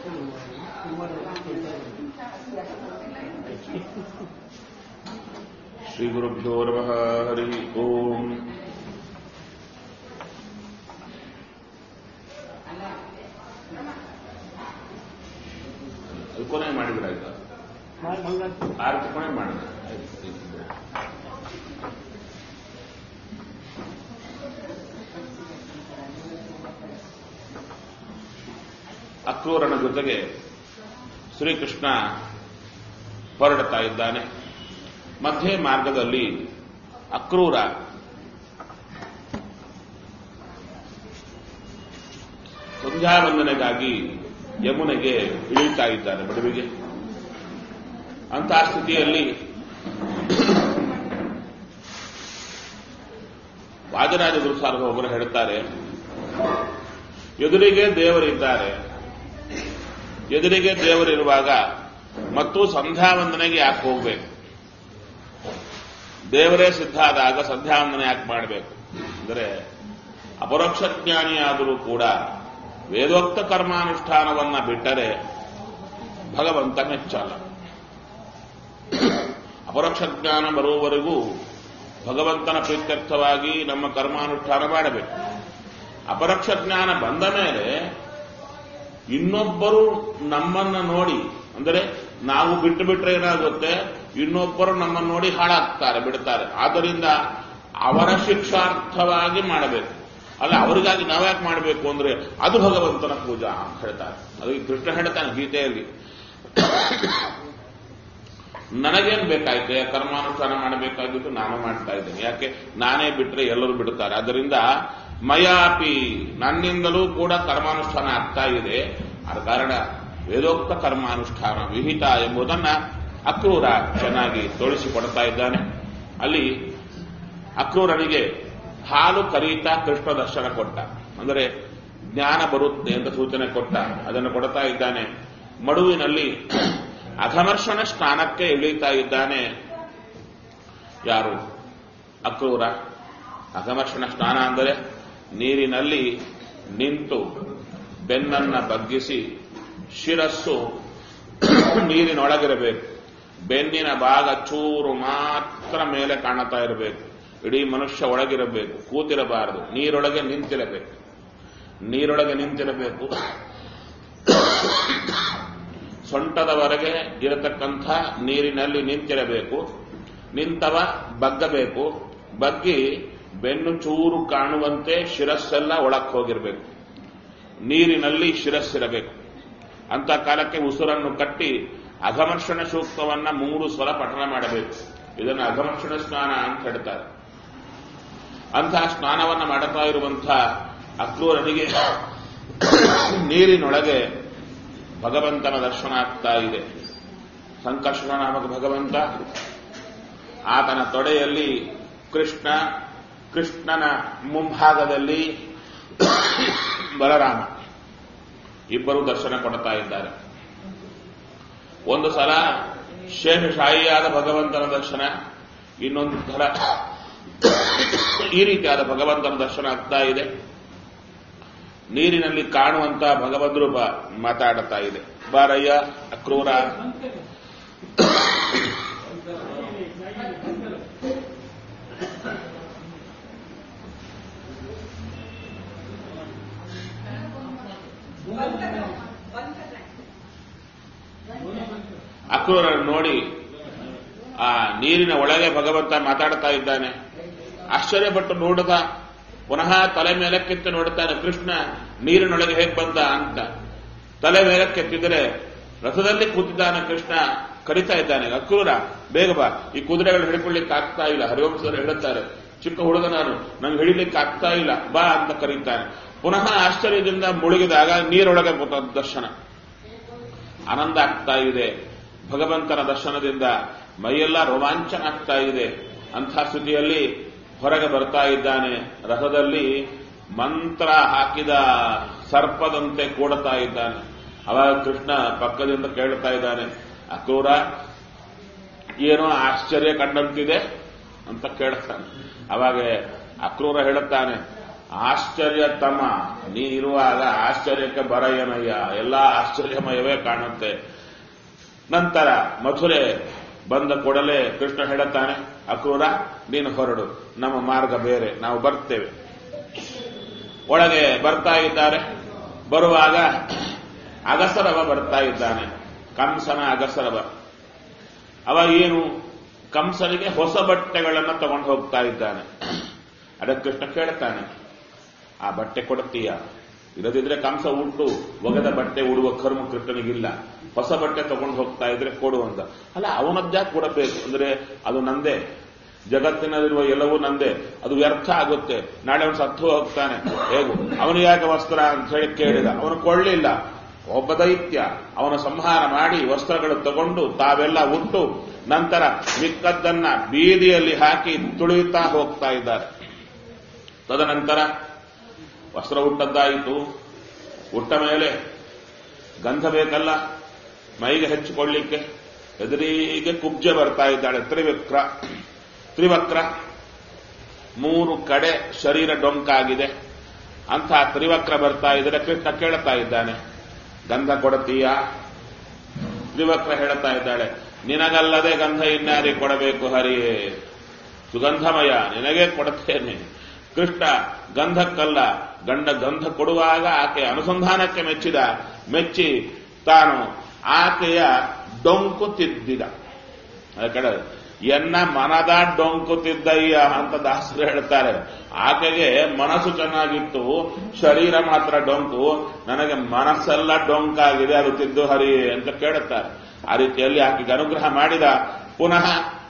श्रीगुरुभ्यो नमः हरिः ओम् ಅದು ಕೊನೆ ಮಾಡಿಬಿಡ ಆಯ್ತಾ ಆರತಿ ಕೊನೆ ಮಾಡಿದ ಅಕ್ರೂರನ ಜೊತೆಗೆ ಶ್ರೀಕೃಷ್ಣ ಹೊರಡ್ತಾ ಇದ್ದಾನೆ ಮಧ್ಯೆ ಮಾರ್ಗದಲ್ಲಿ ಅಕ್ರೂರ ಸಂಧ್ಯಾವಂದನೆಗಾಗಿ ಯಮುನೆಗೆ ಇಳಿತಾ ಇದ್ದಾನೆ ಬಡವಿಗೆ ಅಂತಹ ಸ್ಥಿತಿಯಲ್ಲಿ ವಾಜರಾಜ ಗುರುಸಾರ್ಗ ಒಬ್ಬರು ಹೇಳ್ತಾರೆ ಎದುರಿಗೆ ದೇವರಿದ್ದಾರೆ ಎದುರಿಗೆ ದೇವರಿರುವಾಗ ಮತ್ತು ಸಂಧ್ಯಾವಂದನೆಗೆ ಯಾಕೆ ಹೋಗ್ಬೇಕು ದೇವರೇ ಸಿದ್ಧ ಆದಾಗ ಸಂಧ್ಯಾವಂದನೆ ಯಾಕೆ ಮಾಡಬೇಕು ಅಂದರೆ ಅಪರೋಕ್ಷ ಜ್ಞಾನಿಯಾದರೂ ಕೂಡ ವೇದೋಕ್ತ ಕರ್ಮಾನುಷ್ಠಾನವನ್ನ ಬಿಟ್ಟರೆ ಭಗವಂತ ಮೆಚ್ಚಲ್ಲ ಅಪರೋಕ್ಷ ಜ್ಞಾನ ಬರುವವರೆಗೂ ಭಗವಂತನ ಪ್ರೀತ್ಯರ್ಥವಾಗಿ ನಮ್ಮ ಕರ್ಮಾನುಷ್ಠಾನ ಮಾಡಬೇಕು ಅಪರೋಕ್ಷ ಜ್ಞಾನ ಬಂದ ಮೇಲೆ ಇನ್ನೊಬ್ಬರು ನಮ್ಮನ್ನ ನೋಡಿ ಅಂದರೆ ನಾವು ಬಿಟ್ಟು ಬಿಟ್ರೆ ಏನಾಗುತ್ತೆ ಇನ್ನೊಬ್ಬರು ನಮ್ಮನ್ನು ನೋಡಿ ಹಾಳಾಗ್ತಾರೆ ಬಿಡ್ತಾರೆ ಆದ್ದರಿಂದ ಅವರ ಶಿಕ್ಷಾರ್ಥವಾಗಿ ಮಾಡಬೇಕು ಅಲ್ಲ ಅವರಿಗಾಗಿ ನಾವ್ಯಾಕೆ ಮಾಡಬೇಕು ಅಂದ್ರೆ ಅದು ಭಗವಂತನ ಪೂಜಾ ಅಂತ ಹೇಳ್ತಾರೆ ಅದಕ್ಕೆ ಕೃಷ್ಣ ಹೇಳ್ತಾನೆ ಗೀತೆಯಲ್ಲಿ ನನಗೇನ್ ಬೇಕಾಯ್ತೆ ಕರ್ಮಾನುಷ್ಠಾನ ಮಾಡಬೇಕಾಗಿದ್ದು ನಾನು ಮಾಡ್ತಾ ಇದ್ದೇನೆ ಯಾಕೆ ನಾನೇ ಬಿಟ್ರೆ ಎಲ್ಲರೂ ಬಿಡುತ್ತಾರೆ ಅದರಿಂದ ಮಯಾಪಿ ನನ್ನಿಂದಲೂ ಕೂಡ ಕರ್ಮಾನುಷ್ಠಾನ ಆಗ್ತಾ ಇದೆ ಆದ ಕಾರಣ ವೇದೋಕ್ತ ಕರ್ಮಾನುಷ್ಠಾನ ವಿಹಿತ ಎಂಬುದನ್ನ ಅಕ್ರೂರ ಚೆನ್ನಾಗಿ ತೋರಿಸಿಕೊಡ್ತಾ ಇದ್ದಾನೆ ಅಲ್ಲಿ ಅಕ್ರೂರನಿಗೆ ಹಾಲು ಕರೀತಾ ಕೃಷ್ಣ ದರ್ಶನ ಕೊಟ್ಟ ಅಂದರೆ ಜ್ಞಾನ ಬರುತ್ತೆ ಅಂತ ಸೂಚನೆ ಕೊಟ್ಟ ಅದನ್ನು ಕೊಡ್ತಾ ಇದ್ದಾನೆ ಮಡುವಿನಲ್ಲಿ ಅಘಮರ್ಷಣ ಸ್ನಾನಕ್ಕೆ ಇಳಿತಾ ಇದ್ದಾನೆ ಯಾರು ಅಕ್ರೂರ ಅಘಮರ್ಷಣ ಸ್ನಾನ ಅಂದರೆ ನೀರಿನಲ್ಲಿ ನಿಂತು ಬೆನ್ನನ್ನ ಬಗ್ಗಿಸಿ ಶಿರಸ್ಸು ನೀರಿನೊಳಗಿರಬೇಕು ಬೆನ್ನಿನ ಭಾಗ ಚೂರು ಮಾತ್ರ ಮೇಲೆ ಕಾಣುತ್ತಾ ಇರಬೇಕು ಇಡೀ ಮನುಷ್ಯ ಒಳಗಿರಬೇಕು ಕೂತಿರಬಾರದು ನೀರೊಳಗೆ ನಿಂತಿರಬೇಕು ನೀರೊಳಗೆ ನಿಂತಿರಬೇಕು ಸೊಂಟದವರೆಗೆ ಇರತಕ್ಕಂಥ ನೀರಿನಲ್ಲಿ ನಿಂತಿರಬೇಕು ನಿಂತವ ಬಗ್ಗಬೇಕು ಬಗ್ಗಿ ಬೆನ್ನು ಚೂರು ಕಾಣುವಂತೆ ಶಿರಸ್ಸೆಲ್ಲ ಒಳಕ್ಕೆ ಹೋಗಿರಬೇಕು ನೀರಿನಲ್ಲಿ ಶಿರಸ್ಸಿರಬೇಕು ಅಂತ ಕಾಲಕ್ಕೆ ಉಸುರನ್ನು ಕಟ್ಟಿ ಅಘಮರ್ಷಣ ಸೂಕ್ತವನ್ನ ಮೂರು ಸಲ ಪಠನ ಮಾಡಬೇಕು ಇದನ್ನು ಅಘಮರ್ಷಣ ಸ್ನಾನ ಅಂತ ಹೇಳ್ತಾರೆ ಅಂತಹ ಸ್ನಾನವನ್ನ ಮಾಡುತ್ತಾ ಇರುವಂಥ ಅಕ್ರೂರನಿಗೆ ನೀರಿನೊಳಗೆ ಭಗವಂತನ ದರ್ಶನ ಆಗ್ತಾ ಇದೆ ಸಂಕರ್ಷಣ ನಾಮಕ ಭಗವಂತ ಆತನ ತೊಡೆಯಲ್ಲಿ ಕೃಷ್ಣ ಕೃಷ್ಣನ ಮುಂಭಾಗದಲ್ಲಿ ಬಲರಾಮ ಇಬ್ಬರು ದರ್ಶನ ಕೊಡ್ತಾ ಇದ್ದಾರೆ ಒಂದು ಸಲ ಶೇಷಶಾಹಿಯಾದ ಭಗವಂತನ ದರ್ಶನ ಇನ್ನೊಂದು ಸಲ ಈ ರೀತಿಯಾದ ಭಗವಂತನ ದರ್ಶನ ಆಗ್ತಾ ಇದೆ ನೀರಿನಲ್ಲಿ ಕಾಣುವಂತ ಭಗವಂತ ರೂಪ ಮಾತಾಡುತ್ತಾ ಇದೆ ಬಾರಯ್ಯ ಅಕ್ರೂರ ಅಕ್ರೂರನ್ನು ನೋಡಿ ಆ ನೀರಿನ ಒಳಗೆ ಭಗವಂತ ಮಾತಾಡ್ತಾ ಇದ್ದಾನೆ ಆಶ್ಚರ್ಯಪಟ್ಟು ನೋಡದ ಪುನಃ ತಲೆ ಮೇಲಕ್ಕೆತ್ತಿ ನೋಡುತ್ತಾನೆ ಕೃಷ್ಣ ನೀರಿನೊಳಗೆ ಹೇಗೆ ಬಂದ ಅಂತ ತಲೆ ಮೇಲಕ್ಕೆತ್ತಿದರೆ ರಥದಲ್ಲಿ ಕೂತಿದ್ದಾನೆ ಕೃಷ್ಣ ಕರಿತಾ ಇದ್ದಾನೆ ಅಕ್ರೂರ ಬೇಗ ಬಾ ಈ ಕುದುರೆಗಳು ಹಿಡ್ಕೊಳ್ಳಿಕ್ಕೆ ಆಗ್ತಾ ಇಲ್ಲ ಹರಿವಂಶರು ಹೇಳುತ್ತಾರೆ ಚಿಕ್ಕ ಹುಡುಗ ನಾನು ನಂಗೆ ಹಿಡಿಲಿಕ್ಕೆ ಆಗ್ತಾ ಇಲ್ಲ ಬಾ ಅಂತ ಕರೀತಾನೆ ಪುನಃ ಆಶ್ಚರ್ಯದಿಂದ ಮುಳುಗಿದಾಗ ನೀರೊಳಗೆ ದರ್ಶನ ಆನಂದ ಆಗ್ತಾ ಇದೆ ಭಗವಂತನ ದರ್ಶನದಿಂದ ಮೈಯೆಲ್ಲ ರೋಮಾಂಚನ ಆಗ್ತಾ ಇದೆ ಅಂಥ ಸ್ಥಿತಿಯಲ್ಲಿ ಹೊರಗೆ ಬರ್ತಾ ಇದ್ದಾನೆ ರಥದಲ್ಲಿ ಮಂತ್ರ ಹಾಕಿದ ಸರ್ಪದಂತೆ ಕೂಡುತ್ತಾ ಇದ್ದಾನೆ ಅವಾಗ ಕೃಷ್ಣ ಪಕ್ಕದಿಂದ ಕೇಳ್ತಾ ಇದ್ದಾನೆ ಅಕ್ರೂರ ಏನೋ ಆಶ್ಚರ್ಯ ಕಂಡಂತಿದೆ ಅಂತ ಕೇಳ್ತಾನೆ ಅವಾಗ ಅಕ್ರೂರ ಹೇಳುತ್ತಾನೆ ಆಶ್ಚರ್ಯತಮ ನೀನಿರುವಾಗ ಆಶ್ಚರ್ಯಕ್ಕೆ ಬರ ಏನಯ್ಯ ಎಲ್ಲ ಆಶ್ಚರ್ಯಮಯವೇ ಕಾಣುತ್ತೆ ನಂತರ ಮಥುರೆ ಬಂದ ಕೂಡಲೇ ಕೃಷ್ಣ ಹೇಳುತ್ತಾನೆ ಅಕ್ರೂರ ನೀನು ಹೊರಡು ನಮ್ಮ ಮಾರ್ಗ ಬೇರೆ ನಾವು ಬರ್ತೇವೆ ಒಳಗೆ ಬರ್ತಾ ಇದ್ದಾರೆ ಬರುವಾಗ ಅಗಸರವ ಬರ್ತಾ ಇದ್ದಾನೆ ಕಂಸನ ಅಗಸರವ ಅವ ಏನು ಕಂಸನಿಗೆ ಹೊಸ ಬಟ್ಟೆಗಳನ್ನು ತಗೊಂಡು ಹೋಗ್ತಾ ಇದ್ದಾನೆ ಅದಕ್ಕೆ ಕೃಷ್ಣ ಕೇಳ್ತಾನೆ ಆ ಬಟ್ಟೆ ಕೊಡ್ತೀಯ ಇಲ್ಲದಿದ್ರೆ ಕಂಸ ಉಟ್ಟು ಒಗೆದ ಬಟ್ಟೆ ಉಡುವ ಕರ್ಮ ಕೃಷ್ಣನಿಗಿಲ್ಲ ಹೊಸ ಬಟ್ಟೆ ತಗೊಂಡು ಹೋಗ್ತಾ ಇದ್ರೆ ಕೊಡು ಅಂತ ಅಲ್ಲ ಅವನದ್ದ ಕೊಡಬೇಕು ಅಂದ್ರೆ ಅದು ನಂದೇ ಜಗತ್ತಿನಲ್ಲಿರುವ ಎಲ್ಲವೂ ನಂದೇ ಅದು ವ್ಯರ್ಥ ಆಗುತ್ತೆ ನಾಳೆ ಅವನು ಸತ್ತು ಹೋಗ್ತಾನೆ ಹೇಗೂ ಅವನು ಯಾಕೆ ವಸ್ತ್ರ ಅಂತ ಹೇಳಿ ಕೇಳಿದ ಅವನು ಕೊಳ್ಳಿಲ್ಲ ಒಬ್ಬ ದೈತ್ಯ ಅವನ ಸಂಹಾರ ಮಾಡಿ ವಸ್ತ್ರಗಳು ತಗೊಂಡು ತಾವೆಲ್ಲ ಉಟ್ಟು ನಂತರ ಮಿಕ್ಕದ್ದನ್ನ ಬೀದಿಯಲ್ಲಿ ಹಾಕಿ ತುಳಿಯುತ್ತಾ ಹೋಗ್ತಾ ಇದ್ದಾರೆ ತದನಂತರ ವಸ್ತ್ರ ಉಟ್ಟದ್ದಾಯಿತು ಉಟ್ಟ ಮೇಲೆ ಗಂಧ ಬೇಕಲ್ಲ ಮೈಗೆ ಹೆಚ್ಚಿಕೊಳ್ಳಿಕ್ಕೆ ಎದುರಿಗೆ ಕುಬ್ಜೆ ಬರ್ತಾ ಇದ್ದಾಳೆ ತ್ರಿವಿಕ್ರ ತ್ರಿವಕ್ರ ಮೂರು ಕಡೆ ಶರೀರ ಡೊಂಕಾಗಿದೆ ಅಂತ ತ್ರಿವಕ್ರ ಬರ್ತಾ ಇದ್ರೆ ಕೃಷ್ಣ ಕೇಳ್ತಾ ಇದ್ದಾನೆ ಗಂಧ ಕೊಡತೀಯ ತ್ರಿವಕ್ರ ಹೇಳ್ತಾ ಇದ್ದಾಳೆ ನಿನಗಲ್ಲದೆ ಗಂಧ ಇನ್ಯಾರಿಗೆ ಕೊಡಬೇಕು ಹರಿಯೇ ಸುಗಂಧಮಯ ನಿನಗೆ ಕೊಡುತ್ತೇನೆ ಕೃಷ್ಣ ಗಂಧಕ್ಕಲ್ಲ ಗಂಡ ಗಂಧ ಕೊಡುವಾಗ ಆಕೆ ಅನುಸಂಧಾನಕ್ಕೆ ಮೆಚ್ಚಿದ ಮೆಚ್ಚಿ ತಾನು ಆಕೆಯ ಡೊಂಕು ತಿದ್ದಿದ ಕಡೆ ಎನ್ನ ಮನದ ಡೊಂಕು ತಿದ್ದಯ್ಯ ಅಂತ ದಾಸರು ಹೇಳ್ತಾರೆ ಆಕೆಗೆ ಮನಸ್ಸು ಚೆನ್ನಾಗಿತ್ತು ಶರೀರ ಮಾತ್ರ ಡೊಂಕು ನನಗೆ ಮನಸ್ಸೆಲ್ಲ ಡೊಂಕಾಗಿದೆ ಅದು ತಿದ್ದು ಹರಿ ಅಂತ ಕೇಳುತ್ತಾರೆ ಆ ರೀತಿಯಲ್ಲಿ ಆಕೆಗೆ ಅನುಗ್ರಹ ಮಾಡಿದ ಪುನಃ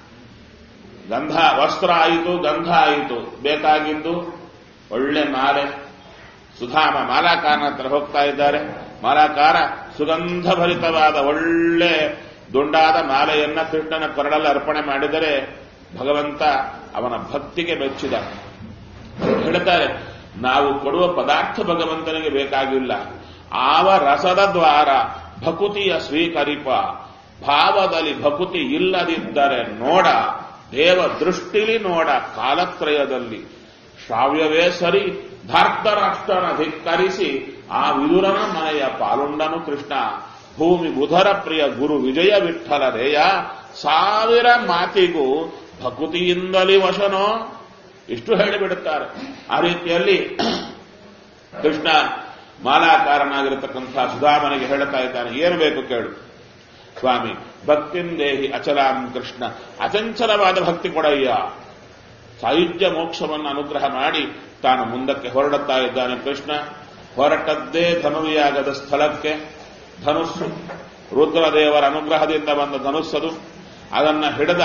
ಗಂಧ ವಸ್ತ್ರ ಆಯಿತು ಗಂಧ ಆಯಿತು ಬೇಕಾಗಿದ್ದು ಒಳ್ಳೆ ಮಾಲೆ ಸುಧಾಮ ಮಾಲಾಕಾರನ ಹತ್ರ ಹೋಗ್ತಾ ಇದ್ದಾರೆ ಮಾಲಾಕಾರ ಸುಗಂಧ ಭರಿತವಾದ ಒಳ್ಳೆ ದುಂಡಾದ ಮಾಲೆಯನ್ನ ಕೃಷ್ಣನ ಕೊರಡಲ್ಲಿ ಅರ್ಪಣೆ ಮಾಡಿದರೆ ಭಗವಂತ ಅವನ ಭಕ್ತಿಗೆ ಮೆಚ್ಚಿದ ಹೇಳ್ತಾರೆ ನಾವು ಕೊಡುವ ಪದಾರ್ಥ ಭಗವಂತನಿಗೆ ಬೇಕಾಗಿಲ್ಲ ಆವ ರಸದ ದ್ವಾರ ಭಕುತಿಯ ಸ್ವೀಕರಿಪ ಭಾವದಲ್ಲಿ ಭಕುತಿ ಇಲ್ಲದಿದ್ದರೆ ನೋಡ ದೇವ ದೃಷ್ಟಿಲಿ ನೋಡ ಕಾಲತ್ರಯದಲ್ಲಿ ಶ್ರಾವ್ಯವೇ ಸರಿ ಧಾರ್ತರಾಷ್ಟ್ರನ ಧಿಕ್ಕರಿಸಿ ಆ ವಿದುರನ ಮನೆಯ ಪಾಲುಂಡನು ಕೃಷ್ಣ ಭೂಮಿ ಬುಧರ ಪ್ರಿಯ ಗುರು ವಿಜಯ ವಿಠಲರೇಯ ಸಾವಿರ ಮಾತಿಗೂ ಭಕುತಿಯಿಂದಲೇ ವಶನೋ ಇಷ್ಟು ಹೇಳಿಬಿಡುತ್ತಾರೆ ಆ ರೀತಿಯಲ್ಲಿ ಕೃಷ್ಣ ಮಾಲಾಕಾರನಾಗಿರತಕ್ಕಂಥ ಸುಧಾಮನಿಗೆ ಹೇಳ್ತಾ ಇದ್ದಾನೆ ಏನು ಬೇಕು ಕೇಳು ಸ್ವಾಮಿ ಭಕ್ತಿಂ ದೇಹಿ ಅಚಲಾಂ ಕೃಷ್ಣ ಅಚಂಚಲವಾದ ಭಕ್ತಿ ಕೊಡಯ್ಯ ಸಾಯುಜ್ಯ ಮೋಕ್ಷವನ್ನು ಅನುಗ್ರಹ ಮಾಡಿ ತಾನು ಮುಂದಕ್ಕೆ ಹೊರಡುತ್ತಾ ಇದ್ದಾನೆ ಕೃಷ್ಣ ಹೊರಟದ್ದೇ ಧನುರ್ಯಾಗದ ಸ್ಥಳಕ್ಕೆ ಧನುಸ್ಸು ರುದ್ರದೇವರ ಅನುಗ್ರಹದಿಂದ ಬಂದ ಧನುಸ್ಸದು ಅದನ್ನ ಹಿಡಿದ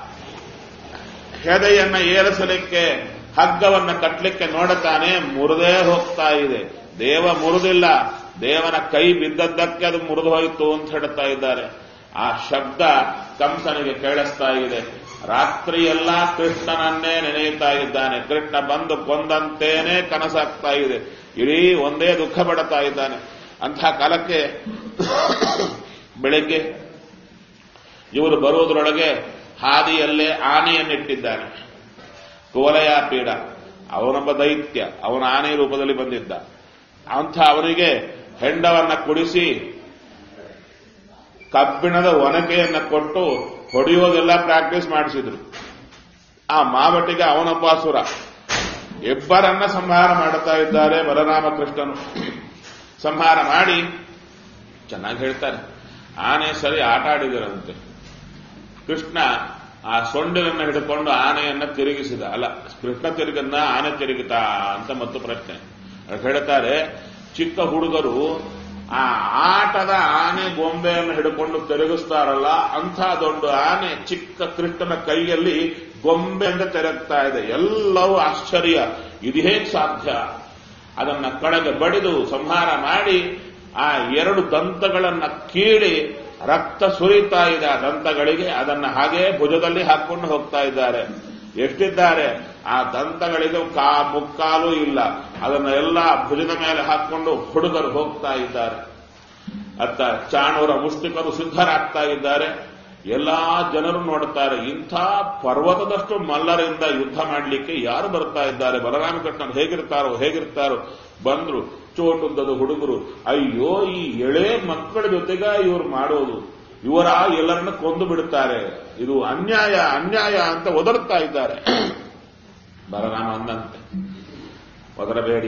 ಹೆದೆಯನ್ನ ಏರಿಸಲಿಕ್ಕೆ ಹಗ್ಗವನ್ನ ಕಟ್ಟಲಿಕ್ಕೆ ನೋಡುತ್ತಾನೆ ಮುರಿದೇ ಹೋಗ್ತಾ ಇದೆ ದೇವ ಮುರಿದಿಲ್ಲ ದೇವನ ಕೈ ಬಿದ್ದದ್ದಕ್ಕೆ ಅದು ಮುರಿದು ಹೋಯಿತು ಅಂತ ಹೇಳ್ತಾ ಇದ್ದಾರೆ ಆ ಶಬ್ದ ಕಂಸನಿಗೆ ಕೇಳಿಸ್ತಾ ಇದೆ ರಾತ್ರಿಯೆಲ್ಲ ಕೃಷ್ಣನನ್ನೇ ನೆನೆಯುತ್ತಾ ಇದ್ದಾನೆ ಕೃಷ್ಣ ಬಂದು ಕೊಂದಂತೇನೆ ಕನಸಾಗ್ತಾ ಇದೆ ಇಡೀ ಒಂದೇ ದುಃಖ ಪಡುತ್ತಾ ಇದ್ದಾನೆ ಅಂಥ ಕಾಲಕ್ಕೆ ಬೆಳಿಗ್ಗೆ ಇವರು ಬರುವುದರೊಳಗೆ ಹಾದಿಯಲ್ಲೇ ಆನೆಯನ್ನಿಟ್ಟಿದ್ದಾನೆ ಕೋಲಯ ಪೀಡ ಅವನೊಬ್ಬ ದೈತ್ಯ ಅವನ ಆನೆ ರೂಪದಲ್ಲಿ ಬಂದಿದ್ದ ಅಂಥ ಅವನಿಗೆ ಹೆಂಡವನ್ನ ಕುಡಿಸಿ ಕಬ್ಬಿಣದ ಒನಕೆಯನ್ನ ಕೊಟ್ಟು ಹೊಡೆಯೋದೆಲ್ಲ ಪ್ರಾಕ್ಟೀಸ್ ಮಾಡಿಸಿದ್ರು ಆ ಮಾವಟಿಗೆ ಅವನೊಬ್ಬ ಅಸುರ ಇಬ್ಬರನ್ನ ಸಂಹಾರ ಮಾಡುತ್ತಾ ಇದ್ದಾರೆ ಬಲರಾಮಕೃಷ್ಣನು ಸಂಹಾರ ಮಾಡಿ ಚೆನ್ನಾಗಿ ಹೇಳ್ತಾರೆ ಆನೆ ಸರಿ ಆಟ ಆಡಿದರಂತೆ ಕೃಷ್ಣ ಆ ಸೊಂಡಿಲನ್ನ ಹಿಡ್ಕೊಂಡು ಆನೆಯನ್ನ ತಿರುಗಿಸಿದ ಅಲ್ಲ ಕೃಷ್ಣ ತಿರುಗನ್ನ ಆನೆ ತಿರುಗಿತಾ ಅಂತ ಮತ್ತು ಪ್ರಶ್ನೆ ಅದಕ್ಕೆ ಹೇಳ್ತಾರೆ ಚಿಕ್ಕ ಹುಡುಗರು ಆ ಆಟದ ಆನೆ ಗೊಂಬೆಯನ್ನು ಹಿಡ್ಕೊಂಡು ತಿರುಗಿಸ್ತಾರಲ್ಲ ಅಂಥ ದೊಡ್ಡ ಆನೆ ಚಿಕ್ಕ ಕೃಷ್ಣನ ಕೈಯಲ್ಲಿ ಗೊಂಬೆಯಿಂದ ತಿರುಗ್ತಾ ಇದೆ ಎಲ್ಲವೂ ಆಶ್ಚರ್ಯ ಇದು ಹೇಗೆ ಸಾಧ್ಯ ಅದನ್ನ ಕಡೆಗೆ ಬಡಿದು ಸಂಹಾರ ಮಾಡಿ ಆ ಎರಡು ದಂತಗಳನ್ನ ಕೀಳಿ ರಕ್ತ ಸುರಿತಾ ಇದೆ ಆ ದಂತಗಳಿಗೆ ಅದನ್ನ ಹಾಗೇ ಭುಜದಲ್ಲಿ ಹಾಕೊಂಡು ಹೋಗ್ತಾ ಇದ್ದಾರೆ ಎಷ್ಟಿದ್ದಾರೆ ಆ ದಂತಗಳಿಗೆ ಕಾ ಮುಕ್ಕಾಲು ಇಲ್ಲ ಅದನ್ನ ಎಲ್ಲ ಭುಜದ ಮೇಲೆ ಹಾಕೊಂಡು ಹುಡುಗರು ಹೋಗ್ತಾ ಇದ್ದಾರೆ ಅತ್ತ ಚಾಣೂರ ಮುಷ್ಟಿಕರು ಸಿದ್ಧರಾಗ್ತಾ ಇದ್ದಾರೆ ಎಲ್ಲಾ ಜನರು ನೋಡುತ್ತಾರೆ ಇಂಥ ಪರ್ವತದಷ್ಟು ಮಲ್ಲರಿಂದ ಯುದ್ಧ ಮಾಡಲಿಕ್ಕೆ ಯಾರು ಬರ್ತಾ ಇದ್ದಾರೆ ಬಲರಾಮಕೃಷ್ಣನ್ ಹೇಗಿರ್ತಾರೋ ಹೇಗಿರ್ತಾರೋ ಬಂದ್ರು ಚೋಟುದ್ದದ ಹುಡುಗರು ಅಯ್ಯೋ ಈ ಎಳೆ ಮಕ್ಕಳ ಜೊತೆಗ ಇವರು ಮಾಡೋದು ಇವರ ಎಲ್ಲರನ್ನ ಕೊಂದು ಬಿಡುತ್ತಾರೆ ಇದು ಅನ್ಯಾಯ ಅನ್ಯಾಯ ಅಂತ ಒದರ್ತಾ ಇದ್ದಾರೆ ಬಲರಾಮ ಅಂದಂತೆ ಒದರಬೇಡಿ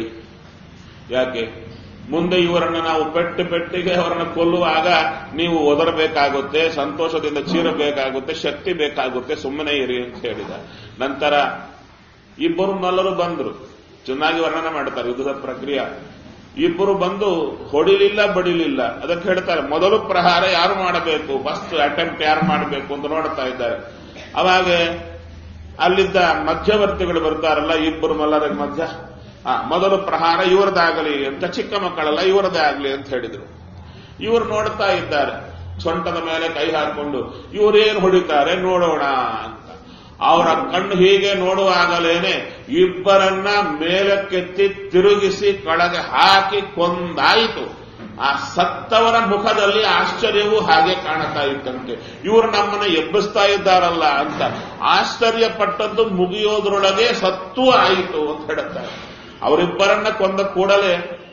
ಯಾಕೆ ಮುಂದೆ ಇವರನ್ನ ನಾವು ಪೆಟ್ಟು ಪೆಟ್ಟಿಗೆ ಅವರನ್ನ ಕೊಲ್ಲುವಾಗ ನೀವು ಒದರಬೇಕಾಗುತ್ತೆ ಸಂತೋಷದಿಂದ ಚೀರಬೇಕಾಗುತ್ತೆ ಶಕ್ತಿ ಬೇಕಾಗುತ್ತೆ ಸುಮ್ಮನೆ ಇರಿ ಅಂತ ಹೇಳಿದ ನಂತರ ಇಬ್ಬರು ನಲ್ಲರು ಬಂದ್ರು ಚೆನ್ನಾಗಿ ವರ್ಣನೆ ಮಾಡ್ತಾರೆ ಯುದ್ಧದ ಪ್ರಕ್ರಿಯೆ ಇಬ್ಬರು ಬಂದು ಹೊಡಿಲಿಲ್ಲ ಬಡಿಲಿಲ್ಲ ಅದಕ್ಕೆ ಹೇಳ್ತಾರೆ ಮೊದಲು ಪ್ರಹಾರ ಯಾರು ಮಾಡಬೇಕು ಫಸ್ಟ್ ಅಟೆಂಪ್ಟ್ ಯಾರು ಮಾಡಬೇಕು ಅಂತ ನೋಡ್ತಾ ಇದ್ದಾರೆ ಅವಾಗ ಅಲ್ಲಿದ್ದ ಮಧ್ಯವರ್ತಿಗಳು ಬರ್ತಾರಲ್ಲ ಇಬ್ಬರು ಮಲ್ಲರ ಮಧ್ಯ ಆ, ಮೊದಲು ಪ್ರಹಾರ ಇವರದಾಗಲಿ ಅಂತ ಚಿಕ್ಕ ಮಕ್ಕಳೆಲ್ಲ ಇವರದೇ ಆಗಲಿ ಅಂತ ಹೇಳಿದ್ರು ಇವರು ನೋಡ್ತಾ ಇದ್ದಾರೆ ಸೊಂಟದ ಮೇಲೆ ಕೈ ಹಾಕೊಂಡು ಇವರೇನು ಹೊಡಿತಾರೆ ನೋಡೋಣ ಅಂತ ಅವರ ಕಣ್ಣು ಹೀಗೆ ನೋಡುವಾಗಲೇನೆ ಇಬ್ಬರನ್ನ ಮೇಲಕ್ಕೆತ್ತಿ ತಿರುಗಿಸಿ ಕೆಳಗೆ ಹಾಕಿ ಕೊಂದಾಯಿತು ಆ ಸತ್ತವರ ಮುಖದಲ್ಲಿ ಆಶ್ಚರ್ಯವೂ ಹಾಗೆ ಕಾಣುತ್ತಾ ಇತ್ತಂತೆ ಇವರು ನಮ್ಮನ್ನ ಎಬ್ಬಿಸ್ತಾ ಇದ್ದಾರಲ್ಲ ಅಂತ ಆಶ್ಚರ್ಯ ಪಟ್ಟದ್ದು ಮುಗಿಯೋದ್ರೊಳಗೆ ಸತ್ತು ಆಯಿತು ಅಂತ ಹೇಳುತ್ತಾರೆ ಅವರಿಬ್ಬರನ್ನ ಕೊಂದ ಕೂಡಲೇ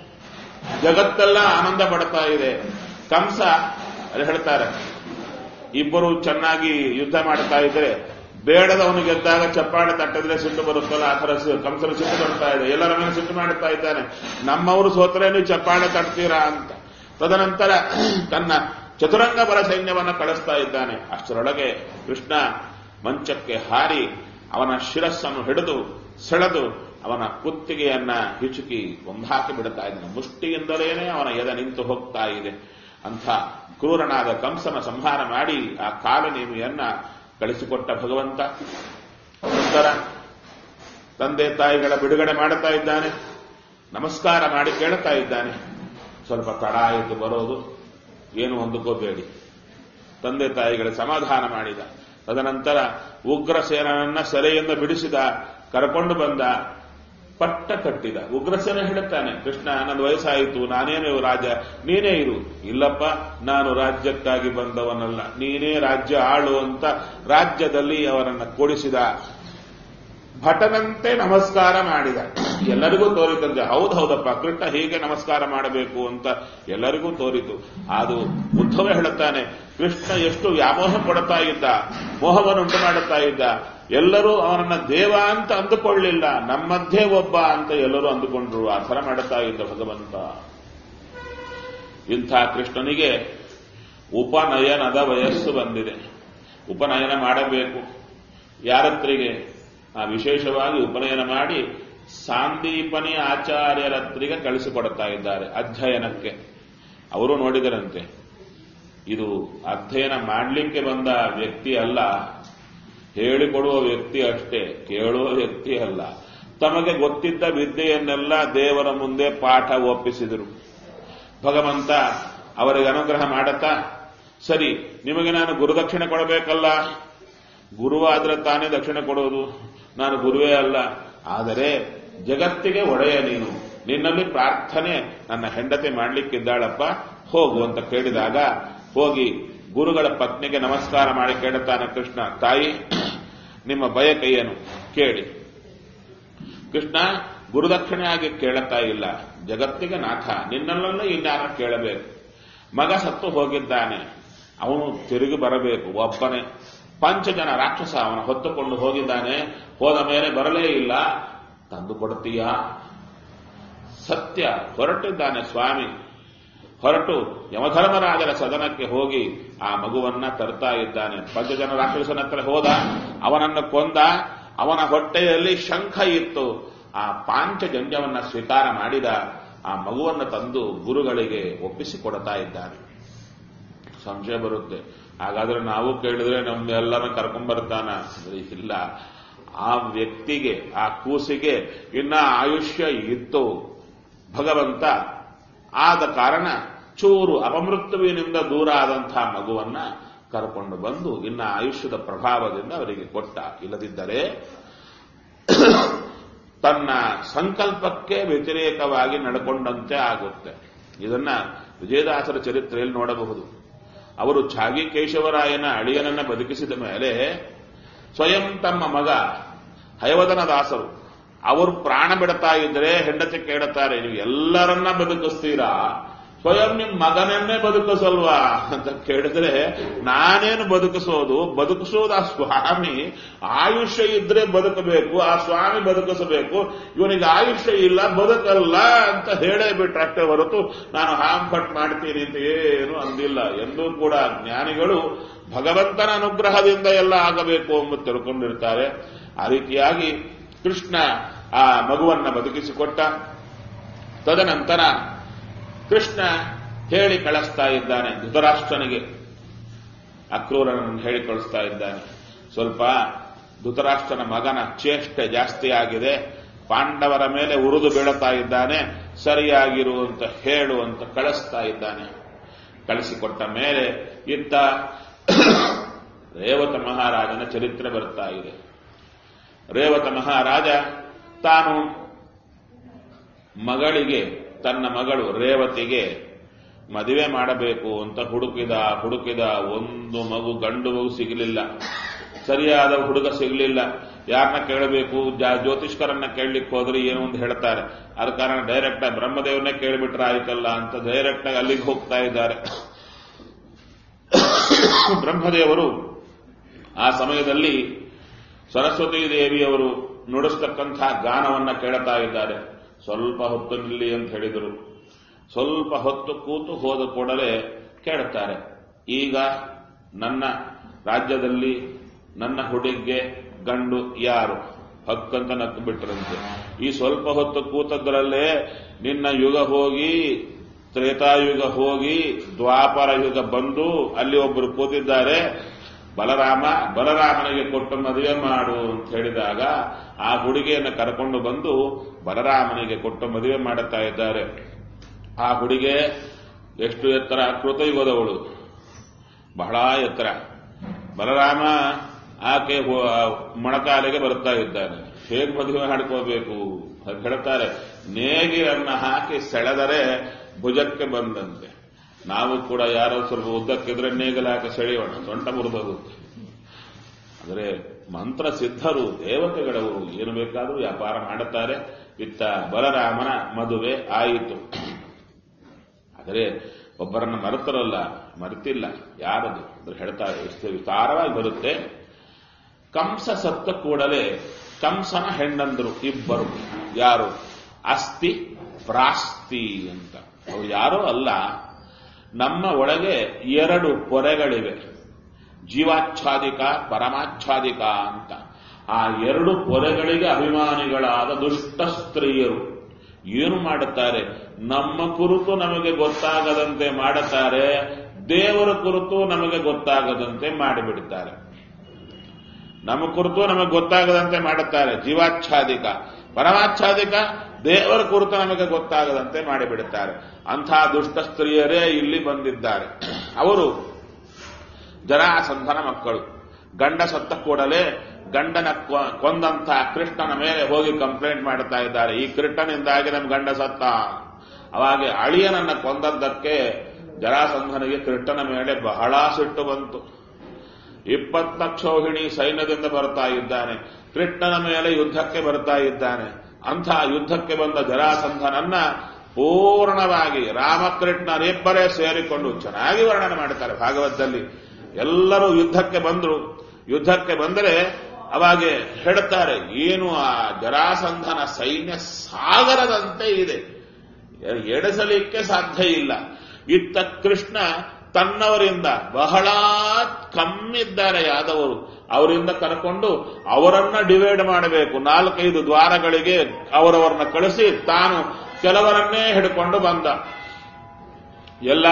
ಜಗತ್ತೆಲ್ಲ ಆನಂದ ಪಡ್ತಾ ಇದೆ ಕಂಸ ಅಲ್ಲಿ ಹೇಳ್ತಾರೆ ಇಬ್ಬರು ಚೆನ್ನಾಗಿ ಯುದ್ಧ ಮಾಡ್ತಾ ಇದ್ರೆ ಬೇಡದವನು ಗೆದ್ದಾಗ ಚಪ್ಪಾಳೆ ತಟ್ಟಿದ್ರೆ ಸಿಟ್ಟು ಬರುತ್ತಲ್ಲ ಆ ಥರ ಸಿ- ಕಂಸನ ಸಿಟ್ಟು ಬರ್ತಾ ಇದೆ ಎಲ್ಲರ ಮೇಲೆ ಸಿಟ್ಟು ಮಾಡುತ್ತಾ ಇದ್ದಾನೆ ನಮ್ಮವರು ಸೋತ್ರೆ ನೀವು ಚಪ್ಪಾಳೆ ತಟ್ತೀರಾ ಅಂತ ತದನಂತರ ತನ್ನ ಚತುರಂಗ ಬಲ ಸೈನ್ಯವನ್ನ ಕಳಿಸ್ತಾ ಇದ್ದಾನೆ ಅಷ್ಟರೊಳಗೆ ಕೃಷ್ಣ ಮಂಚಕ್ಕೆ ಹಾರಿ ಅವನ ಶಿರಸ್ಸನ್ನು ಹಿಡಿದು ಸೆಳೆದು ಅವನ ಕುತ್ತಿಗೆಯನ್ನ ಹಿಚುಕಿ ಒಂದಾಕಿ ಬಿಡುತ್ತಾ ಇದ್ದಾನೆ ಮುಷ್ಟಿಯಿಂದಲೇನೆ ಅವನ ಎದೆ ನಿಂತು ಹೋಗ್ತಾ ಇದೆ ಅಂಥ ಕ್ರೂರನಾದ ಕಂಸನ ಸಂಹಾರ ಮಾಡಿ ಆ ಕಾಲನೇಮಿಯನ್ನ ಕಳಿಸಿಕೊಟ್ಟ ಭಗವಂತ ನಂತರ ತಂದೆ ತಾಯಿಗಳ ಬಿಡುಗಡೆ ಮಾಡುತ್ತಾ ಇದ್ದಾನೆ ನಮಸ್ಕಾರ ಮಾಡಿ ಕೇಳುತ್ತಾ ಇದ್ದಾನೆ ಸ್ವಲ್ಪ ತಡ ಆಯಿತು ಬರೋದು ಏನು ಹೊಂದಿಕೋಬೇಡಿ ತಂದೆ ತಾಯಿಗಳ ಸಮಾಧಾನ ಮಾಡಿದ ತದನಂತರ ಉಗ್ರಸೇನನ್ನ ಸೆರೆಯಿಂದ ಬಿಡಿಸಿದ ಕರ್ಕೊಂಡು ಬಂದ ಪಟ್ಟ ಕಟ್ಟಿದ ಉಗ್ರಸೇನ ಹೇಳುತ್ತಾನೆ ಕೃಷ್ಣ ನನ್ನ ವಯಸ್ಸಾಯಿತು ನಾನೇನು ರಾಜ ನೀನೇ ಇರು ಇಲ್ಲಪ್ಪ ನಾನು ರಾಜ್ಯಕ್ಕಾಗಿ ಬಂದವನಲ್ಲ ನೀನೇ ರಾಜ್ಯ ಆಳು ಅಂತ ರಾಜ್ಯದಲ್ಲಿ ಅವರನ್ನ ಕೂಡಿಸಿದ ಭಟನಂತೆ ನಮಸ್ಕಾರ ಮಾಡಿದ ಎಲ್ಲರಿಗೂ ತೋರಿತಂತೆ ಹೌದು ಹೌದಪ್ಪ ಕೃಷ್ಣ ಹೀಗೆ ನಮಸ್ಕಾರ ಮಾಡಬೇಕು ಅಂತ ಎಲ್ಲರಿಗೂ ತೋರಿತು ಅದು ಉದ್ಧವ ಹೇಳುತ್ತಾನೆ ಕೃಷ್ಣ ಎಷ್ಟು ವ್ಯಾಮೋಹ ಪಡುತ್ತಾ ಇದ್ದ ಮೋಹವನ್ನುಂಟು ಮಾಡುತ್ತಾ ಇದ್ದ ಎಲ್ಲರೂ ಅವನನ್ನ ದೇವ ಅಂತ ಅಂದುಕೊಳ್ಳಿಲ್ಲ ನಮ್ಮಧ್ಯೆ ಒಬ್ಬ ಅಂತ ಎಲ್ಲರೂ ಅಂದುಕೊಂಡ್ರು ಆ ಥರ ಮಾಡುತ್ತಾ ಇದ್ದ ಭಗವಂತ ಇಂಥ ಕೃಷ್ಣನಿಗೆ ಉಪನಯನದ ವಯಸ್ಸು ಬಂದಿದೆ ಉಪನಯನ ಮಾಡಬೇಕು ಯಾರತ್ರಿಗೆ ಆ ವಿಶೇಷವಾಗಿ ಉಪನಯನ ಮಾಡಿ ಸಾಂದೀಪನಿ ಆಚಾರ್ಯರತ್ರಿಗೆ ಕಳಿಸಿಕೊಡುತ್ತಾ ಇದ್ದಾರೆ ಅಧ್ಯಯನಕ್ಕೆ ಅವರು ನೋಡಿದರಂತೆ ಇದು ಅಧ್ಯಯನ ಮಾಡಲಿಕ್ಕೆ ಬಂದ ವ್ಯಕ್ತಿ ಅಲ್ಲ ಹೇಳಿಕೊಡುವ ವ್ಯಕ್ತಿ ಅಷ್ಟೇ ಕೇಳುವ ವ್ಯಕ್ತಿ ಅಲ್ಲ ತಮಗೆ ಗೊತ್ತಿದ್ದ ವಿದ್ಯೆಯನ್ನೆಲ್ಲ ದೇವರ ಮುಂದೆ ಪಾಠ ಒಪ್ಪಿಸಿದರು ಭಗವಂತ ಅವರಿಗೆ ಅನುಗ್ರಹ ಮಾಡುತ್ತಾ ಸರಿ ನಿಮಗೆ ನಾನು ಗುರುದಕ್ಷಿಣೆ ಕೊಡಬೇಕಲ್ಲ ಗುರುವಾದ್ರೆ ತಾನೇ ದಕ್ಷಿಣೆ ಕೊಡೋದು ನಾನು ಗುರುವೇ ಅಲ್ಲ ಆದರೆ ಜಗತ್ತಿಗೆ ಒಡೆಯ ನೀನು ನಿನ್ನಲ್ಲಿ ಪ್ರಾರ್ಥನೆ ನನ್ನ ಹೆಂಡತಿ ಮಾಡ್ಲಿಕ್ಕಿದ್ದಾಳಪ್ಪ ಹೋಗು ಅಂತ ಕೇಳಿದಾಗ ಹೋಗಿ ಗುರುಗಳ ಪತ್ನಿಗೆ ನಮಸ್ಕಾರ ಮಾಡಿ ಕೇಳುತ್ತಾನೆ ಕೃಷ್ಣ ತಾಯಿ ನಿಮ್ಮ ಬಯಕೆ ಏನು ಕೇಳಿ ಕೃಷ್ಣ ಗುರುದಕ್ಷಿಣೆಯಾಗಿ ಕೇಳುತ್ತಾ ಇಲ್ಲ ಜಗತ್ತಿಗೆ ನಾಥ ನಿನ್ನಲ್ಲೇ ಇನ್ಯಾರ ಕೇಳಬೇಕು ಮಗ ಸತ್ತು ಹೋಗಿದ್ದಾನೆ ಅವನು ತಿರುಗಿ ಬರಬೇಕು ಒಬ್ಬನೇ ಪಂಚಜನ ರಾಕ್ಷಸ ಅವನ ಹೊತ್ತುಕೊಂಡು ಹೋಗಿದ್ದಾನೆ ಹೋದ ಮೇಲೆ ಬರಲೇ ಇಲ್ಲ ತಂದು ಕೊಡ್ತೀಯಾ ಸತ್ಯ ಹೊರಟಿದ್ದಾನೆ ಸ್ವಾಮಿ ಹೊರಟು ಯಮಧರ್ಮರಾಜರ ಸದನಕ್ಕೆ ಹೋಗಿ ಆ ಮಗುವನ್ನ ತರ್ತಾ ಇದ್ದಾನೆ ಪಂಚಜನ ರಾಕ್ಷಸನ ಹತ್ರ ಹೋದ ಅವನನ್ನು ಕೊಂದ ಅವನ ಹೊಟ್ಟೆಯಲ್ಲಿ ಶಂಖ ಇತ್ತು ಆ ಪಾಂಚಜನ್ಯವನ್ನ ಸ್ವೀಕಾರ ಮಾಡಿದ ಆ ಮಗುವನ್ನು ತಂದು ಗುರುಗಳಿಗೆ ಒಪ್ಪಿಸಿಕೊಡ್ತಾ ಇದ್ದಾನೆ ಸಂಶಯ ಬರುತ್ತೆ ಹಾಗಾದ್ರೆ ನಾವು ಕೇಳಿದ್ರೆ ನಮ್ಮೆಲ್ಲರ ಕರ್ಕೊಂಡ್ಬರ್ತಾನ ಅಂದ್ರೆ ಇಲ್ಲ ಆ ವ್ಯಕ್ತಿಗೆ ಆ ಕೂಸಿಗೆ ಇನ್ನ ಆಯುಷ್ಯ ಇತ್ತು ಭಗವಂತ ಆದ ಕಾರಣ ಚೂರು ಅಪಮೃತ್ಯುವಿನಿಂದ ದೂರ ಆದಂತಹ ಮಗುವನ್ನ ಕರ್ಕೊಂಡು ಬಂದು ಇನ್ನ ಆಯುಷ್ಯದ ಪ್ರಭಾವದಿಂದ ಅವರಿಗೆ ಕೊಟ್ಟ ಇಲ್ಲದಿದ್ದರೆ ತನ್ನ ಸಂಕಲ್ಪಕ್ಕೆ ವ್ಯತಿರೇಕವಾಗಿ ನಡ್ಕೊಂಡಂತೆ ಆಗುತ್ತೆ ಇದನ್ನ ವಿಜಯದಾಸರ ಚರಿತ್ರೆಯಲ್ಲಿ ನೋಡಬಹುದು ಅವರು ಛಾಗಿ ಕೇಶವರಾಯನ ಅಳಿಯನನ್ನ ಬದುಕಿಸಿದ ಮೇಲೆ ಸ್ವಯಂ ತಮ್ಮ ಮಗ ಹಯವದನ ದಾಸರು ಅವರು ಪ್ರಾಣ ಬಿಡ್ತಾ ಇದ್ರೆ ಹೆಂಡತಿ ಕೇಳುತ್ತಾರೆ ನೀವು ಎಲ್ಲರನ್ನ ಬದುಕಿಸ್ತೀರಾ ಸ್ವಯಂ ನಿಮ್ ಮಗನನ್ನೇ ಬದುಕಿಸಲ್ವಾ ಅಂತ ಕೇಳಿದ್ರೆ ನಾನೇನು ಬದುಕಿಸೋದು ಬದುಕಿಸೋದು ಆ ಸ್ವಾಮಿ ಆಯುಷ್ಯ ಇದ್ರೆ ಬದುಕಬೇಕು ಆ ಸ್ವಾಮಿ ಬದುಕಿಸಬೇಕು ಇವನಿಗೆ ಆಯುಷ್ಯ ಇಲ್ಲ ಬದುಕಲ್ಲ ಅಂತ ಹೇಳೇ ಬಿಟ್ರಷ್ಟೇ ಹೊರತು ನಾನು ಹಾಂ ಫಟ್ ಮಾಡ್ತೀನಿ ಅಂತ ಏನು ಅಂದಿಲ್ಲ ಎಂದೂ ಕೂಡ ಜ್ಞಾನಿಗಳು ಭಗವಂತನ ಅನುಗ್ರಹದಿಂದ ಎಲ್ಲ ಆಗಬೇಕು ಎಂಬುದು ತಿಳ್ಕೊಂಡಿರ್ತಾರೆ ಆ ರೀತಿಯಾಗಿ ಕೃಷ್ಣ ಆ ಮಗುವನ್ನ ಬದುಕಿಸಿಕೊಟ್ಟ ತದನಂತರ ಕೃಷ್ಣ ಹೇಳಿ ಕಳಿಸ್ತಾ ಇದ್ದಾನೆ ಧೃತರಾಷ್ಟ್ರನಿಗೆ ಅಕ್ರೂರನನ್ನು ಹೇಳಿ ಕಳಿಸ್ತಾ ಇದ್ದಾನೆ ಸ್ವಲ್ಪ ಧೃತರಾಷ್ಟ್ರನ ಮಗನ ಚೇಷ್ಟೆ ಜಾಸ್ತಿ ಆಗಿದೆ ಪಾಂಡವರ ಮೇಲೆ ಉರಿದು ಬೀಳುತ್ತಾ ಇದ್ದಾನೆ ಸರಿಯಾಗಿರು ಅಂತ ಹೇಳು ಅಂತ ಕಳಿಸ್ತಾ ಇದ್ದಾನೆ ಕಳಿಸಿಕೊಟ್ಟ ಮೇಲೆ ಇತ್ತ ರೇವತ ಮಹಾರಾಜನ ಚರಿತ್ರೆ ಬರ್ತಾ ಇದೆ ರೇವತ ಮಹಾರಾಜ ತಾನು ಮಗಳಿಗೆ ತನ್ನ ಮಗಳು ರೇವತಿಗೆ ಮದುವೆ ಮಾಡಬೇಕು ಅಂತ ಹುಡುಕಿದ ಹುಡುಕಿದ ಒಂದು ಮಗು ಗಂಡು ಮಗು ಸಿಗಲಿಲ್ಲ ಸರಿಯಾದ ಹುಡುಗ ಸಿಗಲಿಲ್ಲ ಯಾರನ್ನ ಕೇಳಬೇಕು ಜ್ಯೋತಿಷ್ಕರನ್ನ ಕೇಳಲಿಕ್ಕೆ ಹೋದ್ರೆ ಏನು ಅಂತ ಹೇಳ್ತಾರೆ ಅದ ಕಾರಣ ಡೈರೆಕ್ಟ್ ಆಗಿ ಬ್ರಹ್ಮದೇವರನ್ನೇ ಕೇಳಿಬಿಟ್ರೆ ಆಯ್ತಲ್ಲ ಅಂತ ಡೈರೆಕ್ಟ್ ಆಗಿ ಅಲ್ಲಿಗೆ ಹೋಗ್ತಾ ಇದ್ದಾರೆ ಬ್ರಹ್ಮದೇವರು ಆ ಸಮಯದಲ್ಲಿ ಸರಸ್ವತಿ ದೇವಿಯವರು ನುಡಿಸ್ತಕ್ಕಂತಹ ಗಾನವನ್ನ ಕೇಳ್ತಾ ಇದ್ದಾರೆ ಸ್ವಲ್ಪ ಹೊತ್ತು ನಿಲ್ಲಿ ಅಂತ ಹೇಳಿದರು ಸ್ವಲ್ಪ ಹೊತ್ತು ಕೂತು ಹೋದ ಕೂಡಲೇ ಕೇಳುತ್ತಾರೆ ಈಗ ನನ್ನ ರಾಜ್ಯದಲ್ಲಿ ನನ್ನ ಹುಡುಗಿಗೆ ಗಂಡು ಯಾರು ಹಕ್ಕಂತ ನಕ್ಕು ಬಿಟ್ರಂತೆ ಈ ಸ್ವಲ್ಪ ಹೊತ್ತು ಕೂತದ್ರಲ್ಲೇ ನಿನ್ನ ಯುಗ ಹೋಗಿ ತ್ರೇತಾಯುಗ ಹೋಗಿ ದ್ವಾಪರ ಯುಗ ಬಂದು ಅಲ್ಲಿ ಒಬ್ಬರು ಕೂತಿದ್ದಾರೆ ಬಲರಾಮ ಬಲರಾಮನಿಗೆ ಕೊಟ್ಟು ಮದುವೆ ಮಾಡು ಅಂತ ಹೇಳಿದಾಗ ಆ ಹುಡುಗಿಯನ್ನು ಕರ್ಕೊಂಡು ಬಂದು ಬಲರಾಮನಿಗೆ ಕೊಟ್ಟು ಮದುವೆ ಮಾಡುತ್ತಾ ಇದ್ದಾರೆ ಆ ಹುಡುಗೆ ಎಷ್ಟು ಎತ್ತರ ಕೃತಯುಗದವಳು ಬಹಳ ಎತ್ತರ ಬಲರಾಮ ಆಕೆ ಮೊಣಕಾಲಿಗೆ ಬರ್ತಾ ಇದ್ದಾನೆ ಹೇಗೆ ಮದುವೆ ಮಾಡ್ಕೋಬೇಕು ಅಂತ ಹೇಳ್ತಾರೆ ನೇಗಿರನ್ನ ಹಾಕಿ ಸೆಳೆದರೆ ಭುಜಕ್ಕೆ ಬಂದಂತೆ ನಾವು ಕೂಡ ಯಾರೋ ಸ್ವಲ್ಪ ಉದ್ದಕ್ಕಿದ್ರೆ ನೇಗಲ ಹಾಕಿ ಸೆಳೆಯೋಣ ಸೊಂಟ ಮುರಿದೋಗುತ್ತೆ ಆದರೆ ಮಂತ್ರ ಸಿದ್ಧರು ದೇವತೆಗಳವರು ಏನು ಬೇಕಾದರೂ ವ್ಯಾಪಾರ ಮಾಡುತ್ತಾರೆ ಇತ್ತ ಬಲರಾಮನ ಮದುವೆ ಆಯಿತು ಆದರೆ ಒಬ್ಬರನ್ನ ಮರೆತರಲ್ಲ ಮರೆತಿಲ್ಲ ಯಾರದು ಅಂದ್ರೆ ಹೇಳ್ತಾರೆ ಎಷ್ಟು ವಿಸ್ತಾರವಾಗಿ ಬರುತ್ತೆ ಕಂಸ ಸತ್ತ ಕೂಡಲೇ ಕಂಸನ ಹೆಣ್ಣಂದರು ಇಬ್ಬರು ಯಾರು ಅಸ್ತಿ ಪ್ರಾಸ್ತಿ ಅಂತ ಅವ್ರು ಯಾರೋ ಅಲ್ಲ ನಮ್ಮ ಒಳಗೆ ಎರಡು ಪೊರೆಗಳಿವೆ ಜೀವಾಚ್ಛಾದಿಕ ಪರಮಾಚ್ಛಾದಿಕ ಅಂತ ಆ ಎರಡು ಪೊರೆಗಳಿಗೆ ಅಭಿಮಾನಿಗಳಾದ ದುಷ್ಟ ಸ್ತ್ರೀಯರು ಏನು ಮಾಡುತ್ತಾರೆ ನಮ್ಮ ಕುರಿತು ನಮಗೆ ಗೊತ್ತಾಗದಂತೆ ಮಾಡುತ್ತಾರೆ ದೇವರ ಕುರಿತು ನಮಗೆ ಗೊತ್ತಾಗದಂತೆ ಮಾಡಿಬಿಡುತ್ತಾರೆ ನಮ್ಮ ಕುರಿತು ನಮಗೆ ಗೊತ್ತಾಗದಂತೆ ಮಾಡುತ್ತಾರೆ ಜೀವಾಚ್ಛಾದಿಕ ಪರಮಾಚ್ಛಾದಿಕ ದೇವರ ಕುರಿತು ನಮಗೆ ಗೊತ್ತಾಗದಂತೆ ಮಾಡಿಬಿಡುತ್ತಾರೆ ಅಂಥ ದುಷ್ಟ ಸ್ತ್ರೀಯರೇ ಇಲ್ಲಿ ಬಂದಿದ್ದಾರೆ ಅವರು ಜರಾಸಂಧನ ಮಕ್ಕಳು ಗಂಡ ಸತ್ತ ಕೂಡಲೇ ಗಂಡನ ಕೊಂದಂತ ಕೃಷ್ಣನ ಮೇಲೆ ಹೋಗಿ ಕಂಪ್ಲೇಂಟ್ ಮಾಡುತ್ತಾ ಇದ್ದಾರೆ ಈ ಕೃಷ್ಣನಿಂದಾಗಿ ನಮ್ಮ ಗಂಡ ಸತ್ತ ಅವಾಗ ಅಳಿಯನನ್ನ ಕೊಂದದ್ದಕ್ಕೆ ಜರಾಸಂಧನಿಗೆ ಕೃಷ್ಣನ ಮೇಲೆ ಬಹಳ ಸಿಟ್ಟು ಬಂತು ಇಪ್ಪತ್ತಕ್ಷೋಹಿಣಿ ಸೈನ್ಯದಿಂದ ಬರ್ತಾ ಇದ್ದಾನೆ ಕೃಷ್ಣನ ಮೇಲೆ ಯುದ್ಧಕ್ಕೆ ಬರ್ತಾ ಇದ್ದಾನೆ ಅಂಥ ಯುದ್ಧಕ್ಕೆ ಬಂದ ಜರಾಸಂಧನನ್ನ ಪೂರ್ಣವಾಗಿ ರಾಮಕೃಷ್ಣರಿಬ್ಬರೇ ಸೇರಿಕೊಂಡು ಚೆನ್ನಾಗಿ ವರ್ಣನೆ ಮಾಡುತ್ತಾರೆ ಭಾಗವತದಲ್ಲಿ ಎಲ್ಲರೂ ಯುದ್ಧಕ್ಕೆ ಬಂದರು ಯುದ್ಧಕ್ಕೆ ಬಂದರೆ ಅವಾಗೆ ಹೇಳ್ತಾರೆ ಏನು ಆ ಜರಾಸಂಧನ ಸೈನ್ಯ ಸಾಗರದಂತೆ ಇದೆ ಎಡೆಸಲಿಕ್ಕೆ ಸಾಧ್ಯ ಇಲ್ಲ ಇತ್ತ ಕೃಷ್ಣ ತನ್ನವರಿಂದ ಬಹಳ ಕಮ್ಮಿದ್ದಾರೆ ಯಾದವರು ಅವರಿಂದ ಕರ್ಕೊಂಡು ಅವರನ್ನ ಡಿವೈಡ್ ಮಾಡಬೇಕು ನಾಲ್ಕೈದು ದ್ವಾರಗಳಿಗೆ ಅವರವರನ್ನ ಕಳಿಸಿ ತಾನು ಕೆಲವರನ್ನೇ ಹಿಡ್ಕೊಂಡು ಬಂದ ಎಲ್ಲ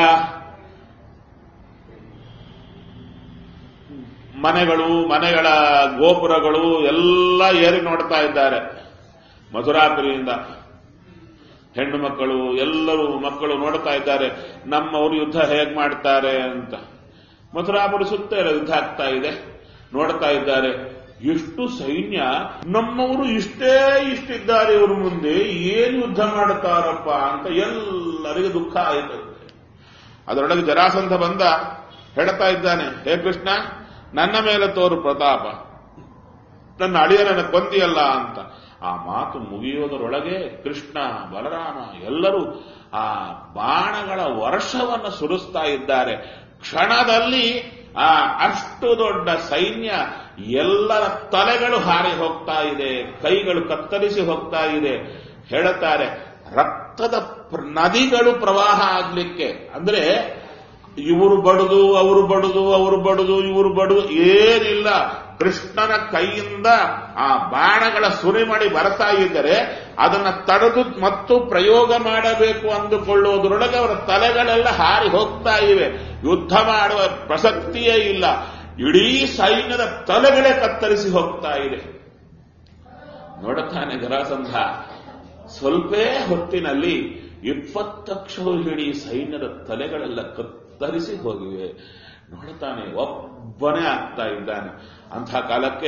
ಮನೆಗಳು ಮನೆಗಳ ಗೋಪುರಗಳು ಎಲ್ಲ ಏರಿ ನೋಡ್ತಾ ಇದ್ದಾರೆ ಮಧುರಾಪುರಿಯಿಂದ ಹೆಣ್ಣು ಮಕ್ಕಳು ಎಲ್ಲರೂ ಮಕ್ಕಳು ನೋಡ್ತಾ ಇದ್ದಾರೆ ನಮ್ಮವರು ಯುದ್ಧ ಹೇಗ್ ಮಾಡ್ತಾರೆ ಅಂತ ಮಥುರಾಪುರಿ ಸುತ್ತ ಯುದ್ಧ ಆಗ್ತಾ ಇದೆ ನೋಡ್ತಾ ಇದ್ದಾರೆ ಎಷ್ಟು ಸೈನ್ಯ ನಮ್ಮವರು ಇಷ್ಟೇ ಇಷ್ಟಿದ್ದಾರೆ ಇವ್ರ ಮುಂದೆ ಏನು ಯುದ್ಧ ಮಾಡುತ್ತಾರಪ್ಪ ಅಂತ ಎಲ್ಲರಿಗೂ ದುಃಖ ಆಯಿತು ಅದರೊಳಗೆ ಜರಾಸಂಧ ಬಂದ ಹೇಳ್ತಾ ಇದ್ದಾನೆ ಹೇ ಕೃಷ್ಣ ನನ್ನ ಮೇಲೆ ತೋರು ಪ್ರತಾಪ ನನ್ನ ಅಳಿಯನನ್ನ ಕೊಂದಿಯಲ್ಲ ಅಂತ ಆ ಮಾತು ಮುಗಿಯೋದರೊಳಗೆ ಕೃಷ್ಣ ಬಲರಾಮ ಎಲ್ಲರೂ ಆ ಬಾಣಗಳ ವರ್ಷವನ್ನು ಸುರಿಸ್ತಾ ಇದ್ದಾರೆ ಕ್ಷಣದಲ್ಲಿ ಆ ಅಷ್ಟು ದೊಡ್ಡ ಸೈನ್ಯ ಎಲ್ಲರ ತಲೆಗಳು ಹಾರಿ ಹೋಗ್ತಾ ಇದೆ ಕೈಗಳು ಕತ್ತರಿಸಿ ಹೋಗ್ತಾ ಇದೆ ಹೇಳುತ್ತಾರೆ ರಕ್ತದ ಪ್ರ- ನದಿಗಳು ಪ್ರವಾಹ ಆಗ್ಲಿಕ್ಕೆ ಅಂದ್ರೆ ಇವರು ಬಡುದು ಅವರು ಬಡುದು ಅವರು ಬಡುದು ಇವರು ಬಡುದು ಏನಿಲ್ಲ ಕೃಷ್ಣನ ಕೈಯಿಂದ ಆ ಬಾಣಗಳ ಸುರಿಮಡಿ ಬರ್ತಾ ಇದ್ದರೆ ಅದನ್ನ ತಡೆದು ಮತ್ತು ಪ್ರಯೋಗ ಮಾಡಬೇಕು ಅಂದುಕೊಳ್ಳುವುದರೊಳಗೆ ಅವರ ತಲೆಗಳೆಲ್ಲ ಹಾರಿ ಹೋಗ್ತಾ ಇವೆ ಯುದ್ಧ ಮಾಡುವ ಪ್ರಸಕ್ತಿಯೇ ಇಲ್ಲ ಇಡೀ ಸೈನ್ಯದ ತಲೆಗಳೇ ಕತ್ತರಿಸಿ ಹೋಗ್ತಾ ಇದೆ ನೋಡುತ್ತಾನೆ ಜರಾಸಂಧ ಸ್ವಲ್ಪೇ ಹೊತ್ತಿನಲ್ಲಿ ಇಪ್ಪತ್ತಕ್ಷರು ಹಿಡಿ ಸೈನ್ಯದ ತಲೆಗಳೆಲ್ಲ ಕತ್ತರಿಸಿ ಹೋಗಿವೆ ನೋಡುತ್ತಾನೆ ಒಬ್ಬನೇ ಆಗ್ತಾ ಇದ್ದಾನೆ ಅಂಥ ಕಾಲಕ್ಕೆ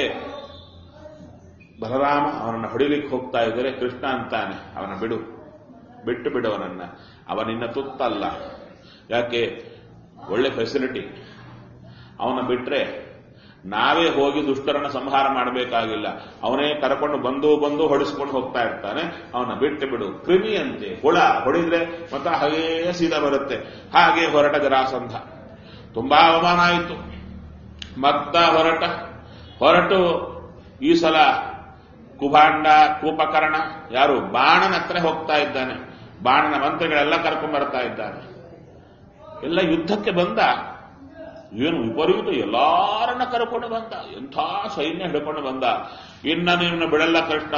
ಬಲರಾಮ ಅವನನ್ನು ಹೊಡಿಲಿಕ್ಕೆ ಹೋಗ್ತಾ ಇದ್ದರೆ ಕೃಷ್ಣ ಅಂತಾನೆ ಅವನ ಬಿಡು ಬಿಟ್ಟು ಬಿಡು ಅವನನ್ನ ಅವನಿನ್ನ ತುತ್ತಲ್ಲ ಯಾಕೆ ಒಳ್ಳೆ ಫೆಸಿಲಿಟಿ ಅವನ ಬಿಟ್ರೆ ನಾವೇ ಹೋಗಿ ದುಷ್ಟರನ್ನ ಸಂಹಾರ ಮಾಡಬೇಕಾಗಿಲ್ಲ ಅವನೇ ಕರ್ಕೊಂಡು ಬಂದು ಬಂದು ಹೊಡಿಸ್ಕೊಂಡು ಹೋಗ್ತಾ ಇರ್ತಾನೆ ಅವನ ಬಿಟ್ಟು ಬಿಡು ಕ್ರಿಮಿಯಂತೆ ಹುಳ ಹೊಡಿದ್ರೆ ಮತ್ತೆ ಹಾಗೇ ಸೀದಾ ಬರುತ್ತೆ ಹಾಗೆ ಹೊರಟ ಜರಾಸಂಧ ತುಂಬಾ ಅವಮಾನ ಆಯಿತು ಮತ್ತ ಹೊರಟ ಹೊರಟು ಈ ಸಲ ಕುಭಾಂಡ ಕೂಪಕರ್ಣ ಯಾರು ಬಾಣನ ಹತ್ರ ಹೋಗ್ತಾ ಇದ್ದಾನೆ ಬಾಣನ ಮಂತ್ರಿಗಳೆಲ್ಲ ಕರ್ಕೊಂಡ್ ಬರ್ತಾ ಇದ್ದಾನೆ ಎಲ್ಲ ಯುದ್ಧಕ್ಕೆ ಬಂದ ಏನು ವಿಪರೀತ ಎಲ್ಲಾರನ್ನ ಕರ್ಕೊಂಡು ಬಂದ ಎಂಥ ಸೈನ್ಯ ಹಿಡ್ಕೊಂಡು ಬಂದ ಇನ್ನ ನಿನ್ನ ಬಿಡಲ್ಲ ಕೃಷ್ಣ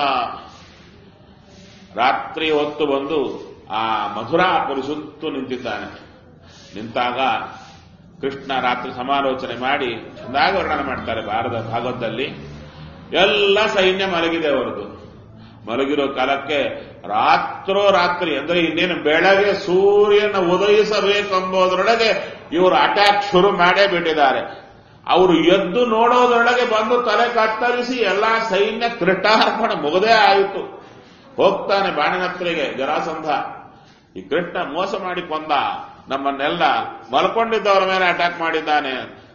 ರಾತ್ರಿ ಹೊತ್ತು ಬಂದು ಆ ಮಧುರಾಪುರಿ ಸುತ್ತು ನಿಂತಿದ್ದಾನೆ ನಿಂತಾಗ ಕೃಷ್ಣ ರಾತ್ರಿ ಸಮಾಲೋಚನೆ ಮಾಡಿ ಚೆಂದಾಗಿ ವರ್ಣನೆ ಮಾಡ್ತಾರೆ ಭಾರತ ಭಾಗವತದಲ್ಲಿ ಎಲ್ಲ ಸೈನ್ಯ ಮಲಗಿದೆ ಅವರದು ಮಲಗಿರೋ ಕಾಲಕ್ಕೆ ರಾತ್ರೋ ರಾತ್ರಿ ಅಂದ್ರೆ ಇನ್ನೇನು ಬೆಳಗ್ಗೆ ಸೂರ್ಯನ ಉದಯಿಸಬೇಕೆಂಬುದರೊಳಗೆ ಇವರು ಅಟ್ಯಾಕ್ ಶುರು ಮಾಡೇ ಬಿಟ್ಟಿದ್ದಾರೆ ಅವರು ಎದ್ದು ನೋಡೋದ್ರೊಳಗೆ ಬಂದು ತಲೆ ಕತ್ತರಿಸಿ ಎಲ್ಲಾ ಸೈನ್ಯ ಕೃಟಾರ್ಪಣ ಮುಗದೇ ಆಯಿತು ಹೋಗ್ತಾನೆ ಬಾಣಿನತ್ರಿಗೆ ಜರಾಸಂಧ ಈ ಕೃಷ್ಣ ಮೋಸ ಮಾಡಿ ಕೊಂದ ನಮ್ಮನ್ನೆಲ್ಲ ಮಲ್ಕೊಂಡಿದ್ದವರ ಮೇಲೆ ಅಟ್ಯಾಕ್ ಮಾಡಿದ್ದಾನೆ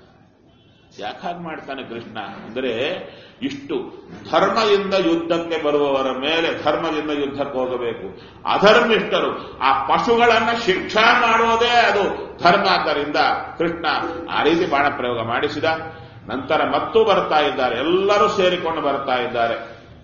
ಯಾಕೆ ಹಾಗೆ ಮಾಡ್ತಾನೆ ಕೃಷ್ಣ ಅಂದರೆ ಇಷ್ಟು ಧರ್ಮದಿಂದ ಯುದ್ಧಕ್ಕೆ ಬರುವವರ ಮೇಲೆ ಧರ್ಮದಿಂದ ಯುದ್ಧಕ್ಕೆ ಹೋಗಬೇಕು ಅಧರ್ಮಿಷ್ಠರು ಆ ಪಶುಗಳನ್ನ ಶಿಕ್ಷಾ ಮಾಡುವುದೇ ಅದು ಧರ್ಮ ಆದ್ದರಿಂದ ಕೃಷ್ಣ ಆ ರೀತಿ ಬಾಣ ಪ್ರಯೋಗ ಮಾಡಿಸಿದ ನಂತರ ಮತ್ತೂ ಬರ್ತಾ ಇದ್ದಾರೆ ಎಲ್ಲರೂ ಸೇರಿಕೊಂಡು ಬರ್ತಾ ಇದ್ದಾರೆ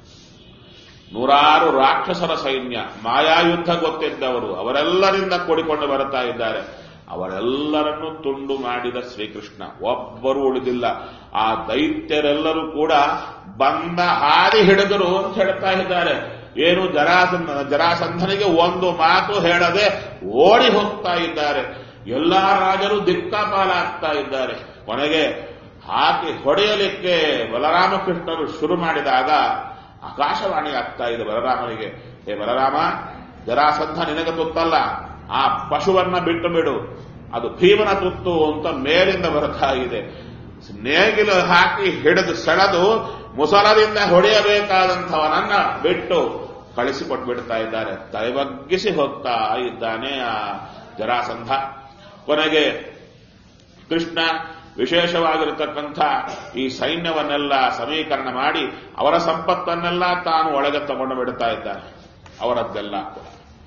ನೂರಾರು ರಾಕ್ಷಸರ ಸೈನ್ಯ ಮಾಯಾಯುದ್ಧ ಗೊತ್ತಿದ್ದವರು ಅವರೆಲ್ಲರಿಂದ ಕೂಡಿಕೊಂಡು ಬರ್ತಾ ಇದ್ದಾರೆ ಅವರೆಲ್ಲರನ್ನು ತುಂಡು ಮಾಡಿದ ಶ್ರೀಕೃಷ್ಣ ಒಬ್ಬರು ಉಳಿದಿಲ್ಲ ಆ ದೈತ್ಯರೆಲ್ಲರೂ ಕೂಡ ಬಂದ ಹಾದಿ ಹಿಡಿದರು ಅಂತ ಹೇಳ್ತಾ ಇದ್ದಾರೆ ಏನು ಜರಾಸಂಧ ಜರಾಸಂಧನಿಗೆ ಒಂದು ಮಾತು ಹೇಳದೆ ಓಡಿ ಹೋಗ್ತಾ ಇದ್ದಾರೆ ಎಲ್ಲಾ ರಾಜರು ದಿಕ್ಕಾಪಾಲಾಗ್ತಾ ಇದ್ದಾರೆ ಕೊನೆಗೆ ಹಾಕಿ ಹೊಡೆಯಲಿಕ್ಕೆ ಬಲರಾಮಕೃಷ್ಣರು ಶುರು ಮಾಡಿದಾಗ ಆಕಾಶವಾಣಿ ಆಗ್ತಾ ಇದೆ ಬಲರಾಮನಿಗೆ ಹೇ ಬಲರಾಮ ಜರಾಸಂಧ ನಿನಗೆ ತುತ್ತಲ್ಲ ಆ ಪಶುವನ್ನ ಬಿಟ್ಟು ಬಿಡು ಅದು ಭೀಮನ ತುತ್ತು ಅಂತ ಮೇಲಿಂದ ಬರ್ತಾ ಇದೆ ನೇಗಿಲು ಹಾಕಿ ಹಿಡಿದು ಸೆಳೆದು ಮುಸಲದಿಂದ ಹೊಡೆಯಬೇಕಾದಂಥವನನ್ನ ಬಿಟ್ಟು ಕಳಿಸಿಕೊಟ್ಬಿಡ್ತಾ ಇದ್ದಾರೆ ತಲೆಬಗ್ಗಿಸಿ ಹೋಗ್ತಾ ಇದ್ದಾನೆ ಆ ಜರಾಸಂಧ ಕೊನೆಗೆ ಕೃಷ್ಣ ವಿಶೇಷವಾಗಿರತಕ್ಕಂಥ ಈ ಸೈನ್ಯವನ್ನೆಲ್ಲ ಸಮೀಕರಣ ಮಾಡಿ ಅವರ ಸಂಪತ್ತನ್ನೆಲ್ಲ ತಾನು ಒಳಗೆ ತಗೊಂಡು ಬಿಡ್ತಾ ಇದ್ದಾನೆ ಅವರದ್ದೆಲ್ಲ ಕೂಡ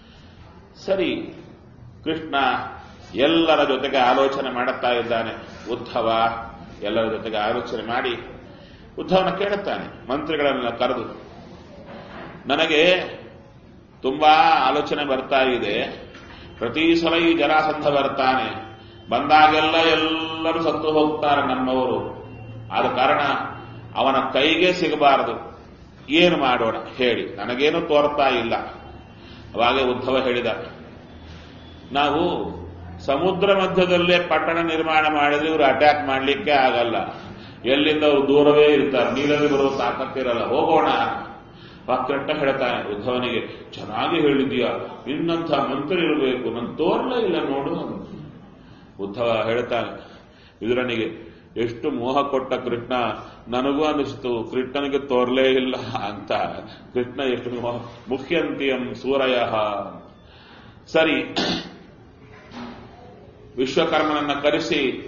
ಸರಿ ಕೃಷ್ಣ ಎಲ್ಲರ ಜೊತೆಗೆ ಆಲೋಚನೆ ಮಾಡುತ್ತಾ ಇದ್ದಾನೆ ಉದ್ಧವ ಎಲ್ಲರ ಜೊತೆಗೆ ಆಲೋಚನೆ ಮಾಡಿ ಉದ್ಧವನ ಕೇಳುತ್ತಾನೆ ಮಂತ್ರಿಗಳನ್ನೆಲ್ಲ ಕರೆದು ನನಗೆ ತುಂಬಾ ಆಲೋಚನೆ ಬರ್ತಾ ಇದೆ ಪ್ರತಿ ಸಲ ಈ ಜರಾಸಂಧ ಬರ್ತಾನೆ ಬಂದಾಗೆಲ್ಲ ಎಲ್ಲರೂ ಸತ್ತು ಹೋಗ್ತಾರೆ ನಮ್ಮವರು ಆದ ಕಾರಣ ಅವನ ಕೈಗೆ ಸಿಗಬಾರದು ಏನು ಮಾಡೋಣ ಹೇಳಿ ನನಗೇನು ತೋರ್ತಾ ಇಲ್ಲ ಅವಾಗೆ ಉದ್ಧವ ಹೇಳಿದ ನಾವು ಸಮುದ್ರ ಮಧ್ಯದಲ್ಲೇ ಪಟ್ಟಣ ನಿರ್ಮಾಣ ಮಾಡಿದ್ರೆ ಇವರು ಅಟ್ಯಾಕ್ ಮಾಡಲಿಕ್ಕೆ ಆಗಲ್ಲ ಎಲ್ಲಿಂದ ಅವ್ರು ದೂರವೇ ಇರ್ತಾರೆ ನೀರಲ್ಲಿ ಬರೋ ತಾಕತ್ತಿರಲ್ಲ ಹೋಗೋಣ ಪಕ್ಕಟ್ಟ ಹೇಳ್ತಾನೆ ಉದ್ಧವನಿಗೆ ಚೆನ್ನಾಗಿ ಹೇಳಿದೀಯ ಇನ್ನಂಥ ಮಂತ್ರಿ ಇರಬೇಕು ನನ್ ತೋರ್ಲೇ ಇಲ್ಲ ನೋಡು ಉದ್ಧವ ಹೇಳ್ತಾನೆ ವಿದುರನಿಗೆ ಎಷ್ಟು ಮೋಹ ಕೊಟ್ಟ ಕೃಷ್ಣ ನನಗೂ ಅನಿಸ್ತು ಕೃಷ್ಣನಿಗೆ ತೋರ್ಲೇ ಇಲ್ಲ ಅಂತ ಕೃಷ್ಣ ಎಷ್ಟು ಮೋಹ ಮುಖ್ಯಂತಿಯಂ ಸೂರಯ ಸರಿ ವಿಶ್ವಕರ್ಮನನ್ನ ಕರೆಸಿ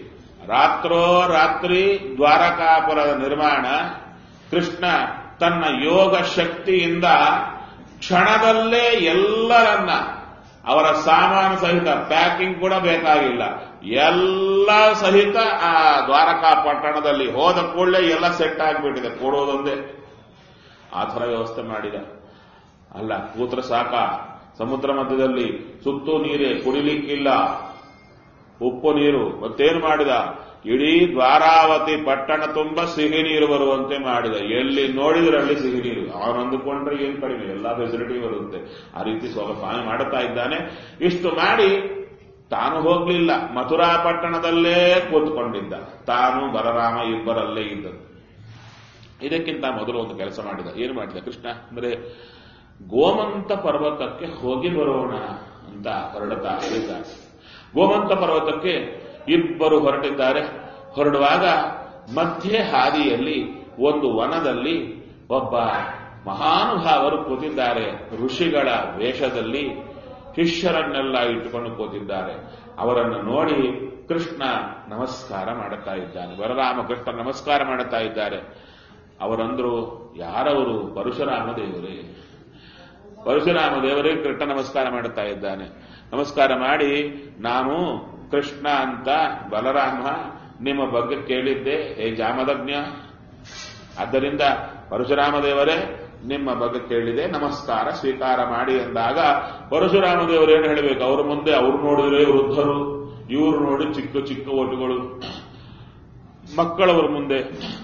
ರಾತ್ರೋ ರಾತ್ರಿ ದ್ವಾರಕಾಪುರದ ನಿರ್ಮಾಣ ಕೃಷ್ಣ ತನ್ನ ಯೋಗ ಶಕ್ತಿಯಿಂದ ಕ್ಷಣದಲ್ಲೇ ಎಲ್ಲರನ್ನ ಅವರ ಸಾಮಾನು ಸಹಿತ ಪ್ಯಾಕಿಂಗ್ ಕೂಡ ಬೇಕಾಗಿಲ್ಲ ಎಲ್ಲ ಸಹಿತ ಆ ದ್ವಾರಕಾ ಪಟ್ಟಣದಲ್ಲಿ ಹೋದ ಕೂಡಲೇ ಎಲ್ಲ ಸೆಟ್ ಆಗಿಬಿಟ್ಟಿದೆ ಕೊಡೋದೊಂದೇ ಆ ಥರ ವ್ಯವಸ್ಥೆ ಮಾಡಿದ ಅಲ್ಲ ಕೂತ್ರ ಸಾಕ ಸಮುದ್ರ ಮಧ್ಯದಲ್ಲಿ ಸುತ್ತೂ ನೀರೇ ಕುಡಿಲಿಕ್ಕಿಲ್ಲ ಉಪ್ಪು ನೀರು ಮತ್ತೇನು ಮಾಡಿದ ಇಡೀ ದ್ವಾರಾವತಿ ಪಟ್ಟಣ ತುಂಬ ಸಿಹಿ ನೀರು ಬರುವಂತೆ ಮಾಡಿದ ಎಲ್ಲಿ ನೋಡಿದ್ರೆ ಅಲ್ಲಿ ಸಿಹಿ ನೀರು ಅವನು ಅಂದುಕೊಂಡ್ರೆ ಏನ್ ಕಡಿಮೆ ಎಲ್ಲ ಫೆಸಿಲಿಟಿ ಬರುತ್ತೆ ಆ ರೀತಿ ಸ್ವಲ್ಪ ಸ್ವಾಮಿ ಮಾಡುತ್ತಾ ಇದ್ದಾನೆ ಇಷ್ಟು ಮಾಡಿ ತಾನು ಹೋಗ್ಲಿಲ್ಲ ಮಥುರಾ ಪಟ್ಟಣದಲ್ಲೇ ಕೂತ್ಕೊಂಡಿದ್ದ ತಾನು ಬಲರಾಮ ಇಬ್ಬರಲ್ಲೇ ಇದ್ದದ್ದು ಇದಕ್ಕಿಂತ ಮೊದಲು ಒಂದು ಕೆಲಸ ಮಾಡಿದ ಏನು ಮಾಡಿದ ಕೃಷ್ಣ ಅಂದ್ರೆ ಗೋಮಂತ ಪರ್ವತಕ್ಕೆ ಹೋಗಿ ಬರೋಣ ಅಂತ ಹೊರಡುತ್ತಾ ಇದ್ದಾರೆ ಗೋಮಂತ ಪರ್ವತಕ್ಕೆ ಇಬ್ಬರು ಹೊರಟಿದ್ದಾರೆ ಹೊರಡುವಾಗ ಮಧ್ಯೆ ಹಾದಿಯಲ್ಲಿ ಒಂದು ವನದಲ್ಲಿ ಒಬ್ಬ ಮಹಾನುಭಾವರು ಕೂತಿದ್ದಾರೆ ಋಷಿಗಳ ವೇಷದಲ್ಲಿ ಶಿಷ್ಯರನ್ನೆಲ್ಲ ಇಟ್ಟುಕೊಂಡು ಕೂತಿದ್ದಾರೆ ಅವರನ್ನು ನೋಡಿ ಕೃಷ್ಣ ನಮಸ್ಕಾರ ಮಾಡುತ್ತಾ ಇದ್ದಾನೆ ಬಲರಾಮ ಕೃಷ್ಣ ನಮಸ್ಕಾರ ಮಾಡುತ್ತಾ ಇದ್ದಾರೆ ಅವರಂದ್ರು ಯಾರವರು ಪರಶುರಾಮ ದೇವರೇ ಪರಶುರಾಮ ದೇವರೇ ಕೃಷ್ಣ ನಮಸ್ಕಾರ ಮಾಡುತ್ತಾ ಇದ್ದಾನೆ ನಮಸ್ಕಾರ ಮಾಡಿ ನಾನು ಕೃಷ್ಣ ಅಂತ ಬಲರಾಮ ನಿಮ್ಮ ಬಗ್ಗೆ ಕೇಳಿದ್ದೆ ಹೇ ಜಾಮದಜ್ಞ ಆದ್ದರಿಂದ ಪರಶುರಾಮ ದೇವರೇ ನಿಮ್ಮ ಬಗ್ಗೆ ಕೇಳಿದೆ ನಮಸ್ಕಾರ ಸ್ವೀಕಾರ ಮಾಡಿ ಎಂದಾಗ ಪರಶುರಾಮ ದೇವರು ಏನು ಹೇಳಬೇಕು ಅವ್ರ ಮುಂದೆ ಅವ್ರು ನೋಡಿದ್ರೆ ವೃದ್ಧರು ಇವರು ನೋಡಿ ಚಿಕ್ಕ ಚಿಕ್ಕ ಒಟುಗಳು ಮಕ್ಕಳವ್ರ ಮುಂದೆ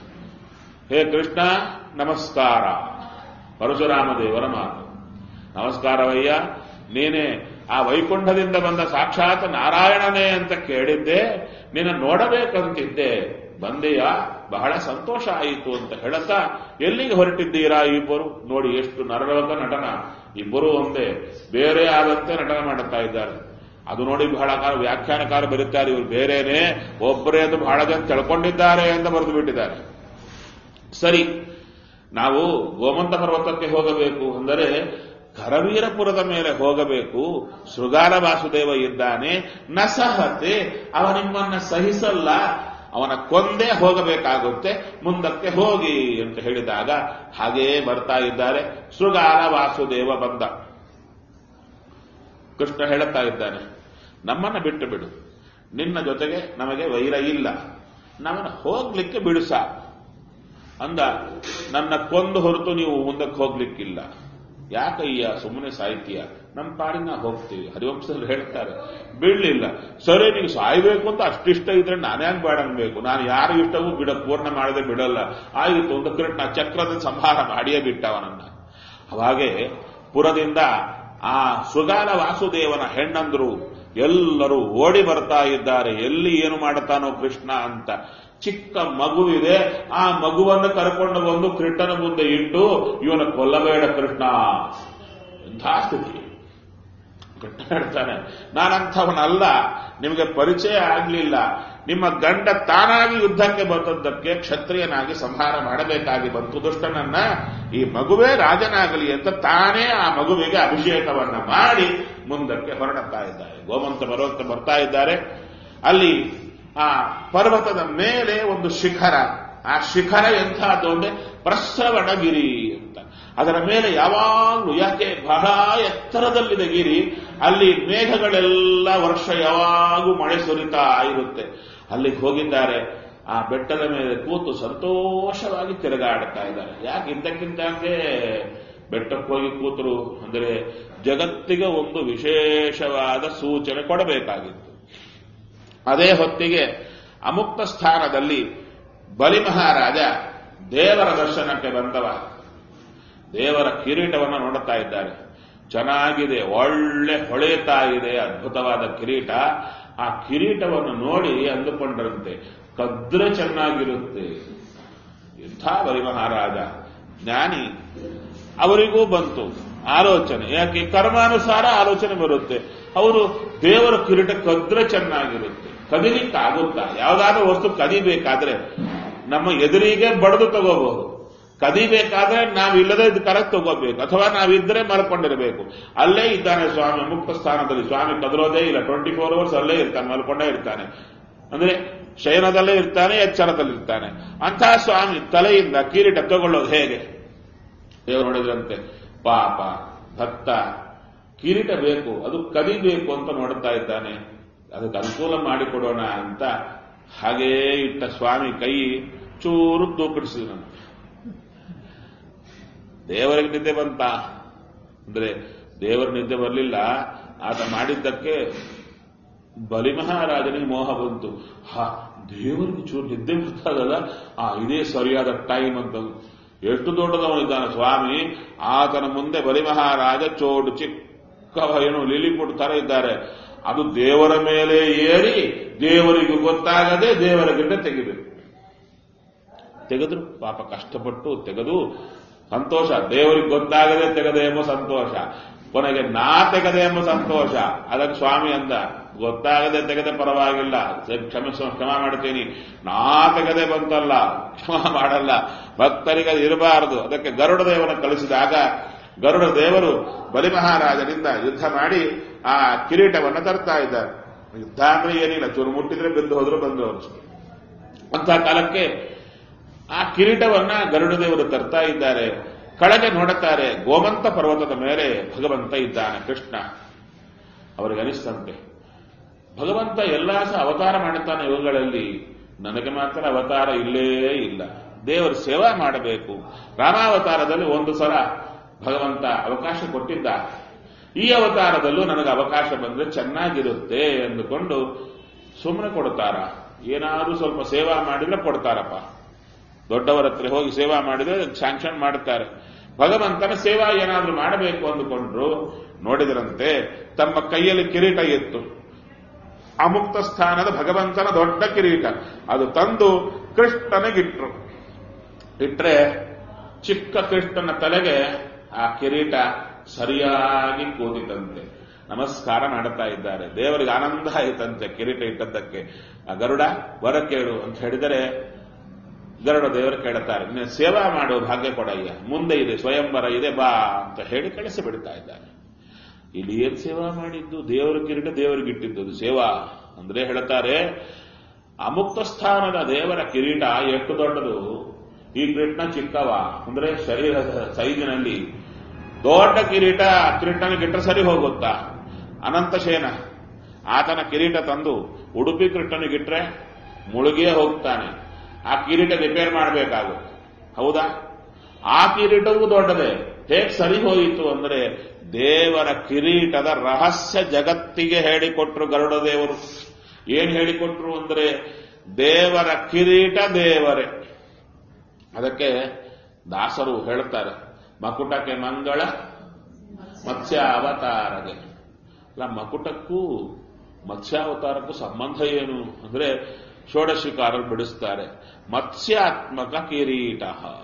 ಹೇ ಕೃಷ್ಣ ನಮಸ್ಕಾರ ಪರಶುರಾಮ ದೇವರ ಮಾತು ನಮಸ್ಕಾರವಯ್ಯ ನೀನೇ ಆ ವೈಕುಂಠದಿಂದ ಬಂದ ಸಾಕ್ಷಾತ್ ನಾರಾಯಣನೇ ಅಂತ ಕೇಳಿದ್ದೆ ನಿನ್ನ ನೋಡಬೇಕಂತಿದ್ದೆ ಬಂದೆಯ ಬಹಳ ಸಂತೋಷ ಆಯಿತು ಅಂತ ಹೇಳುತ್ತಾ ಎಲ್ಲಿಗೆ ಹೊರಟಿದ್ದೀರಾ ಇಬ್ಬರು ನೋಡಿ ಎಷ್ಟು ನರಲೋಕ ನಟನ ಇಬ್ಬರು ಒಂದೇ ಬೇರೆ ಆದಂತೆ ನಟನ ಮಾಡುತ್ತಾ ಇದ್ದಾರೆ ಅದು ನೋಡಿ ಬಹಳ ಕಾಲ ವ್ಯಾಖ್ಯಾನಕಾರ ಬರುತ್ತಾರೆ ಇವರು ಬೇರೆನೆ ಒಬ್ಬರೇ ಅದು ಬಹಳ ಜನ ತಿಳ್ಕೊಂಡಿದ್ದಾರೆ ಅಂತ ಬರೆದು ಬಿಟ್ಟಿದ್ದಾರೆ ಸರಿ ನಾವು ಗೋಮಂತ ಪರ್ವತಕ್ಕೆ ಹೋಗಬೇಕು ಅಂದರೆ ಕರವೀರಪುರದ ಮೇಲೆ ಹೋಗಬೇಕು ಶೃಗಾಲ ವಾಸುದೇವ ಇದ್ದಾನೆ ನಸಹತೆ ಅವ ನಿಮ್ಮನ್ನ ಸಹಿಸಲ್ಲ ಅವನ ಕೊಂದೇ ಹೋಗಬೇಕಾಗುತ್ತೆ ಮುಂದಕ್ಕೆ ಹೋಗಿ ಅಂತ ಹೇಳಿದಾಗ ಹಾಗೇ ಬರ್ತಾ ಇದ್ದಾರೆ ಶೃಗಾಲ ವಾಸುದೇವ ಬಂದ ಕೃಷ್ಣ ಹೇಳುತ್ತಾ ಇದ್ದಾನೆ ನಮ್ಮನ್ನ ಬಿಟ್ಟು ಬಿಡು ನಿನ್ನ ಜೊತೆಗೆ ನಮಗೆ ವೈರ ಇಲ್ಲ ನಮ್ಮನ್ನ ಹೋಗ್ಲಿಕ್ಕೆ ಬಿಡು ಸಾಕು ಅಂದ ನನ್ನ ಕೊಂದು ಹೊರತು ನೀವು ಮುಂದಕ್ಕೆ ಹೋಗ್ಲಿಕ್ಕಿಲ್ಲ ಯಾಕಯ್ಯ ಸುಮ್ಮನೆ ಸಾಹಿತ್ಯ ನಮ್ಮ ಪಾಡಿನ ಹೋಗ್ತೀವಿ ಹರಿವಂಶದಲ್ಲಿ ಹೇಳ್ತಾರೆ ಬೀಳಲಿಲ್ಲ ಸರಿ ನೀವು ಸಾಯ್ಬೇಕು ಅಂತ ಅಷ್ಟಿಷ್ಟ ಇದ್ರೆ ನಾನ್ಯಾಕೆ ಬೇಡ ಅನ್ಬೇಕು ನಾನು ಯಾರು ಇಷ್ಟವೂ ಬಿಡ ಪೂರ್ಣ ಮಾಡದೆ ಬಿಡಲ್ಲ ಆಯಿತು ಒಂದು ಕೃಷ್ಣ ಚಕ್ರದ ಸಂಹಾರ ಮಾಡಿಯೇ ಬಿಟ್ಟವನನ್ನ ಅವಾಗೆ ಪುರದಿಂದ ಆ ಸುಗಾಲ ವಾಸುದೇವನ ಹೆಣ್ಣಂದ್ರು ಎಲ್ಲರೂ ಓಡಿ ಬರ್ತಾ ಇದ್ದಾರೆ ಎಲ್ಲಿ ಏನು ಮಾಡುತ್ತಾನೋ ಕೃಷ್ಣ ಅಂತ ಚಿಕ್ಕ ಮಗುವಿದೆ ಆ ಮಗುವನ್ನು ಕರ್ಕೊಂಡು ಬಂದು ಕೃಷ್ಣನ ಮುಂದೆ ಇಟ್ಟು ಇವನ ಕೊಲ್ಲಬೇಡ ಕೃಷ್ಣ ಎಂಥ ಸ್ಥಿತಿ ಕೃಷ್ಣ ಹೇಳ್ತಾನೆ ನಾನಂಥವನಲ್ಲ ನಿಮಗೆ ಪರಿಚಯ ಆಗಲಿಲ್ಲ ನಿಮ್ಮ ಗಂಡ ತಾನಾಗಿ ಯುದ್ಧಕ್ಕೆ ಬಂದದ್ದಕ್ಕೆ ಕ್ಷತ್ರಿಯನಾಗಿ ಸಂಹಾರ ಮಾಡಬೇಕಾಗಿ ಬಂತು ದುಷ್ಟನನ್ನ ಈ ಮಗುವೇ ರಾಜನಾಗಲಿ ಅಂತ ತಾನೇ ಆ ಮಗುವಿಗೆ ಅಭಿಷೇಕವನ್ನ ಮಾಡಿ ಮುಂದಕ್ಕೆ ಹೊರಡುತ್ತಾ ಇದ್ದಾರೆ ಗೋಮಂತ ಪರ್ವತ ಬರ್ತಾ ಇದ್ದಾರೆ ಅಲ್ಲಿ ಆ ಪರ್ವತದ ಮೇಲೆ ಒಂದು ಶಿಖರ ಆ ಶಿಖರ ಎಂಥದ್ದು ಅಂದ್ರೆ ಪ್ರಸ್ರವಣಗಿರಿ ಅಂತ ಅದರ ಮೇಲೆ ಯಾವಾಗಲೂ ಯಾಕೆ ಬಹಳ ಎತ್ತರದಲ್ಲಿದೆ ಗಿರಿ ಅಲ್ಲಿ ಮೇಘಗಳೆಲ್ಲ ವರ್ಷ ಯಾವಾಗೂ ಮಳೆ ಸುರಿತಾ ಇರುತ್ತೆ ಅಲ್ಲಿಗೆ ಹೋಗಿದ್ದಾರೆ ಆ ಬೆಟ್ಟದ ಮೇಲೆ ಕೂತು ಸಂತೋಷವಾಗಿ ತಿರುಗಾಡುತ್ತಾ ಇದ್ದಾರೆ ಯಾಕೆ ಇದ್ದಕ್ಕಿಂತಂಗೆ ಬೆಟ್ಟಕ್ಕೆ ಹೋಗಿ ಕೂತರು ಅಂದರೆ ಜಗತ್ತಿಗೆ ಒಂದು ವಿಶೇಷವಾದ ಸೂಚನೆ ಕೊಡಬೇಕಾಗಿತ್ತು ಅದೇ ಹೊತ್ತಿಗೆ ಅಮುಕ್ತ ಸ್ಥಾನದಲ್ಲಿ ಬಲಿ ಮಹಾರಾಜ ದೇವರ ದರ್ಶನಕ್ಕೆ ಬಂದವ ದೇವರ ಕಿರೀಟವನ್ನು ನೋಡುತ್ತಾ ಇದ್ದಾರೆ ಚೆನ್ನಾಗಿದೆ ಒಳ್ಳೆ ಹೊಳೆಯುತ್ತಾ ಇದೆ ಅದ್ಭುತವಾದ ಕಿರೀಟ ಆ ಕಿರೀಟವನ್ನು ನೋಡಿ ಅಂದುಕೊಂಡರಂತೆ ಕದ್ರೆ ಚೆನ್ನಾಗಿರುತ್ತೆ ಇಂಥ ಬಲಿ ಮಹಾರಾಜ ಜ್ಞಾನಿ ಅವರಿಗೂ ಬಂತು ಆಲೋಚನೆ ಯಾಕೆ ಕರ್ಮಾನುಸಾರ ಆಲೋಚನೆ ಬರುತ್ತೆ ಅವರು ದೇವರ ಕಿರೀಟ ಕದ್ರೆ ಚೆನ್ನಾಗಿರುತ್ತೆ ಕದಿಲಿಕ್ಕಾಗುತ್ತಾ ಯಾವುದಾದ್ರೂ ವಸ್ತು ಕದಿಬೇಕಾದ್ರೆ ನಮ್ಮ ಎದುರಿಗೆ ಬಡದು ತಗೋಬಹುದು ಕದಿಬೇಕಾದ್ರೆ ನಾವಿಲ್ಲದೆ ಇದು ಕರೆಕ್ಟ್ ತಗೋಬೇಕು ಅಥವಾ ನಾವಿದ್ರೆ ಮಲ್ಕೊಂಡಿರಬೇಕು ಅಲ್ಲೇ ಇದ್ದಾನೆ ಸ್ವಾಮಿ ಮುಕ್ತ ಸ್ಥಾನದಲ್ಲಿ ಸ್ವಾಮಿ ಕದರೋದೇ ಇಲ್ಲ ಟ್ವೆಂಟಿ ಫೋರ್ ಅವರ್ಸ್ ಅಲ್ಲೇ ಇರ್ತಾನೆ ಮಲ್ಕೊಂಡೇ ಇರ್ತಾನೆ ಅಂದ್ರೆ ಶಯನದಲ್ಲೇ ಇರ್ತಾನೆ ಎಚ್ಚರದಲ್ಲಿರ್ತಾನೆ ಅಂತಹ ಸ್ವಾಮಿ ತಲೆಯಿಂದ ಕಿರೀಟ ತಗೊಳ್ಳೋದು ಹೇಗೆ ದೇವರು ನೋಡಿದ್ರಂತೆ ಪಾಪ ಭಕ್ತ ಕಿರೀಟ ಬೇಕು ಅದು ಕದಿಬೇಕು ಅಂತ ನೋಡ್ತಾ ಇದ್ದಾನೆ ಅದಕ್ಕೆ ಅನುಕೂಲ ಮಾಡಿಕೊಡೋಣ ಅಂತ ಹಾಗೇ ಇಟ್ಟ ಸ್ವಾಮಿ ಕೈ ಚೂರು ತೂಪಿಡಿಸಿದ ದೇವರಿಗೆ ನಿದ್ದೆ ಬಂತ ಅಂದ್ರೆ ದೇವರ ನಿದ್ದೆ ಬರಲಿಲ್ಲ ಆತ ಮಾಡಿದ್ದಕ್ಕೆ ಬಲಿ ಮಹಾರಾಜನಿಗೆ ಮೋಹ ಬಂತು ಹಾ ದೇವರಿಗೆ ಚೂರು ನಿದ್ದೆ ಬರ್ತದಲ್ಲ ಆ ಇದೇ ಸರಿಯಾದ ಟೈಮ್ ಅಂತ ಎಷ್ಟು ದೊಡ್ಡದವನಿದ್ದಾನೆ ಸ್ವಾಮಿ ಆತನ ಮುಂದೆ ಬಲಿ ಮಹಾರಾಜ ಚೋಡು ಚಿಕ್ಕ ಏನು ಲಿಲಿಪುಟ್ ತರ ಇದ್ದಾರೆ ಅದು ದೇವರ ಮೇಲೆ ಏರಿ ದೇವರಿಗೂ ಗೊತ್ತಾಗದೆ ದೇವರ ಗಿಡ್ಡ ತೆಗಿಬೇಕು ತೆಗೆದ್ರು ಪಾಪ ಕಷ್ಟಪಟ್ಟು ತೆಗೆದು ಸಂತೋಷ ದೇವರಿಗೆ ಗೊತ್ತಾಗದೆ ತೆಗೆದೆ ಎಂಬ ಸಂತೋಷ ಕೊನೆಗೆ ನಾ ತೆಗೆದೆ ಎಂಬ ಸಂತೋಷ ಅದಕ್ಕೆ ಸ್ವಾಮಿ ಅಂದ ಗೊತ್ತಾಗದೆ ತೆಗೆದೆ ಪರವಾಗಿಲ್ಲ ಕ್ಷಮೆ ಕ್ಷಮ ಮಾಡ್ತೀನಿ ನಾ ತೆಗೆದೆ ಬಂತಲ್ಲ ಕ್ಷಮ ಮಾಡಲ್ಲ ಭಕ್ತರಿಗೆ ಅದು ಇರಬಾರದು ಅದಕ್ಕೆ ಗರುಡ ದೇವನ ಕಳಿಸಿದಾಗ ಗರುಡ ದೇವರು ಬಲಿ ಮಹಾರಾಜನಿಂದ ಯುದ್ಧ ಮಾಡಿ ಆ ಕಿರೀಟವನ್ನು ತರ್ತಾ ಇದ್ದಾರೆ ಯುದ್ಧ ಅಂದ್ರೆ ಏನಿಲ್ಲ ಚೂರು ಮುಟ್ಟಿದ್ರೆ ಬಿದ್ದು ಹೋದ್ರು ಬಂದು ಅಂತ ಕಾಲಕ್ಕೆ ಆ ಕಿರೀಟವನ್ನ ಗರುಡ ದೇವರು ತರ್ತಾ ಇದ್ದಾರೆ ಕೆಳಗೆ ನೋಡುತ್ತಾರೆ ಗೋಮಂತ ಪರ್ವತದ ಮೇಲೆ ಭಗವಂತ ಇದ್ದಾನೆ ಕೃಷ್ಣ ಅವರಿಗೆ ಅನಿಸ್ತಂತೆ ಭಗವಂತ ಎಲ್ಲಾ ಸಹ ಅವತಾರ ಮಾಡುತ್ತಾನೆ ಇವುಗಳಲ್ಲಿ ನನಗೆ ಮಾತ್ರ ಅವತಾರ ಇಲ್ಲೇ ಇಲ್ಲ ದೇವರು ಸೇವಾ ಮಾಡಬೇಕು ರಾಮಾವತಾರದಲ್ಲಿ ಒಂದು ಸಲ ಭಗವಂತ ಅವಕಾಶ ಕೊಟ್ಟಿದ್ದ ಈ ಅವತಾರದಲ್ಲೂ ನನಗೆ ಅವಕಾಶ ಬಂದ್ರೆ ಚೆನ್ನಾಗಿರುತ್ತೆ ಎಂದುಕೊಂಡು ಸುಮ್ಮನೆ ಕೊಡ್ತಾರ ಏನಾದ್ರೂ ಸ್ವಲ್ಪ ಸೇವಾ ಮಾಡಿದ್ರೆ ಕೊಡ್ತಾರಪ್ಪ ದೊಡ್ಡವರ ಹತ್ರ ಹೋಗಿ ಸೇವಾ ಮಾಡಿದ್ರೆ ಸ್ಯಾಂಕ್ಷನ್ ಮಾಡುತ್ತಾರೆ ಭಗವಂತನ ಸೇವಾ ಏನಾದ್ರೂ ಮಾಡಬೇಕು ಅಂದುಕೊಂಡ್ರು ನೋಡಿದ್ರಂತೆ ತಮ್ಮ ಕೈಯಲ್ಲಿ ಕಿರೀಟ ಇತ್ತು ಅಮುಕ್ತ ಸ್ಥಾನದ ಭಗವಂತನ ದೊಡ್ಡ ಕಿರೀಟ ಅದು ತಂದು ಕೃಷ್ಣನಿಗಿಟ್ರು ಇಟ್ರೆ ಚಿಕ್ಕ ಕೃಷ್ಣನ ತಲೆಗೆ ಆ ಕಿರೀಟ ಸರಿಯಾಗಿ ಕೂತಿತಂತೆ ನಮಸ್ಕಾರ ಮಾಡುತ್ತಾ ಇದ್ದಾರೆ ದೇವರಿಗೆ ಆನಂದ ಆಯಿತಂತೆ ಕಿರೀಟ ಇಟ್ಟದ್ದಕ್ಕೆ ಆ ಗರುಡ ವರ ಕೇಳು ಅಂತ ಹೇಳಿದರೆ ಗರುಡ ದೇವರು ಕೇಳುತ್ತಾರೆ ನೀನು ಸೇವಾ ಮಾಡೋ ಭಾಗ್ಯ ಕೊಡಯ್ಯ ಮುಂದೆ ಇದೆ ಸ್ವಯಂವರ ಇದೆ ಬಾ ಅಂತ ಹೇಳಿ ಕಳಿಸಿ ಬಿಡ್ತಾ ಇದ್ದಾರೆ ಇಲ್ಲಿ ಏನ್ ಸೇವಾ ಮಾಡಿದ್ದು ದೇವರ ಕಿರೀಟ ದೇವರಿಗೆ ಇಟ್ಟಿದ್ದು ಸೇವಾ ಅಂದ್ರೆ ಹೇಳ್ತಾರೆ ಅಮುಕ್ತ ಸ್ಥಾನದ ದೇವರ ಕಿರೀಟ ಎಷ್ಟು ದೊಡ್ಡದು ಈ ಕೃಷ್ಣ ಚಿಕ್ಕವ ಅಂದ್ರೆ ಶರೀರದ ಸೈಜಿನಲ್ಲಿ ದೊಡ್ಡ ಕಿರೀಟ ಕೃಷ್ಣನಿಗಿಟ್ರೆ ಸರಿ ಹೋಗುತ್ತಾ ಅನಂತ ಶೇನ ಆತನ ಕಿರೀಟ ತಂದು ಉಡುಪಿ ಕೃಷ್ಣನಿಗಿಟ್ರೆ ಮುಳುಗಿಯೇ ಹೋಗ್ತಾನೆ ಆ ಕಿರೀಟ ರಿಪೇರ್ ಮಾಡಬೇಕಾಗುತ್ತೆ ಹೌದಾ ಆ ಕಿರೀಟವೂ ದೊಡ್ಡದೇ ಹೇಗೆ ಸರಿ ಹೋಯಿತು ಅಂದ್ರೆ ದೇವರ ಕಿರೀಟದ ರಹಸ್ಯ ಜಗತ್ತಿಗೆ ಹೇಳಿಕೊಟ್ರು ಗರುಡ ದೇವರು ಏನ್ ಹೇಳಿಕೊಟ್ರು ಅಂದ್ರೆ ದೇವರ ಕಿರೀಟ ದೇವರೇ ಅದಕ್ಕೆ ದಾಸರು ಹೇಳ್ತಾರೆ ಮಕುಟಕ್ಕೆ ಮಂಗಳ ಮತ್ಸ್ಯ ಅವತಾರಗೆ ಅಲ್ಲ ಮಕುಟಕ್ಕೂ ಮತ್ಸ್ಯಾವತಾರಕ್ಕೂ ಸಂಬಂಧ ಏನು ಅಂದ್ರೆ ಷೋಡಶಿಕಾರರು ಬಿಡಿಸ್ತಾರೆ ಮತ್ಸ್ಯಾತ್ಮಕ ಕಿರೀಟ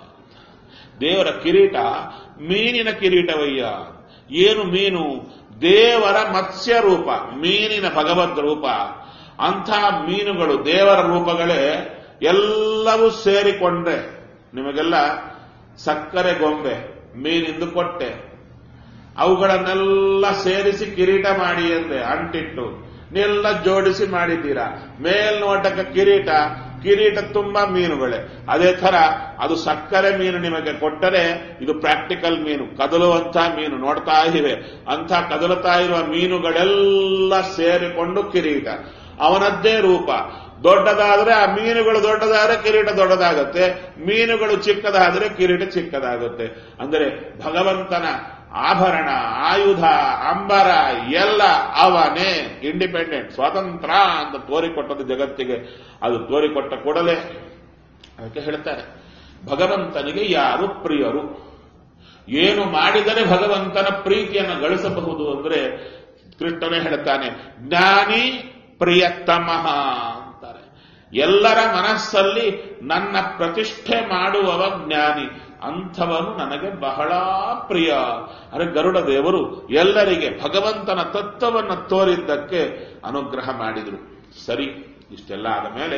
ದೇವರ ಕಿರೀಟ ಮೀನಿನ ಕಿರೀಟವಯ್ಯ ಏನು ಮೀನು ದೇವರ ಮತ್ಸ್ಯ ರೂಪ ಮೀನಿನ ಭಗವದ್ ರೂಪ ಅಂಥ ಮೀನುಗಳು ದೇವರ ರೂಪಗಳೇ ಎಲ್ಲವೂ ಸೇರಿಕೊಂಡ್ರೆ ನಿಮಗೆಲ್ಲ ಸಕ್ಕರೆ ಗೊಂಬೆ ಮೀನಿಂದು ಕೊಟ್ಟೆ ಅವುಗಳನ್ನೆಲ್ಲ ಸೇರಿಸಿ ಕಿರೀಟ ಮಾಡಿ ಅಂದೆ ಅಂಟಿಟ್ಟು ನೆಲ್ಲ ಜೋಡಿಸಿ ಮಾಡಿದ್ದೀರಾ ಮೇಲ್ನೋಟಕ್ಕೆ ಕಿರೀಟ ಕಿರೀಟ ತುಂಬಾ ಮೀನುಗಳೇ ಅದೇ ತರ ಅದು ಸಕ್ಕರೆ ಮೀನು ನಿಮಗೆ ಕೊಟ್ಟರೆ ಇದು ಪ್ರಾಕ್ಟಿಕಲ್ ಮೀನು ಕದಲುವಂತ ಮೀನು ನೋಡ್ತಾ ಇವೆ ಅಂಥ ಕದಲುತ್ತಾ ಇರುವ ಮೀನುಗಳೆಲ್ಲ ಸೇರಿಕೊಂಡು ಕಿರೀಟ ಅವನದ್ದೇ ರೂಪ ದೊಡ್ಡದಾದ್ರೆ ಆ ಮೀನುಗಳು ದೊಡ್ಡದಾದ್ರೆ ಕಿರೀಟ ದೊಡ್ಡದಾಗುತ್ತೆ ಮೀನುಗಳು ಚಿಕ್ಕದಾದ್ರೆ ಕಿರೀಟ ಚಿಕ್ಕದಾಗುತ್ತೆ ಅಂದರೆ ಭಗವಂತನ ಆಭರಣ ಆಯುಧ ಅಂಬರ ಎಲ್ಲ ಅವನೇ ಇಂಡಿಪೆಂಡೆಂಟ್ ಸ್ವತಂತ್ರ ಅಂತ ತೋರಿಕೊಟ್ಟದ್ದು ಜಗತ್ತಿಗೆ ಅದು ತೋರಿಕೊಟ್ಟ ಕೂಡಲೇ ಅದಕ್ಕೆ ಹೇಳ್ತಾರೆ ಭಗವಂತನಿಗೆ ಯಾರು ಪ್ರಿಯರು ಏನು ಮಾಡಿದರೆ ಭಗವಂತನ ಪ್ರೀತಿಯನ್ನು ಗಳಿಸಬಹುದು ಅಂದ್ರೆ ಕೃಷ್ಣನೇ ಹೇಳ್ತಾನೆ ಜ್ಞಾನಿ ಪ್ರಿಯತಮಃ ಅಂತಾರೆ ಎಲ್ಲರ ಮನಸ್ಸಲ್ಲಿ ನನ್ನ ಪ್ರತಿಷ್ಠೆ ಮಾಡುವವ ಜ್ಞಾನಿ ಅಂಥವನು ನನಗೆ ಬಹಳ ಪ್ರಿಯ ಅರೆ ಗರುಡ ದೇವರು ಎಲ್ಲರಿಗೆ ಭಗವಂತನ ತತ್ವವನ್ನು ತೋರಿದ್ದಕ್ಕೆ ಅನುಗ್ರಹ ಮಾಡಿದರು ಸರಿ ಇಷ್ಟೆಲ್ಲ ಆದ ಮೇಲೆ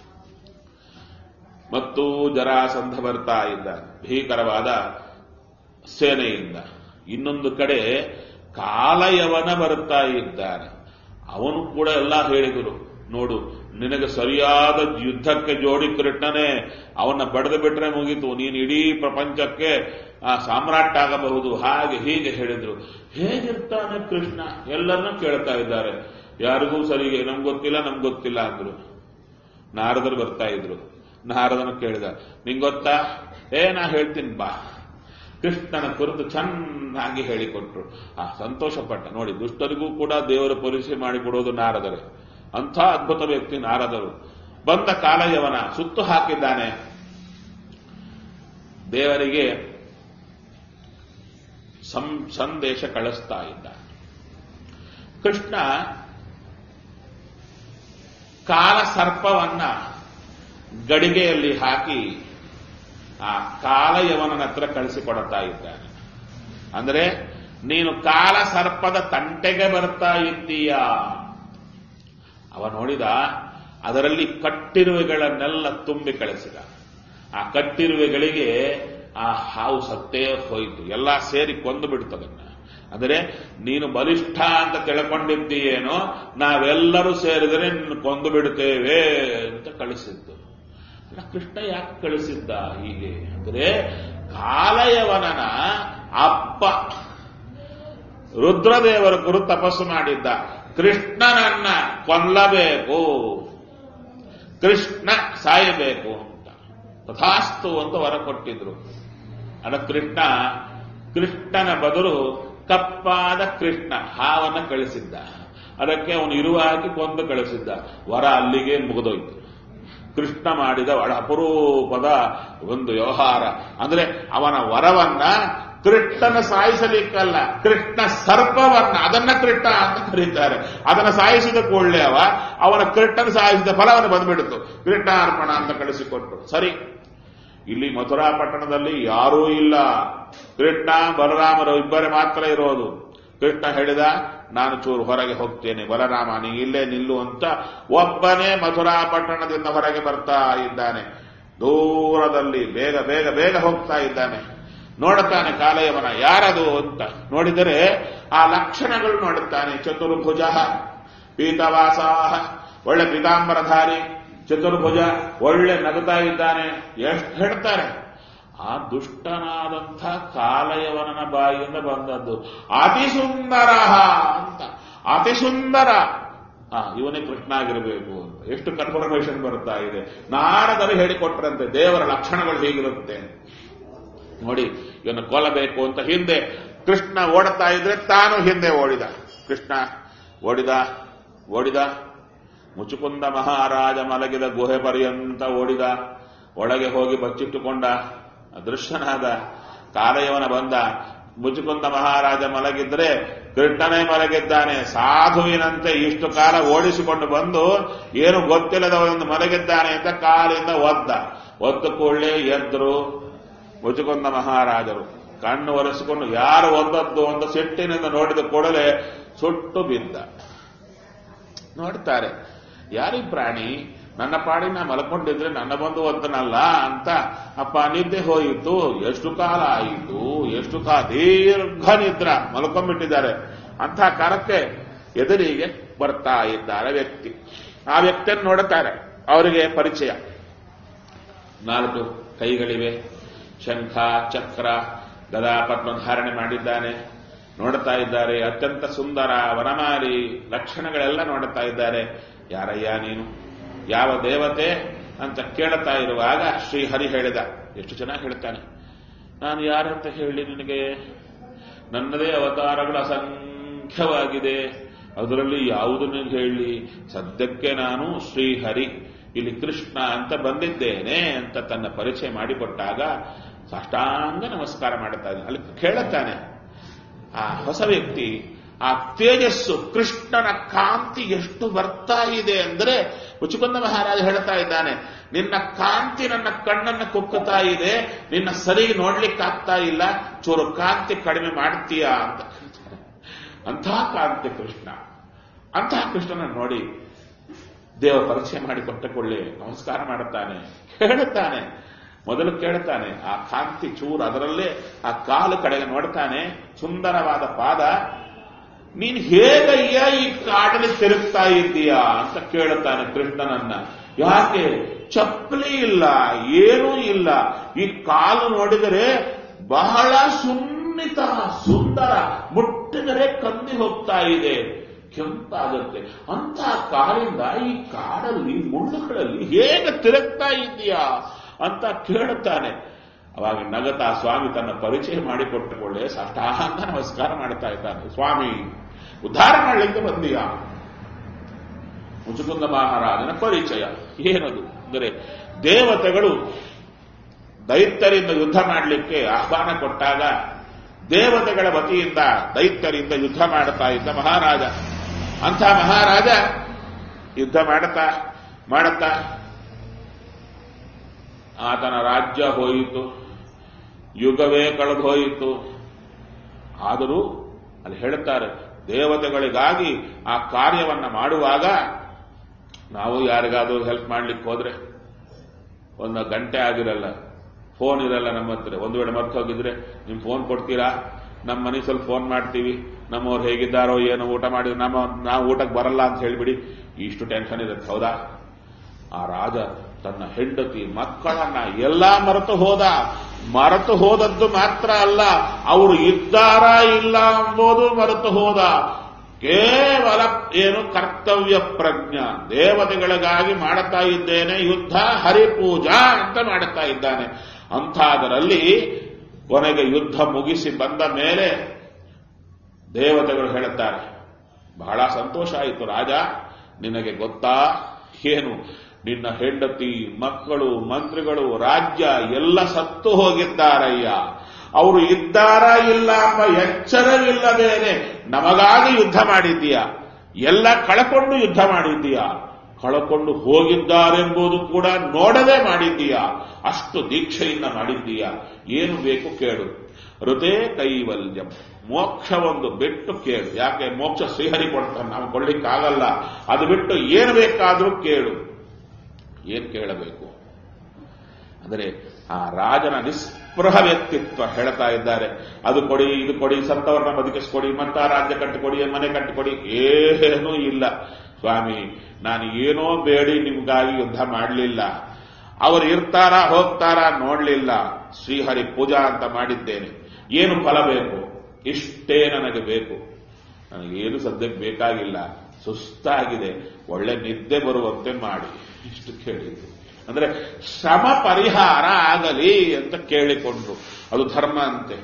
ಮತ್ತು ಜರಾಸಂಧ ಬರ್ತಾ ಇದ್ದ ಭೀಕರವಾದ ಸೇನೆಯಿಂದ ಇನ್ನೊಂದು ಕಡೆ ಕಾಲಯವನ ಬರ್ತಾ ಇದ್ದಾನೆ ಅವನು ಕೂಡ ಎಲ್ಲ ಹೇಳಿದರು ನೋಡು ನಿನಗೆ ಸರಿಯಾದ ಯುದ್ಧಕ್ಕೆ ಜೋಡಿ ಕೃಷ್ಣನೇ ಅವನ್ನ ಬಡದು ಬಿಟ್ರೆ ಮುಗೀತು ನೀನು ಇಡೀ ಪ್ರಪಂಚಕ್ಕೆ ಆ ಸಾಮ್ರಾಟ್ ಆಗಬಹುದು ಹಾಗೆ ಹೀಗೆ ಹೇಳಿದ್ರು ಹೇಗಿರ್ತಾನೆ ಕೃಷ್ಣ ಎಲ್ಲರನ್ನೂ ಕೇಳ್ತಾ ಇದ್ದಾರೆ ಯಾರಿಗೂ ಸರಿ ನಮ್ಗೆ ಗೊತ್ತಿಲ್ಲ ನಮ್ಗೆ ಗೊತ್ತಿಲ್ಲ ಅಂದ್ರು ನಾರದರು ಬರ್ತಾ ಇದ್ರು ನಾರದನ ಕೇಳಿದ ನಿಂಗ್ ಗೊತ್ತಾ ಏ ನಾ ಹೇಳ್ತೀನಿ ಬಾ ಕೃಷ್ಣನ ಕುರಿತು ಚೆನ್ನಾಗಿ ಹೇಳಿಕೊಟ್ರು ಆ ಸಂತೋಷಪಟ್ಟ ನೋಡಿ ದುಷ್ಟರಿಗೂ ಕೂಡ ದೇವರ ಪರಿಚಯ ಮಾಡಿಕೊಡೋದು ನಾರದರು ಅಂಥ ಅದ್ಭುತ ವ್ಯಕ್ತಿ ನಾರದರು ಬಂದ ಕಾಲಯವನ ಸುತ್ತು ಹಾಕಿದ್ದಾನೆ ದೇವರಿಗೆ ಸಂ- ಸಂದೇಶ ಕಳಿಸ್ತಾ ಇದ್ದ ಕೃಷ್ಣ ಕಾಲ ಸರ್ಪವನ್ನ ಗಡಿಗೆಯಲ್ಲಿ ಹಾಕಿ ಆ ಕಾಲಯವನನ ಹತ್ರ ಕಳಿಸಿಕೊಡ್ತಾ ಇದ್ದಾನೆ ಅಂದ್ರೆ ನೀನು ಕಾಲ ಸರ್ಪದ ತಂಟೆಗೆ ಬರ್ತಾ ಇದ್ದೀಯಾ ಅವ ನೋಡಿದ ಅದರಲ್ಲಿ ಕಟ್ಟಿರುವೆಗಳನ್ನೆಲ್ಲ ತುಂಬಿ ಕಳಿಸಿದ ಆ ಕಟ್ಟಿರುವೆಗಳಿಗೆ ಆ ಹಾವು ಸತ್ತೇ ಹೋಯಿತು ಎಲ್ಲ ಸೇರಿ ಕೊಂದು ಬಿಡ್ತದನ್ನ ಅಂದರೆ ನೀನು ಬಲಿಷ್ಠ ಅಂತ ತಿಳ್ಕೊಂಡಿದ್ದೀಯೇನೋ ನಾವೆಲ್ಲರೂ ಸೇರಿದರೆ ನಿನ್ನ ಕೊಂದು ಬಿಡುತ್ತೇವೆ ಅಂತ ಕಳಿಸಿದ್ದು ಅಲ್ಲ ಕೃಷ್ಣ ಯಾಕೆ ಕಳಿಸಿದ್ದ ಹೀಗೆ ಅಂದ್ರೆ ಕಾಲಯವನನ ಅಪ್ಪ ರುದ್ರದೇವರ ಗುರು ತಪಸ್ಸು ಮಾಡಿದ್ದ ಕೃಷ್ಣನನ್ನ ಕೊಲ್ಲಬೇಕು ಕೃಷ್ಣ ಸಾಯಬೇಕು ಅಂತ ತಥಾಸ್ತು ಅಂತ ವರ ಕೊಟ್ಟಿದ್ರು ಅದ ಕೃಷ್ಣ ಕೃಷ್ಣನ ಬದಲು ಕಪ್ಪಾದ ಕೃಷ್ಣ ಹಾವನ್ನ ಕಳಿಸಿದ್ದ ಅದಕ್ಕೆ ಅವನು ಇರುವಾಗಿ ಕೊಂದು ಕಳಿಸಿದ್ದ ವರ ಅಲ್ಲಿಗೆ ಮುಗಿದೋಯ್ತು ಕೃಷ್ಣ ಮಾಡಿದ ಬಹಳ ಅಪರೂಪದ ಒಂದು ವ್ಯವಹಾರ ಅಂದ್ರೆ ಅವನ ವರವನ್ನ ಕೃಷ್ಣನ ಸಾಯಿಸಲಿಕ್ಕಲ್ಲ ಕೃಷ್ಣ ಸರ್ಪವನ್ನ ಅದನ್ನ ಕೃಷ್ಣ ಅಂತ ಕರೀತಾರೆ ಅದನ್ನ ಸಾಯಿಸಿದ ಕೂಡಲೇ ಅವ ಅವನ ಕೃಷ್ಣನ ಸಾಯಿಸಿದ ಫಲವನ್ನು ಬಂದ್ಬಿಡ್ತು ಕೃಷ್ಣ ಅರ್ಪಣ ಅಂತ ಕಳಿಸಿಕೊಟ್ರು ಸರಿ ಇಲ್ಲಿ ಮಥುರಾ ಪಟ್ಟಣದಲ್ಲಿ ಯಾರೂ ಇಲ್ಲ ಕೃಷ್ಣ ಬಲರಾಮರು ಇಬ್ಬರೇ ಮಾತ್ರ ಇರೋದು ಕೃಷ್ಣ ಹೇಳಿದ ನಾನು ಚೂರು ಹೊರಗೆ ಹೋಗ್ತೇನೆ ಬಲರಾಮ ನೀ ಇಲ್ಲೇ ನಿಲ್ಲು ಅಂತ ಒಬ್ಬನೇ ಮಥುರಾ ಪಟ್ಟಣದಿಂದ ಹೊರಗೆ ಬರ್ತಾ ಇದ್ದಾನೆ ದೂರದಲ್ಲಿ ಬೇಗ ಬೇಗ ಬೇಗ ಹೋಗ್ತಾ ಇದ್ದಾನೆ ನೋಡುತ್ತಾನೆ ಕಾಲಯವನ ಯಾರದು ಅಂತ ನೋಡಿದರೆ ಆ ಲಕ್ಷಣಗಳು ನೋಡುತ್ತಾನೆ ಚತುರ್ಭುಜ ಪೀತವಾಸಾಹ ಒಳ್ಳೆ ಪೀತಾಂಬರಧಾರಿ ಚತುರ್ಭುಜ ಒಳ್ಳೆ ನಗುತ್ತಾ ಇದ್ದಾನೆ ಎಷ್ಟು ಹೇಳ್ತಾರೆ ಆ ದುಷ್ಟನಾದಂಥ ಕಾಲಯವನನ ಬಾಯಿಯಿಂದ ಬಂದದ್ದು ಅತಿ ಸುಂದರ ಅಂತ ಅತಿ ಸುಂದರ ಆ ಇವನೇ ಕೃಷ್ಣ ಆಗಿರಬೇಕು ಅಂತ ಎಷ್ಟು ಕನ್ಫರ್ಮೇಶನ್ ಬರ್ತಾ ಇದೆ ನಾರದರು ಹೇಳಿಕೊಟ್ರಂತೆ ದೇವರ ಲಕ್ಷಣಗಳು ಹೇಗಿರುತ್ತೆ ನೋಡಿ ಇವನು ಕೊಲ್ಲಬೇಕು ಅಂತ ಹಿಂದೆ ಕೃಷ್ಣ ಓಡುತ್ತಾ ಇದ್ರೆ ತಾನು ಹಿಂದೆ ಓಡಿದ ಕೃಷ್ಣ ಓಡಿದ ಓಡಿದ ಮುಚುಕುಂದ ಮಹಾರಾಜ ಮಲಗಿದ ಗುಹೆ ಪರ್ಯಂತ ಓಡಿದ ಒಳಗೆ ಹೋಗಿ ಬಚ್ಚಿಟ್ಟುಕೊಂಡ ಅದೃಶ್ಯನಾದ ಕಾಲಯವನ ಬಂದ ಮುಚುಕುಂದ ಮಹಾರಾಜ ಮಲಗಿದ್ರೆ ಕೃಷ್ಣನೇ ಮಲಗಿದ್ದಾನೆ ಸಾಧುವಿನಂತೆ ಇಷ್ಟು ಕಾಲ ಓಡಿಸಿಕೊಂಡು ಬಂದು ಏನು ಗೊತ್ತಿಲ್ಲದವನೊಂದು ಮಲಗಿದ್ದಾನೆ ಅಂತ ಕಾಲಿಂದ ಒದ್ದ ಒದ್ದು ಕೂಡಲೇ ಎದ್ರು ಮುಚುಕುಂದ ಮಹಾರಾಜರು ಕಣ್ಣು ಒರೆಸಿಕೊಂಡು ಯಾರು ಒಂದದ್ದು ಅಂತ ಸಿಟ್ಟಿನಿಂದ ನೋಡಿದ ಕೂಡಲೇ ಸುಟ್ಟು ಬಿದ್ದ ನೋಡ್ತಾರೆ ಯಾರಿ ಪ್ರಾಣಿ ನನ್ನ ಪಾಡಿ ನಾ ಮಲ್ಕೊಂಡಿದ್ರೆ ನನ್ನ ಬಂದು ಒದ್ದನಲ್ಲ ಅಂತ ಅಪ್ಪ ನಿದ್ದೆ ಹೋಯಿತು ಎಷ್ಟು ಕಾಲ ಆಯಿತು ಎಷ್ಟು ಕಾಲ ದೀರ್ಘ ನಿದ್ರ ಮಲ್ಕೊಂಡ್ಬಿಟ್ಟಿದ್ದಾರೆ ಅಂಥ ಕಾಲಕ್ಕೆ ಎದುರಿಗೆ ಬರ್ತಾ ಇದ್ದಾರೆ ವ್ಯಕ್ತಿ ಆ ವ್ಯಕ್ತಿಯನ್ನು ನೋಡುತ್ತಾರೆ ಅವರಿಗೆ ಪರಿಚಯ ನಾಲ್ಕು ಕೈಗಳಿವೆ ಶಂಖ ಚಕ್ರ ಗದಾ ಪದ್ಮಧಾರಣೆ ಮಾಡಿದ್ದಾನೆ ನೋಡುತ್ತಾ ಇದ್ದಾರೆ ಅತ್ಯಂತ ಸುಂದರ ವನಮಾಲಿ ಲಕ್ಷಣಗಳೆಲ್ಲ ನೋಡುತ್ತಾ ಇದ್ದಾರೆ ಯಾರಯ್ಯ ನೀನು ಯಾವ ದೇವತೆ ಅಂತ ಕೇಳುತ್ತಾ ಇರುವಾಗ ಶ್ರೀಹರಿ ಹೇಳಿದ ಎಷ್ಟು ಚೆನ್ನಾಗಿ ಹೇಳ್ತಾನೆ ನಾನು ಯಾರಂತ ಹೇಳಿ ನಿನಗೆ ನನ್ನದೇ ಅವತಾರಗಳು ಅಸಂಖ್ಯವಾಗಿದೆ ಅದರಲ್ಲಿ ಯಾವುದನ್ನು ಹೇಳಿ ಸದ್ಯಕ್ಕೆ ನಾನು ಶ್ರೀಹರಿ ಇಲ್ಲಿ ಕೃಷ್ಣ ಅಂತ ಬಂದಿದ್ದೇನೆ ಅಂತ ತನ್ನ ಪರಿಚಯ ಮಾಡಿಕೊಟ್ಟಾಗ ಸಾಷ್ಟಾಂಗ ನಮಸ್ಕಾರ ಮಾಡುತ್ತಾ ಇದ್ದಾನೆ ಅಲ್ಲಿ ಕೇಳುತ್ತಾನೆ ಆ ಹೊಸ ವ್ಯಕ್ತಿ ಆ ತೇಜಸ್ಸು ಕೃಷ್ಣನ ಕಾಂತಿ ಎಷ್ಟು ಬರ್ತಾ ಇದೆ ಅಂದ್ರೆ ಮುಚುಕುಂದ ಮಹಾರಾಜ ಹೇಳ್ತಾ ಇದ್ದಾನೆ ನಿನ್ನ ಕಾಂತಿ ನನ್ನ ಕಣ್ಣನ್ನು ಕುಕ್ಕುತ್ತಾ ಇದೆ ನಿನ್ನ ಸರಿ ನೋಡ್ಲಿಕ್ಕಾಗ್ತಾ ಇಲ್ಲ ಚೂರು ಕಾಂತಿ ಕಡಿಮೆ ಮಾಡ್ತೀಯಾ ಅಂತ ಕೇಳ್ತಾರೆ ಅಂತಹ ಕಾಂತಿ ಕೃಷ್ಣ ಅಂತಹ ಕೃಷ್ಣನ ನೋಡಿ ದೇವ ಪರಿಚಯ ಮಾಡಿಕೊಟ್ಟ ಕೊಳ್ಳಿ ನಮಸ್ಕಾರ ಮಾಡುತ್ತಾನೆ ಕೇಳುತ್ತಾನೆ ಮೊದಲು ಕೇಳುತ್ತಾನೆ ಆ ಕಾಂತಿ ಚೂರು ಅದರಲ್ಲೇ ಆ ಕಾಲು ಕಡೆಗೆ ನೋಡ್ತಾನೆ ಸುಂದರವಾದ ಪಾದ ನೀನ್ ಹೇಗಯ್ಯ ಈ ಕಾಡಲ್ಲಿ ತಿರುಗ್ತಾ ಇದ್ದೀಯಾ ಅಂತ ಕೇಳುತ್ತಾನೆ ಕೃಷ್ಣನನ್ನ ಯಾಕೆ ಚಪ್ಪಲಿ ಇಲ್ಲ ಏನೂ ಇಲ್ಲ ಈ ಕಾಲು ನೋಡಿದರೆ ಬಹಳ ಸುನ್ನಿತ ಸುಂದರ ಮುಟ್ಟಿದರೆ ಕಂದಿ ಹೋಗ್ತಾ ಇದೆ ಕೆಂಪಾಗುತ್ತೆ ಅಂತ ಕಾಲಿಂದ ಈ ಕಾಡಲ್ಲಿ ಮುಳ್ಳುಗಳಲ್ಲಿ ಹೇಗೆ ತಿರುಗ್ತಾ ಇದೆಯಾ ಅಂತ ಕೇಳುತ್ತಾನೆ ಅವಾಗ ನಗತಾ ಸ್ವಾಮಿ ತನ್ನ ಪರಿಚಯ ಮಾಡಿಕೊಟ್ಟುಕೊಳ್ಳೆ ಸಾಷ್ಟಾಂಗ ನಮಸ್ಕಾರ ಮಾಡ್ತಾ ಇದ್ದಾನೆ ಸ್ವಾಮಿ ಉದ್ಧಾರ ಮಾಡಲಿಕ್ಕೆ ಬಂದೀಯ ಮುಚುಕುಂದ ಮಹಾರಾಜನ ಪರಿಚಯ ಏನದು ಅಂದರೆ ದೇವತೆಗಳು ದೈತ್ಯರಿಂದ ಯುದ್ಧ ಮಾಡಲಿಕ್ಕೆ ಆಹ್ವಾನ ಕೊಟ್ಟಾಗ ದೇವತೆಗಳ ವತಿಯಿಂದ ದೈತ್ಯರಿಂದ ಯುದ್ಧ ಮಾಡುತ್ತಾ ಇದ್ದ ಮಹಾರಾಜ ಅಂಥ ಮಹಾರಾಜ ಯುದ್ಧ ಮಾಡುತ್ತಾ ಮಾಡುತ್ತಾ ಆತನ ರಾಜ್ಯ ಹೋಯಿತು ಯುಗವೇ ಕಳೆದು ಹೋಯಿತು ಆದರೂ ಅಲ್ಲಿ ಹೇಳುತ್ತಾರೆ ದೇವತೆಗಳಿಗಾಗಿ ಆ ಕಾರ್ಯವನ್ನ ಮಾಡುವಾಗ ನಾವು ಯಾರಿಗಾದ್ರೂ ಹೆಲ್ಪ್ ಮಾಡ್ಲಿಕ್ಕೆ ಹೋದ್ರೆ ಒಂದು ಗಂಟೆ ಆಗಿರಲ್ಲ ಫೋನ್ ಇರಲ್ಲ ನಮ್ಮ ಹತ್ರ ಒಂದು ವೇಳೆ ಮರ್ತು ಹೋಗಿದ್ರೆ ನಿಮ್ ಫೋನ್ ಕೊಡ್ತೀರಾ ನಮ್ಮ ಮನೆ ಸ್ವಲ್ಪ ಫೋನ್ ಮಾಡ್ತೀವಿ ನಮ್ಮವ್ರು ಹೇಗಿದ್ದಾರೋ ಏನೋ ಊಟ ಮಾಡಿದ್ರು ನಮ್ಮ ನಾವು ಊಟಕ್ಕೆ ಬರಲ್ಲ ಅಂತ ಹೇಳಿಬಿಡಿ ಇಷ್ಟು ಟೆನ್ಷನ್ ಇರುತ್ತೆ ಹೌದಾ ಆ ರಾಜ ತನ್ನ ಹೆಂಡತಿ ಮಕ್ಕಳನ್ನ ಎಲ್ಲಾ ಮರೆತು ಹೋದ ಮರೆತು ಹೋದದ್ದು ಮಾತ್ರ ಅಲ್ಲ ಅವರು ಇದ್ದಾರಾ ಇಲ್ಲ ಎಂಬುದು ಮರೆತು ಹೋದ ಕೇವಲ ಏನು ಕರ್ತವ್ಯ ಪ್ರಜ್ಞ ದೇವತೆಗಳಿಗಾಗಿ ಮಾಡುತ್ತಾ ಇದ್ದೇನೆ ಯುದ್ಧ ಹರಿಪೂಜಾ ಅಂತ ಮಾಡುತ್ತಾ ಇದ್ದಾನೆ ಅಂಥದರಲ್ಲಿ ಕೊನೆಗೆ ಯುದ್ಧ ಮುಗಿಸಿ ಬಂದ ಮೇಲೆ ದೇವತೆಗಳು ಹೇಳುತ್ತಾರೆ ಬಹಳ ಸಂತೋಷ ಆಯಿತು ರಾಜ ನಿನಗೆ ಗೊತ್ತಾ ಏನು ನಿನ್ನ ಹೆಂಡತಿ ಮಕ್ಕಳು ಮಂತ್ರಿಗಳು ರಾಜ್ಯ ಎಲ್ಲ ಸತ್ತು ಹೋಗಿದ್ದಾರಯ್ಯ ಅವರು ಇದ್ದಾರಾ ಇಲ್ಲ ಎಂಬ ಎಚ್ಚರವಿಲ್ಲದೇನೆ ನಮಗಾಗಿ ಯುದ್ಧ ಮಾಡಿದ್ದೀಯ ಎಲ್ಲ ಕಳಕೊಂಡು ಯುದ್ಧ ಮಾಡಿದ್ದೀಯ ಕಳಕೊಂಡು ಹೋಗಿದ್ದಾರೆಂಬುದು ಕೂಡ ನೋಡದೆ ಮಾಡಿದ್ದೀಯ ಅಷ್ಟು ದೀಕ್ಷೆಯಿಂದ ಮಾಡಿದ್ದೀಯ ಏನು ಬೇಕು ಕೇಳು ಋತೇ ಕೈವಲ್ಯಂ ಮೋಕ್ಷ ಒಂದು ಬಿಟ್ಟು ಕೇಳು ಯಾಕೆ ಮೋಕ್ಷ ಶ್ರೀಹರಿ ಕೊಡ್ತಾನೆ ನಾವು ಕೊಡ್ಲಿಕ್ಕಾಗಲ್ಲ ಅದು ಬಿಟ್ಟು ಏನು ಬೇಕಾದ್ರೂ ಕೇಳು ಏನ್ ಕೇಳಬೇಕು ಅಂದರೆ ಆ ರಾಜನ ನಿಸ್ಪೃಹ ವ್ಯಕ್ತಿತ್ವ ಹೇಳ್ತಾ ಇದ್ದಾರೆ ಅದು ಕೊಡಿ ಇದು ಕೊಡಿ ಸತ್ತವರನ್ನ ಬದುಕಿಸ್ಕೊಡಿ ಮತ್ತ ರಾಜ್ಯ ಕಟ್ಟಿಕೊಡಿ ಮನೆ ಕಟ್ಟಿಕೊಡಿ ಏನೂ ಇಲ್ಲ ಸ್ವಾಮಿ ನಾನು ಏನೋ ಬೇಡಿ ನಿಮ್ಗಾಗಿ ಯುದ್ಧ ಮಾಡಲಿಲ್ಲ ಅವರು ಇರ್ತಾರಾ ಹೋಗ್ತಾರಾ ನೋಡ್ಲಿಲ್ಲ ಶ್ರೀಹರಿ ಪೂಜಾ ಅಂತ ಮಾಡಿದ್ದೇನೆ ಏನು ಫಲ ಬೇಕು ಇಷ್ಟೇ ನನಗೆ ಬೇಕು ನನಗೇನು ಸದ್ಯಕ್ಕೆ ಬೇಕಾಗಿಲ್ಲ ಸುಸ್ತಾಗಿದೆ ಒಳ್ಳೆ ನಿದ್ದೆ ಬರುವಂತೆ ಮಾಡಿ ಇಷ್ಟು ಕೇಳಿದ್ರು ಅಂದ್ರೆ ಶ್ರಮ ಪರಿಹಾರ ಆಗಲಿ ಅಂತ ಕೇಳಿಕೊಂಡ್ರು ಅದು ಧರ್ಮ ಅಂತೆ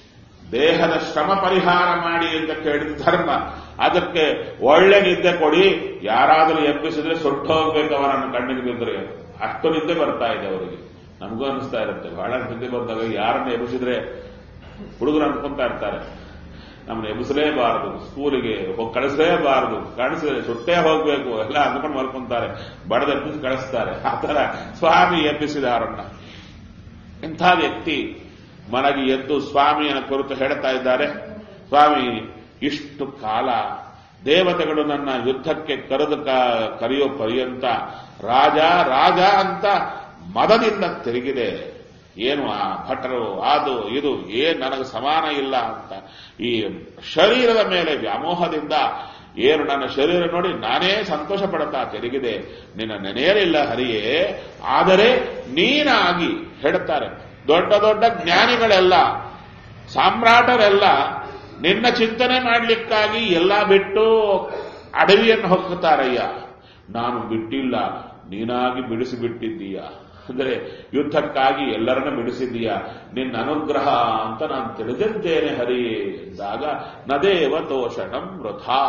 ದೇಹದ ಶ್ರಮ ಪರಿಹಾರ ಮಾಡಿ ಅಂತ ಕೇಳಿದ ಧರ್ಮ ಅದಕ್ಕೆ ಒಳ್ಳೆ ನಿದ್ದೆ ಕೊಡಿ ಯಾರಾದರೂ ಎಬ್ಬಿಸಿದ್ರೆ ಸುಟ್ಟು ಹೋಗ್ಬೇಕು ಅವರನ್ನು ಕಣ್ಣಿಗೆ ಬಿದ್ದರೆ ಅಷ್ಟು ನಿದ್ದೆ ಬರ್ತಾ ಇದೆ ಅವರಿಗೆ ನಮಗೂ ಅನಿಸ್ತಾ ಇರುತ್ತೆ ಬಹಳ ನಿದ್ದೆ ಬಂದಾಗ ಯಾರನ್ನ ಎಬ್ಬಿಸಿದ್ರೆ ಹುಡುಗರು ಅನ್ಕೊಂತಾ ಇರ್ತಾರೆ ನಮ್ಮನ್ನ ಎಬ್ಬಿಸಲೇಬಾರದು ಸ್ಕೂಲಿಗೆ ಹೋಗಿ ಕಳಿಸಲೇಬಾರದು ಕಳಿಸಿದ್ರೆ ಸುಟ್ಟೇ ಹೋಗ್ಬೇಕು ಎಲ್ಲ ಅಂದ್ಕೊಂಡು ಮಲ್ಕೊಂತಾರೆ ಬಡದ ಎಬ್ಬಿಸಿ ಕಳಿಸ್ತಾರೆ ಆ ತರ ಸ್ವಾಮಿ ಎಬ್ಬಿಸಿದಾರನ್ನ ಇಂಥ ವ್ಯಕ್ತಿ ಮನಗಿ ಎದ್ದು ಸ್ವಾಮಿಯನ ಕುರಿತು ಹೇಳ್ತಾ ಇದ್ದಾರೆ ಸ್ವಾಮಿ ಇಷ್ಟು ಕಾಲ ದೇವತೆಗಳು ನನ್ನ ಯುದ್ಧಕ್ಕೆ ಕರೆದು ಕ- ಕರೆಯೋ ಪರ್ಯಂತ ರಾಜ ರಾಜ ಅಂತ ಮದದಿಂದ ತಿರುಗಿದೆ ಏನು ಆ ಭಟರು ಅದು ಇದು ಏನ್ ನನಗೆ ಸಮಾನ ಇಲ್ಲ ಅಂತ ಈ ಶರೀರದ ಮೇಲೆ ವ್ಯಾಮೋಹದಿಂದ ಏನು ನನ್ನ ಶರೀರ ನೋಡಿ ನಾನೇ ಸಂತೋಷ ಪಡುತ್ತಾ ತಿರುಗಿದೆ ನಿನ್ನ ನೆನೆಯಲಿಲ್ಲ ಹರಿಯೇ ಆದರೆ ನೀನಾಗಿ ಹೇಳ್ತಾರೆ ದೊಡ್ಡ ದೊಡ್ಡ ಜ್ಞಾನಿಗಳೆಲ್ಲ ಸಾಮ್ರಾಟರೆಲ್ಲ ನಿನ್ನ ಚಿಂತನೆ ಮಾಡಲಿಕ್ಕಾಗಿ ಎಲ್ಲ ಬಿಟ್ಟು ಅಡವಿಯನ್ನು ಹೋಗ್ತಾರಯ್ಯ ನಾನು ಬಿಟ್ಟಿಲ್ಲ ನೀನಾಗಿ ಬಿಡಿಸಿಬಿಟ್ಟಿದ್ದೀಯ ಅಂದರೆ ಯುದ್ಧಕ್ಕಾಗಿ ಎಲ್ಲರನ್ನ ಬಿಡಿಸಿದ್ದೀಯ ನಿನ್ನ ಅನುಗ್ರಹ ಅಂತ ನಾನು ತಿಳಿದಿದ್ದೇನೆ ಹರಿಯೇ ಎಂದಾಗ ನದೇವ ತೋಷಣಂ ವೃಥಾ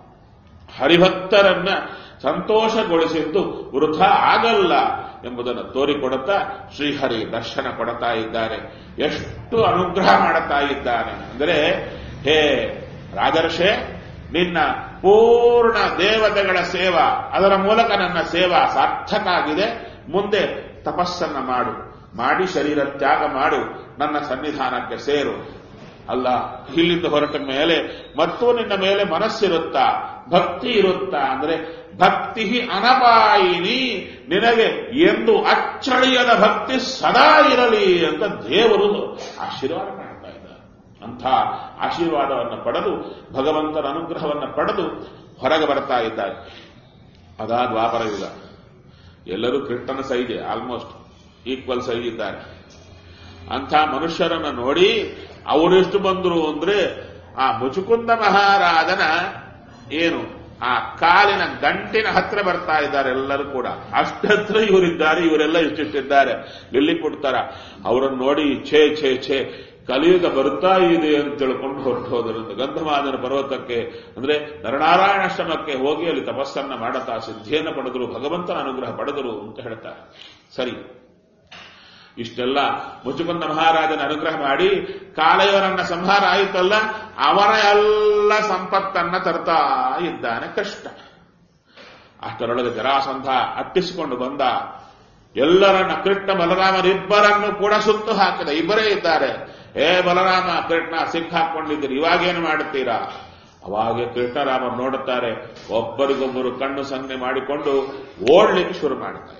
ಹರಿಭಕ್ತರನ್ನ ಸಂತೋಷಗೊಳಿಸಿದ್ದು ವೃಥ ಆಗಲ್ಲ ಎಂಬುದನ್ನು ತೋರಿಕೊಡುತ್ತಾ ಶ್ರೀಹರಿ ದರ್ಶನ ಕೊಡುತ್ತಾ ಇದ್ದಾರೆ ಎಷ್ಟು ಅನುಗ್ರಹ ಮಾಡುತ್ತಾ ಇದ್ದಾನೆ ಅಂದರೆ ಹೇ ರಾಜರ್ಷೆ ನಿನ್ನ ಪೂರ್ಣ ದೇವತೆಗಳ ಸೇವಾ ಅದರ ಮೂಲಕ ನನ್ನ ಸೇವಾ ಸಾರ್ಥಕ ಆಗಿದೆ ಮುಂದೆ ತಪಸ್ಸನ್ನ ಮಾಡು ಮಾಡಿ ಶರೀರ ತ್ಯಾಗ ಮಾಡು ನನ್ನ ಸನ್ನಿಧಾನಕ್ಕೆ ಸೇರು ಅಲ್ಲ ಇಲ್ಲಿಂದ ಹೊರಟ ಮೇಲೆ ಮತ್ತೂ ನಿನ್ನ ಮೇಲೆ ಮನಸ್ಸಿರುತ್ತಾ ಭಕ್ತಿ ಇರುತ್ತಾ ಅಂದ್ರೆ ಭಕ್ತಿ ಅನಪಾಯಿನಿ ನಿನಗೆ ಎಂದು ಅಚ್ಚಳಿಯದ ಭಕ್ತಿ ಸದಾ ಇರಲಿ ಅಂತ ದೇವರು ಆಶೀರ್ವಾದ ಮಾಡ್ತಾ ಇದ್ದಾರೆ ಅಂಥ ಆಶೀರ್ವಾದವನ್ನು ಪಡೆದು ಭಗವಂತನ ಅನುಗ್ರಹವನ್ನು ಪಡೆದು ಹೊರಗೆ ಬರ್ತಾ ಇದ್ದಾರೆ ಅದಾ ದ್ವಾಪರ ಯುಗ ಎಲ್ಲರೂ ಕೃಷ್ಣನ ಸೈಜ್ ಆಲ್ಮೋಸ್ಟ್ ಈಕ್ವಲ್ ಸೈಜ್ ಇದ್ದಾರೆ ಅಂಥ ಮನುಷ್ಯರನ್ನ ನೋಡಿ ಅವರೆಷ್ಟು ಬಂದರು ಅಂದ್ರೆ ಆ ಮುಚುಕುಂದ ಮಹಾರಾಜನ ಏನು ಆ ಕಾಲಿನ ಗಂಟಿನ ಹತ್ರ ಬರ್ತಾ ಇದ್ದಾರೆ ಎಲ್ಲರೂ ಕೂಡ ಅಷ್ಟತ್ರ ಇವರಿದ್ದಾರೆ ಇವರೆಲ್ಲ ಇಷ್ಟಿಟ್ಟಿದ್ದಾರೆ ಇಲ್ಲಿ ಕೊಡ್ತಾರ ಅವರನ್ನು ನೋಡಿ ಛೇ ಛೇ ಛೇ ಕಲಿಯುಗ ಬರ್ತಾ ಇದೆ ಅಂತ ತಿಳ್ಕೊಂಡು ಹೊರಟು ಹೋದರಿಂದ ಗಂಧಮಾದನ ಪರ್ವತಕ್ಕೆ ಅಂದ್ರೆ ನರನಾರಾಯಣಾಶ್ರಮಕ್ಕೆ ಹೋಗಿ ಅಲ್ಲಿ ತಪಸ್ಸನ್ನ ಮಾಡುತ್ತಾ ಸಿದ್ಧಿಯನ್ನು ಪಡೆದರು ಭಗವಂತನ ಅನುಗ್ರಹ ಪಡೆದರು ಅಂತ ಹೇಳ್ತಾರೆ ಸರಿ ಇಷ್ಟೆಲ್ಲ ಮುಚುಕುಂದ ಮಹಾರಾಜನ ಅನುಗ್ರಹ ಮಾಡಿ ಕಾಲಯವರನ್ನ ಸಂಹಾರ ಆಯಿತಲ್ಲ ಅವರ ಎಲ್ಲ ಸಂಪತ್ತನ್ನ ತರ್ತಾ ಇದ್ದಾನೆ ಕೃಷ್ಣ ಅಷ್ಟರೊಳಗೆ ಜರಾಸಂಧ ಅಟ್ಟಿಸಿಕೊಂಡು ಬಂದ ಎಲ್ಲರನ್ನ ಕೃಷ್ಣ ಬಲರಾಮರಿಬ್ಬರನ್ನು ಕೂಡ ಸುತ್ತು ಹಾಕಿದ ಇಬ್ಬರೇ ಇದ್ದಾರೆ ಏ ಬಲರಾಮ ಕೃಷ್ಣ ಸಿಕ್ಕಾಕೊಂಡಿದ್ದೀರಿ ಇವಾಗೇನು ಮಾಡುತ್ತೀರಾ ಅವಾಗೆ ಕೃಷ್ಣರಾಮ ನೋಡುತ್ತಾರೆ ಒಬ್ಬರಿಗೊಬ್ಬರು ಕಣ್ಣು ಸಂಜ್ಞೆ ಮಾಡಿಕೊಂಡು ಓಡ್ಲಿಕ್ಕೆ ಶುರು ಮಾಡುತ್ತಾರೆ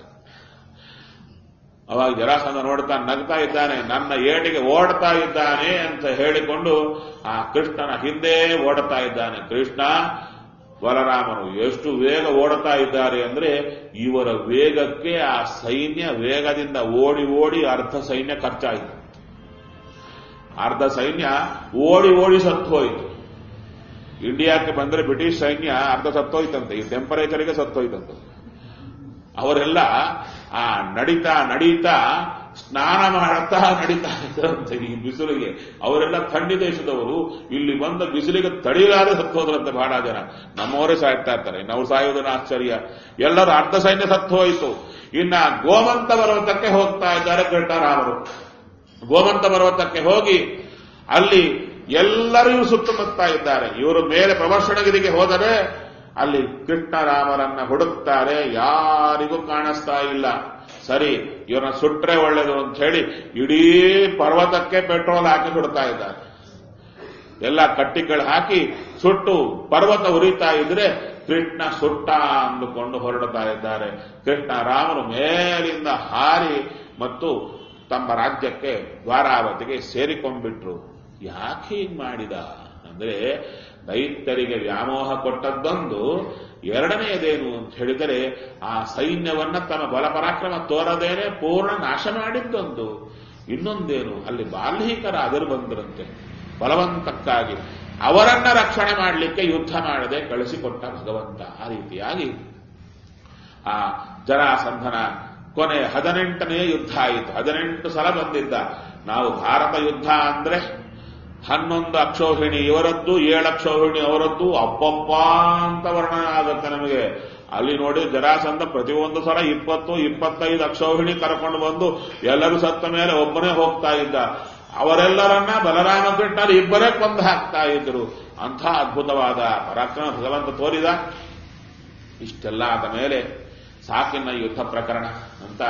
ಅವಾಗ ಜರಾಸಂಧ ನೋಡ್ತಾ ನಗ್ತಾ ಇದ್ದಾನೆ ನನ್ನ ಏಟಿಗೆ ಓಡ್ತಾ ಇದ್ದಾನೆ ಅಂತ ಹೇಳಿಕೊಂಡು ಆ ಕೃಷ್ಣನ ಹಿಂದೆ ಓಡ್ತಾ ಇದ್ದಾನೆ ಕೃಷ್ಣ ಬಲರಾಮನು ಎಷ್ಟು ವೇಗ ಓಡ್ತಾ ಇದ್ದಾರೆ ಅಂದ್ರೆ ಇವರ ವೇಗಕ್ಕೆ ಆ ಸೈನ್ಯ ವೇಗದಿಂದ ಓಡಿ ಓಡಿ ಅರ್ಧ ಸೈನ್ಯ ಖರ್ಚಾಯಿತು ಅರ್ಧ ಸೈನ್ಯ ಓಡಿ ಓಡಿ ಸತ್ತು ಹೋಯಿತು ಇಂಡಿಯಾಕ್ಕೆ ಬಂದ್ರೆ ಬ್ರಿಟಿಷ್ ಸೈನ್ಯ ಅರ್ಧ ಸತ್ತೋಯ್ತಂತೆ ಈ ಟೆಂಪರೇಚರ್ಗೆ ಸತ್ತೋಯ್ತಂತೆ ಅವರೆಲ್ಲ ಆ ನಡೀತಾ ನಡೀತಾ ಸ್ನಾನ ಮಾಡುತ್ತಾ ನಡೀತಾ ಇದ್ದರಂತೆ ಈ ಬಿಸಿಲಿಗೆ ಅವರೆಲ್ಲ ಥಂಡಿ ದೇಶದವರು ಇಲ್ಲಿ ಬಂದ ಬಿಸಿಲಿಗೆ ತಡೆಯಲಾರೆ ಸತ್ತು ಹೋದ್ರಂತೆ ಬಹಳ ಜನ ನಮ್ಮವರೇ ಸಾಯ್ತಾ ಇರ್ತಾರೆ ನಾವು ಸಾಯೋದನ್ನ ಆಶ್ಚರ್ಯ ಎಲ್ಲರೂ ಅರ್ಧ ಸೈನ್ಯ ಸತ್ತು ಹೋಯಿತು ಇನ್ನ ಗೋಮಂತ ಪರ್ವತಕ್ಕೆ ಹೋಗ್ತಾ ಇದ್ದಾರೆ ಕೃಷ್ಣರಾಮರು ಗೋಮಂತ ಪರ್ವತಕ್ಕೆ ಹೋಗಿ ಅಲ್ಲಿ ಎಲ್ಲರೂ ಸುತ್ತಮುತ್ತಾ ಇದ್ದಾರೆ ಇವರು ಮೇಲೆ ಪ್ರದರ್ಶನಗಿರಿಗೆ ಹೋದರೆ ಅಲ್ಲಿ ಕೃಷ್ಣರಾಮರನ್ನ ಹುಡುಕ್ತಾರೆ ಯಾರಿಗೂ ಕಾಣಿಸ್ತಾ ಇಲ್ಲ ಸರಿ ಇವರನ್ನ ಸುಟ್ರೆ ಒಳ್ಳೇದು ಅಂತ ಹೇಳಿ ಇಡೀ ಪರ್ವತಕ್ಕೆ ಪೆಟ್ರೋಲ್ ಹಾಕಿ ಸುಡ್ತಾ ಇದ್ದಾರೆ ಎಲ್ಲ ಕಟ್ಟಿಗಳು ಹಾಕಿ ಸುಟ್ಟು ಪರ್ವತ ಉರಿತಾ ಇದ್ರೆ ಕೃಷ್ಣ ಸುಟ್ಟ ಅಂದುಕೊಂಡು ಹೊರಡ್ತಾ ಇದ್ದಾರೆ ಕೃಷ್ಣ ರಾಮರು ಮೇಲಿಂದ ಹಾರಿ ಮತ್ತು ತಮ್ಮ ರಾಜ್ಯಕ್ಕೆ ದ್ವಾರಾವತಿಗೆ ಸೇರಿಕೊಂಡ್ಬಿಟ್ರು ಯಾಕೆ ಹೀಗ್ ಮಾಡಿದ ಅಂದ್ರೆ ದೈತ್ಯರಿಗೆ ವ್ಯಾಮೋಹ ಕೊಟ್ಟದ್ದೊಂದು ಎರಡನೆಯದೇನು ಅಂತ ಹೇಳಿದರೆ ಆ ಸೈನ್ಯವನ್ನ ತನ್ನ ಬಲಪರಾಕ್ರಮ ತೋರದೇನೆ ಪೂರ್ಣ ನಾಶ ಮಾಡಿದ್ದೊಂದು ಇನ್ನೊಂದೇನು ಅಲ್ಲಿ ಬಾಲ್ಮೀಕರಾದರು ಬಂದರಂತೆ ಬಲವಂತಕ್ಕಾಗಿ ಅವರನ್ನ ರಕ್ಷಣೆ ಮಾಡಲಿಕ್ಕೆ ಯುದ್ಧ ಮಾಡದೆ ಕಳಿಸಿಕೊಟ್ಟ ಭಗವಂತ ಆ ರೀತಿಯಾಗಿ ಆ ಜರಾಸಂಧನ ಕೊನೆ ಹದಿನೆಂಟನೇ ಯುದ್ಧ ಆಯಿತು ಹದಿನೆಂಟು ಸಲ ಬಂದಿದ್ದ ನಾವು ಭಾರತ ಯುದ್ಧ ಅಂದ್ರೆ ಹನ್ನೊಂದು ಅಕ್ಷೋಹಿಣಿ ಇವರದ್ದು ಏಳು ಅಕ್ಷೋಹಿಣಿ ಅವರದ್ದು ಅಪ್ಪಪ್ಪ ಅಂತ ವರ್ಣನೆ ಆಗುತ್ತೆ ನಮಗೆ ಅಲ್ಲಿ ನೋಡಿ ಜರಾಸಂಧ ಪ್ರತಿಯೊಂದು ಸಲ ಇಪ್ಪತ್ತು ಇಪ್ಪತ್ತೈದು ಅಕ್ಷೋಹಿಣಿ ಕರ್ಕೊಂಡು ಬಂದು ಎಲ್ಲರೂ ಸತ್ತ ಮೇಲೆ ಒಬ್ಬನೇ ಹೋಗ್ತಾ ಇದ್ದ ಅವರೆಲ್ಲರನ್ನ ಬಲರಾಮ ಕೃಷ್ಣರು ಇಬ್ಬರೇ ಕೊಂದು ಹಾಕ್ತಾ ಇದ್ರು ಅಂಥ ಅದ್ಭುತವಾದ ಪರಾಕ್ರಮ ಭಗವಂತ ತೋರಿದ ಇಷ್ಟೆಲ್ಲ ಆದ ಮೇಲೆ ಸಾಕಿನ ಯುದ್ಧ ಪ್ರಕರಣ ಅಂತ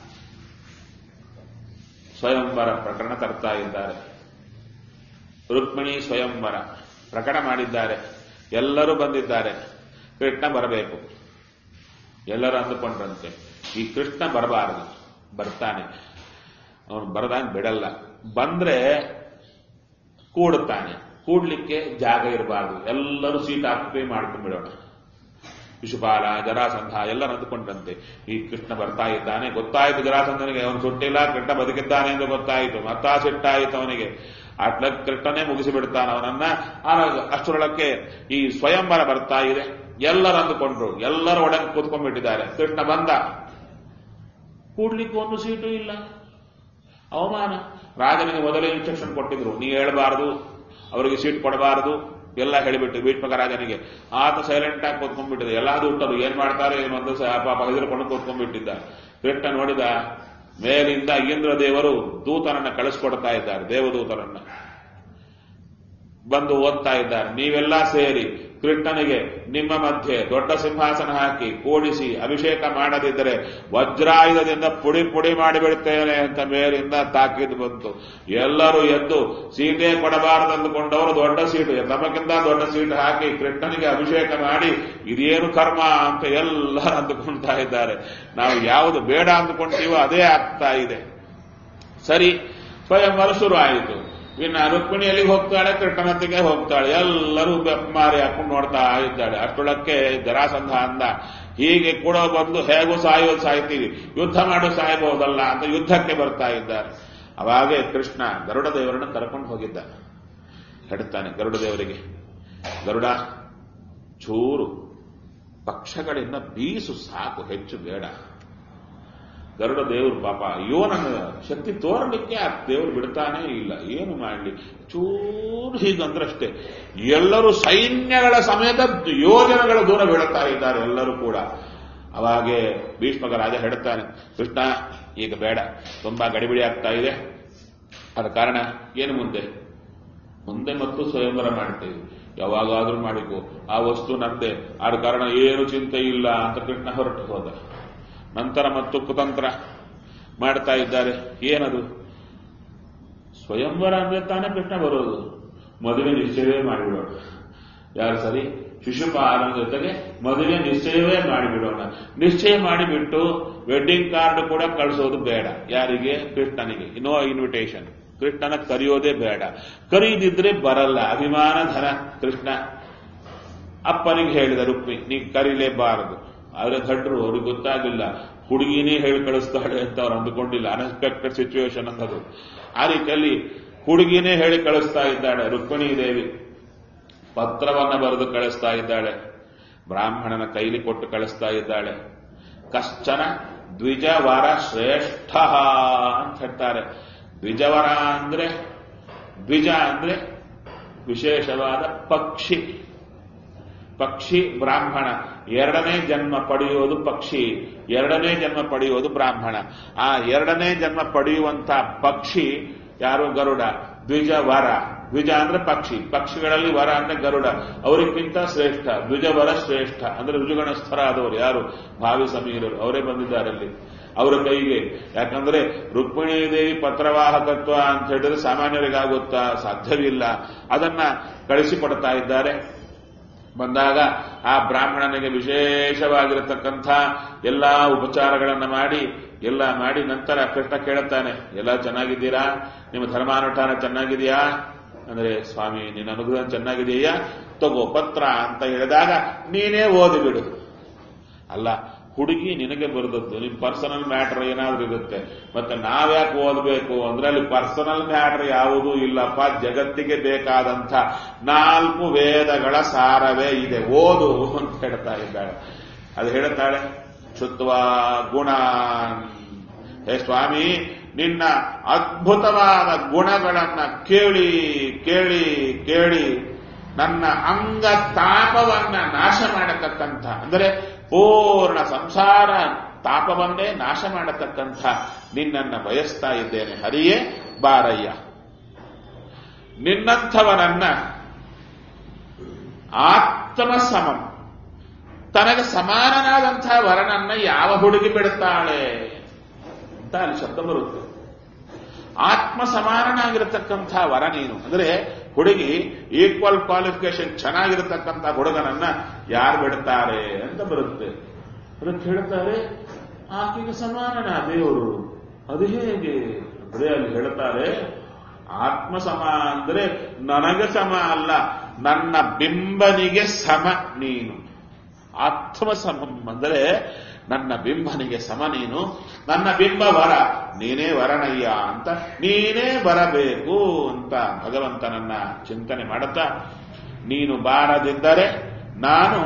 ಸ್ವಯಂವರ ಪ್ರಕರಣ ತರ್ತಾ ಇದ್ದಾರೆ ರುಕ್ಮಿಣಿ ಸ್ವಯಂವರ ಪ್ರಕಟ ಮಾಡಿದ್ದಾರೆ ಎಲ್ಲರೂ ಬಂದಿದ್ದಾರೆ ಕೃಷ್ಣ ಬರಬೇಕು ಎಲ್ಲರೂ ಅಂದುಕೊಂಡ್ರಂತೆ ಈ ಕೃಷ್ಣ ಬರಬಾರದು ಬರ್ತಾನೆ ಅವನು ಬರದಂಗೆ ಬಿಡಲ್ಲ ಬಂದ್ರೆ ಕೂಡುತ್ತಾನೆ ಕೂಡ್ಲಿಕ್ಕೆ ಜಾಗ ಇರಬಾರದು ಎಲ್ಲರೂ ಸೀಟ್ ಆಕ್ಯುಪೈ ಮಾಡ್ಕೊಂಡ್ಬಿಡೋಣ ಶಿಶುಪಾಲ ಜರಾಸಂಧ ಎಲ್ಲರೂ ಅಂದುಕೊಂಡ್ರಂತೆ ಈ ಕೃಷ್ಣ ಬರ್ತಾ ಇದ್ದಾನೆ ಗೊತ್ತಾಯಿತು ಜರಾಸಂಧನಿಗೆ ಅವನು ಸುಟ್ಟಿಲ್ಲ ಕೃಷ್ಣ ಬದುಕಿದ್ದಾನೆ ಎಂದು ಗೊತ್ತಾಯಿತು ಮತ್ತಾ ಸಿಟ್ಟಾಯಿತು ಅವನಿಗೆ ಅಟ್ಲ ಕೃಷ್ಣನೇ ಮುಗಿಸಿ ಬಿಡ್ತಾನೆ ಅವನನ್ನ ಆಗ ಅಷ್ಟರೊಳಕ್ಕೆ ಈ ಸ್ವಯಂವರ ಬರ್ತಾ ಇದೆ ಎಲ್ಲರೂ ಅಂದುಕೊಂಡ್ರು ಎಲ್ಲರೂ ಒಳಗೆ ಕೂತ್ಕೊಂಡ್ಬಿಟ್ಟಿದ್ದಾರೆ ಕೃಷ್ಣ ಬಂದ ಕೂಡ್ಲಿಕ್ಕೆ ಒಂದು ಸೀಟು ಇಲ್ಲ ಅವಮಾನ ರಾಜನಿಗೆ ಮೊದಲೇ ಇನ್ಸ್ಟ್ರಕ್ಷನ್ ಕೊಟ್ಟಿದ್ರು ನೀ ಹೇಳಬಾರದು ಅವರಿಗೆ ಸೀಟ್ ಕೊಡಬಾರದು ಎಲ್ಲ ಹೇಳಿಬಿಟ್ಟು ಭೀಷ್ಮಕ ರಾಜನಿಗೆ ಆತ ಸೈಲೆಂಟ್ ಆಗಿ ಕೂತ್ಕೊಂಡ್ಬಿಟ್ಟಿದೆ ಎಲ್ಲ ದುಟ್ಟರು ಏನ್ ಮಾಡ್ತಾರೆ ಏನು ಅಂತ ಸ- ಪಾಪ ಹೆದರ್ಕೊಂಡು ಕೂತ್ಕೊಂಡ್ಬಿಟ್ಟಿದ್ದ ಕೃಷ್ಣ ನೋಡಿದ ಮೇಲಿಂದ ಇಂದ್ರ ದೇವರು ದೂತನನ್ನ ಕಳಿಸ್ಕೊಡ್ತಾ ಇದ್ದಾರೆ ದೇವದೂತನನ್ನ ಬಂದು ಓದ್ತಾ ಇದ್ದಾರೆ ನೀವೆಲ್ಲ ಸೇರಿ ಕೃಷ್ಣನಿಗೆ ನಿಮ್ಮ ಮಧ್ಯೆ ದೊಡ್ಡ ಸಿಂಹಾಸನ ಹಾಕಿ ಕೂಡಿಸಿ ಅಭಿಷೇಕ ಮಾಡದಿದ್ದರೆ ವಜ್ರಾಯುಧದಿಂದ ಪುಡಿ ಪುಡಿ ಮಾಡಿಬಿಡ್ತೇನೆ ಅಂತ ಮೇಲಿಂದ ತಾಕೀದು ಬಂತು ಎಲ್ಲರೂ ಎದ್ದು ಸೀಟೆ ಕೊಡಬಾರದಂದುಕೊಂಡವರು ದೊಡ್ಡ ಸೀಟು ತಮಗಿಂತ ದೊಡ್ಡ ಸೀಟು ಹಾಕಿ ಕೃಷ್ಣನಿಗೆ ಅಭಿಷೇಕ ಮಾಡಿ ಇದೇನು ಕರ್ಮ ಅಂತ ಎಲ್ಲರೂ ಅಂದುಕೊಳ್ತಾ ಇದ್ದಾರೆ ನಾವು ಯಾವುದು ಬೇಡ ಅಂದುಕೊಂತೀವೋ ಅದೇ ಆಗ್ತಾ ಇದೆ ಸರಿ ಸ್ವಯಂವರ ಶುರು ಆಯಿತು ಇನ್ನು ರುಕ್ಮಿಣಿ ಎಲ್ಲಿಗೆ ಹೋಗ್ತಾಳೆ ಕೃಷ್ಣನತ್ತಿಗೆ ಹೋಗ್ತಾಳೆ ಎಲ್ಲರೂ ಬೆಪ್ಮಾರಿ ಹಾಕೊಂಡು ನೋಡ್ತಾ ಇದ್ದಾಳೆ ಅಷ್ಟೊಳಕ್ಕೆ ಜರಾಸಂಧ ಅಂದ ಹೀಗೆ ಕೂಡ ಬಂದು ಹೇಗೂ ಸಾಯೋದು ಸಾಯ್ತೀವಿ ಯುದ್ಧ ಮಾಡಿ ಸಾಯಬಹುದಲ್ಲ ಅಂತ ಯುದ್ಧಕ್ಕೆ ಬರ್ತಾ ಇದ್ದಾರೆ ಅವಾಗೇ ಕೃಷ್ಣ ಗರುಡ ದೇವರನ್ನು ಕರ್ಕೊಂಡು ಹೋಗಿದ್ದ ಹೇಳ್ತಾನೆ ಗರುಡ ದೇವರಿಗೆ ಗರುಡ ಚೂರು ಪಕ್ಷಗಳಿಂದ ಬೀಸು ಸಾಕು ಹೆಚ್ಚು ಬೇಡ ಗರುಡ ದೇವರು ಪಾಪ ಅಯ್ಯೋ ನನ್ನ ಶಕ್ತಿ ತೋರಲಿಕ್ಕೆ ಆ ದೇವರು ಬಿಡ್ತಾನೇ ಇಲ್ಲ ಏನು ಮಾಡಲಿ ಚೂರು ಹೀಗಂದ್ರಷ್ಟೇ ಎಲ್ಲರೂ ಸೈನ್ಯಗಳ ಸಮೇತ ಯೋಜನೆಗಳ ದೂರ ಬೀಳುತ್ತಾ ಇದ್ದಾರೆ ಎಲ್ಲರೂ ಕೂಡ ಅವಾಗೆ ಭೀಷ್ಮಕ ರಾಜ ಹೇಳ್ತಾನೆ ಕೃಷ್ಣ ಈಗ ಬೇಡ ತುಂಬಾ ಗಡಿಬಿಡಿ ಆಗ್ತಾ ಇದೆ ಅದ ಕಾರಣ ಏನು ಮುಂದೆ ಮುಂದೆ ಮತ್ತು ಸ್ವಯಂವರ ಮಾಡ್ತೇವೆ ಯಾವಾಗಾದ್ರೂ ಮಾಡಿಕೋ ಆ ವಸ್ತು ನಂದೆ ಆದ ಕಾರಣ ಏನು ಚಿಂತೆ ಇಲ್ಲ ಅಂತ ಕೃಷ್ಣ ಹೊರಟು ಹೋದ ನಂತರ ಮತ್ತು ಕುತಂತ್ರ ಮಾಡ್ತಾ ಇದ್ದಾರೆ ಏನದು ಸ್ವಯಂವರ ಅಂದ್ರೆ ತಾನೇ ಕೃಷ್ಣ ಬರೋದು ಮದುವೆ ನಿಶ್ಚಯವೇ ಮಾಡಿಬಿಡೋಣ ಯಾರು ಸರಿ ಶಿಶುಪಾಲನ ಜೊತೆಗೆ ಮದುವೆ ನಿಶ್ಚಯವೇ ಮಾಡಿಬಿಡೋಣ ನಿಶ್ಚಯ ಮಾಡಿಬಿಟ್ಟು ವೆಡ್ಡಿಂಗ್ ಕಾರ್ಡ್ ಕೂಡ ಕಳಿಸೋದು ಬೇಡ ಯಾರಿಗೆ ಕೃಷ್ಣನಿಗೆ ನೋ ಇನ್ವಿಟೇಷನ್ ಕೃಷ್ಣನ ಕರೆಯೋದೇ ಬೇಡ ಕರೀದಿದ್ರೆ ಬರಲ್ಲ ಅಭಿಮಾನ ಧನ ಕೃಷ್ಣ ಅಪ್ಪನಿಗೆ ಹೇಳಿದ ರುಕ್ಮಿ ನೀ ಕರೀಲೇಬಾರದು ಆದ್ರೆ ಧಡ್ರು ಅವ್ರಿಗೆ ಗೊತ್ತಾಗಲಿಲ್ಲ ಹುಡುಗಿನೇ ಹೇಳಿ ಕಳಿಸ್ತಾಳೆ ಅಂತ ಅವ್ರು ಅಂದುಕೊಂಡಿಲ್ಲ ಅನ್ಎಕ್ಸ್ಪೆಕ್ಟೆಡ್ ಸಿಚುವೇಶನ್ ಅನ್ನೋದು ಆ ರೀತಿಯಲ್ಲಿ ಹುಡುಗಿನೇ ಹೇಳಿ ಕಳಿಸ್ತಾ ಇದ್ದಾಳೆ ರುಕ್ಮಿಣಿ ದೇವಿ ಪತ್ರವನ್ನ ಬರೆದು ಕಳಿಸ್ತಾ ಇದ್ದಾಳೆ ಬ್ರಾಹ್ಮಣನ ಕೈಲಿ ಕೊಟ್ಟು ಕಳಿಸ್ತಾ ಇದ್ದಾಳೆ ಕಶ್ಚನ ದ್ವಿಜವರ ಶ್ರೇಷ್ಠ ಅಂತ ಹೇಳ್ತಾರೆ ದ್ವಿಜವರ ಅಂದ್ರೆ ದ್ವಿಜ ಅಂದ್ರೆ ವಿಶೇಷವಾದ ಪಕ್ಷಿ ಪಕ್ಷಿ ಬ್ರಾಹ್ಮಣ ಎರಡನೇ ಜನ್ಮ ಪಡೆಯೋದು ಪಕ್ಷಿ ಎರಡನೇ ಜನ್ಮ ಪಡೆಯೋದು ಬ್ರಾಹ್ಮಣ ಆ ಎರಡನೇ ಜನ್ಮ ಪಡೆಯುವಂತ ಪಕ್ಷಿ ಯಾರು ಗರುಡ ದ್ವಿಜ ವರ ದ್ವಿಜ ಅಂದ್ರೆ ಪಕ್ಷಿ ಪಕ್ಷಿಗಳಲ್ಲಿ ವರ ಅಂದ್ರೆ ಗರುಡ ಅವರಿಗಿಂತ ಶ್ರೇಷ್ಠ ದ್ವಿಜ ವರ ಶ್ರೇಷ್ಠ ಅಂದ್ರೆ ರುಜುಗಣಸ್ಥರಾದವರು ಯಾರು ಭಾವಿ ಸಮೀರರು ಅವರೇ ಬಂದಿದ್ದಾರೆ ಅಲ್ಲಿ ಅವರ ಕೈಗೆ ಯಾಕಂದ್ರೆ ರುಕ್ಮಿಣಿ ದೇವಿ ಪತ್ರವಾಹಕತ್ವ ಅಂತ ಹೇಳಿದ್ರೆ ಸಾಮಾನ್ಯರಿಗಾಗುತ್ತಾ ಸಾಧ್ಯವಿಲ್ಲ ಅದನ್ನ ಕಳಿಸಿಕೊಡ್ತಾ ಇದ್ದಾರೆ ಬಂದಾಗ ಆ ಬ್ರಾಹ್ಮಣನಿಗೆ ವಿಶೇಷವಾಗಿರತಕ್ಕಂಥ ಎಲ್ಲಾ ಉಪಚಾರಗಳನ್ನ ಮಾಡಿ ಎಲ್ಲ ಮಾಡಿ ನಂತರ ಕೃಷ್ಣ ಕೇಳುತ್ತಾನೆ ಎಲ್ಲ ಚೆನ್ನಾಗಿದ್ದೀರಾ ನಿಮ್ಮ ಧರ್ಮಾನುಷ್ಠಾನ ಚೆನ್ನಾಗಿದೆಯಾ ಅಂದ್ರೆ ಸ್ವಾಮಿ ನಿನ್ನ ಅನುಗ್ರಹ ಚೆನ್ನಾಗಿದೆಯಾ ತಗೋ ಪತ್ರ ಅಂತ ಹೇಳಿದಾಗ ನೀನೇ ಓದಿಬಿಡು ಅಲ್ಲ ಹುಡುಗಿ ನಿನಗೆ ಬರೆದದ್ದು ನಿಮ್ ಪರ್ಸನಲ್ ಮ್ಯಾಟರ್ ಏನಾದ್ರೂ ಇರುತ್ತೆ ಮತ್ತೆ ನಾವ್ಯಾಕೆ ಓದಬೇಕು ಅಂದ್ರೆ ಅಲ್ಲಿ ಪರ್ಸನಲ್ ಮ್ಯಾಟರ್ ಯಾವುದೂ ಇಲ್ಲಪ್ಪ ಜಗತ್ತಿಗೆ ಬೇಕಾದಂಥ ನಾಲ್ಕು ವೇದಗಳ ಸಾರವೇ ಇದೆ ಓದು ಅಂತ ಹೇಳ್ತಾ ಇದ್ದಾಳೆ ಅದು ಹೇಳ್ತಾಳೆ ಶುತ್ವ ಗುಣ ಹೇ ಸ್ವಾಮಿ ನಿನ್ನ ಅದ್ಭುತವಾದ ಗುಣಗಳನ್ನ ಕೇಳಿ ಕೇಳಿ ಕೇಳಿ ನನ್ನ ಅಂಗ ತಾಪವನ್ನ ನಾಶ ಮಾಡತಕ್ಕಂಥ ಅಂದರೆ ಪೂರ್ಣ ಸಂಸಾರ ತಾಪವನ್ನೇ ನಾಶ ಮಾಡತಕ್ಕಂಥ ನಿನ್ನನ್ನ ಬಯಸ್ತಾ ಇದ್ದೇನೆ ಹರಿಯೇ ಬಾರಯ್ಯ ನಿನ್ನಂಥವನನ್ನ ಆತ್ಮ ಸಮಂ ತನಗೆ ಸಮಾನನಾದಂತಹ ವರನನ್ನ ಯಾವ ಹುಡುಗಿ ಬಿಡುತ್ತಾಳೆ ಅಂತ ಅಲ್ಲಿ ಶಬ್ದ ಬರುತ್ತೆ ಆತ್ಮ ಸಮಾನನಾಗಿರತಕ್ಕಂಥ ವರ ನೀನು ಅಂದ್ರೆ ಹುಡುಗಿ ಈಕ್ವಲ್ ಕ್ವಾಲಿಫಿಕೇಶನ್ ಚೆನ್ನಾಗಿರತಕ್ಕಂಥ ಹುಡುಗನನ್ನ ಯಾರು ಬಿಡ್ತಾರೆ ಅಂತ ಬರುತ್ತೆ ಅದಕ್ಕೆ ಹೇಳ್ತಾರೆ ಆಕೆಗೆ ಸಮಾನನ ದೇವರು ಅದು ಹೇಗೆ ಅಂದ್ರೆ ಅಲ್ಲಿ ಹೇಳ್ತಾರೆ ಆತ್ಮ ಸಮ ಅಂದ್ರೆ ನನಗೆ ಸಮ ಅಲ್ಲ ನನ್ನ ಬಿಂಬನಿಗೆ ಸಮ ನೀನು ಆತ್ಮ ಸಮಂ ಅಂದರೆ ನನ್ನ ಬಿಂಬನಿಗೆ ಸಮ ನೀನು ನನ್ನ ಬಿಂಬ ವರ ನೀನೇ ವರನಯ್ಯ ಅಂತ ನೀನೇ ಬರಬೇಕು ಅಂತ ಭಗವಂತನನ್ನ ಚಿಂತನೆ ಮಾಡುತ್ತಾ ನೀನು ಬಾರದಿದ್ದರೆ ನಾನು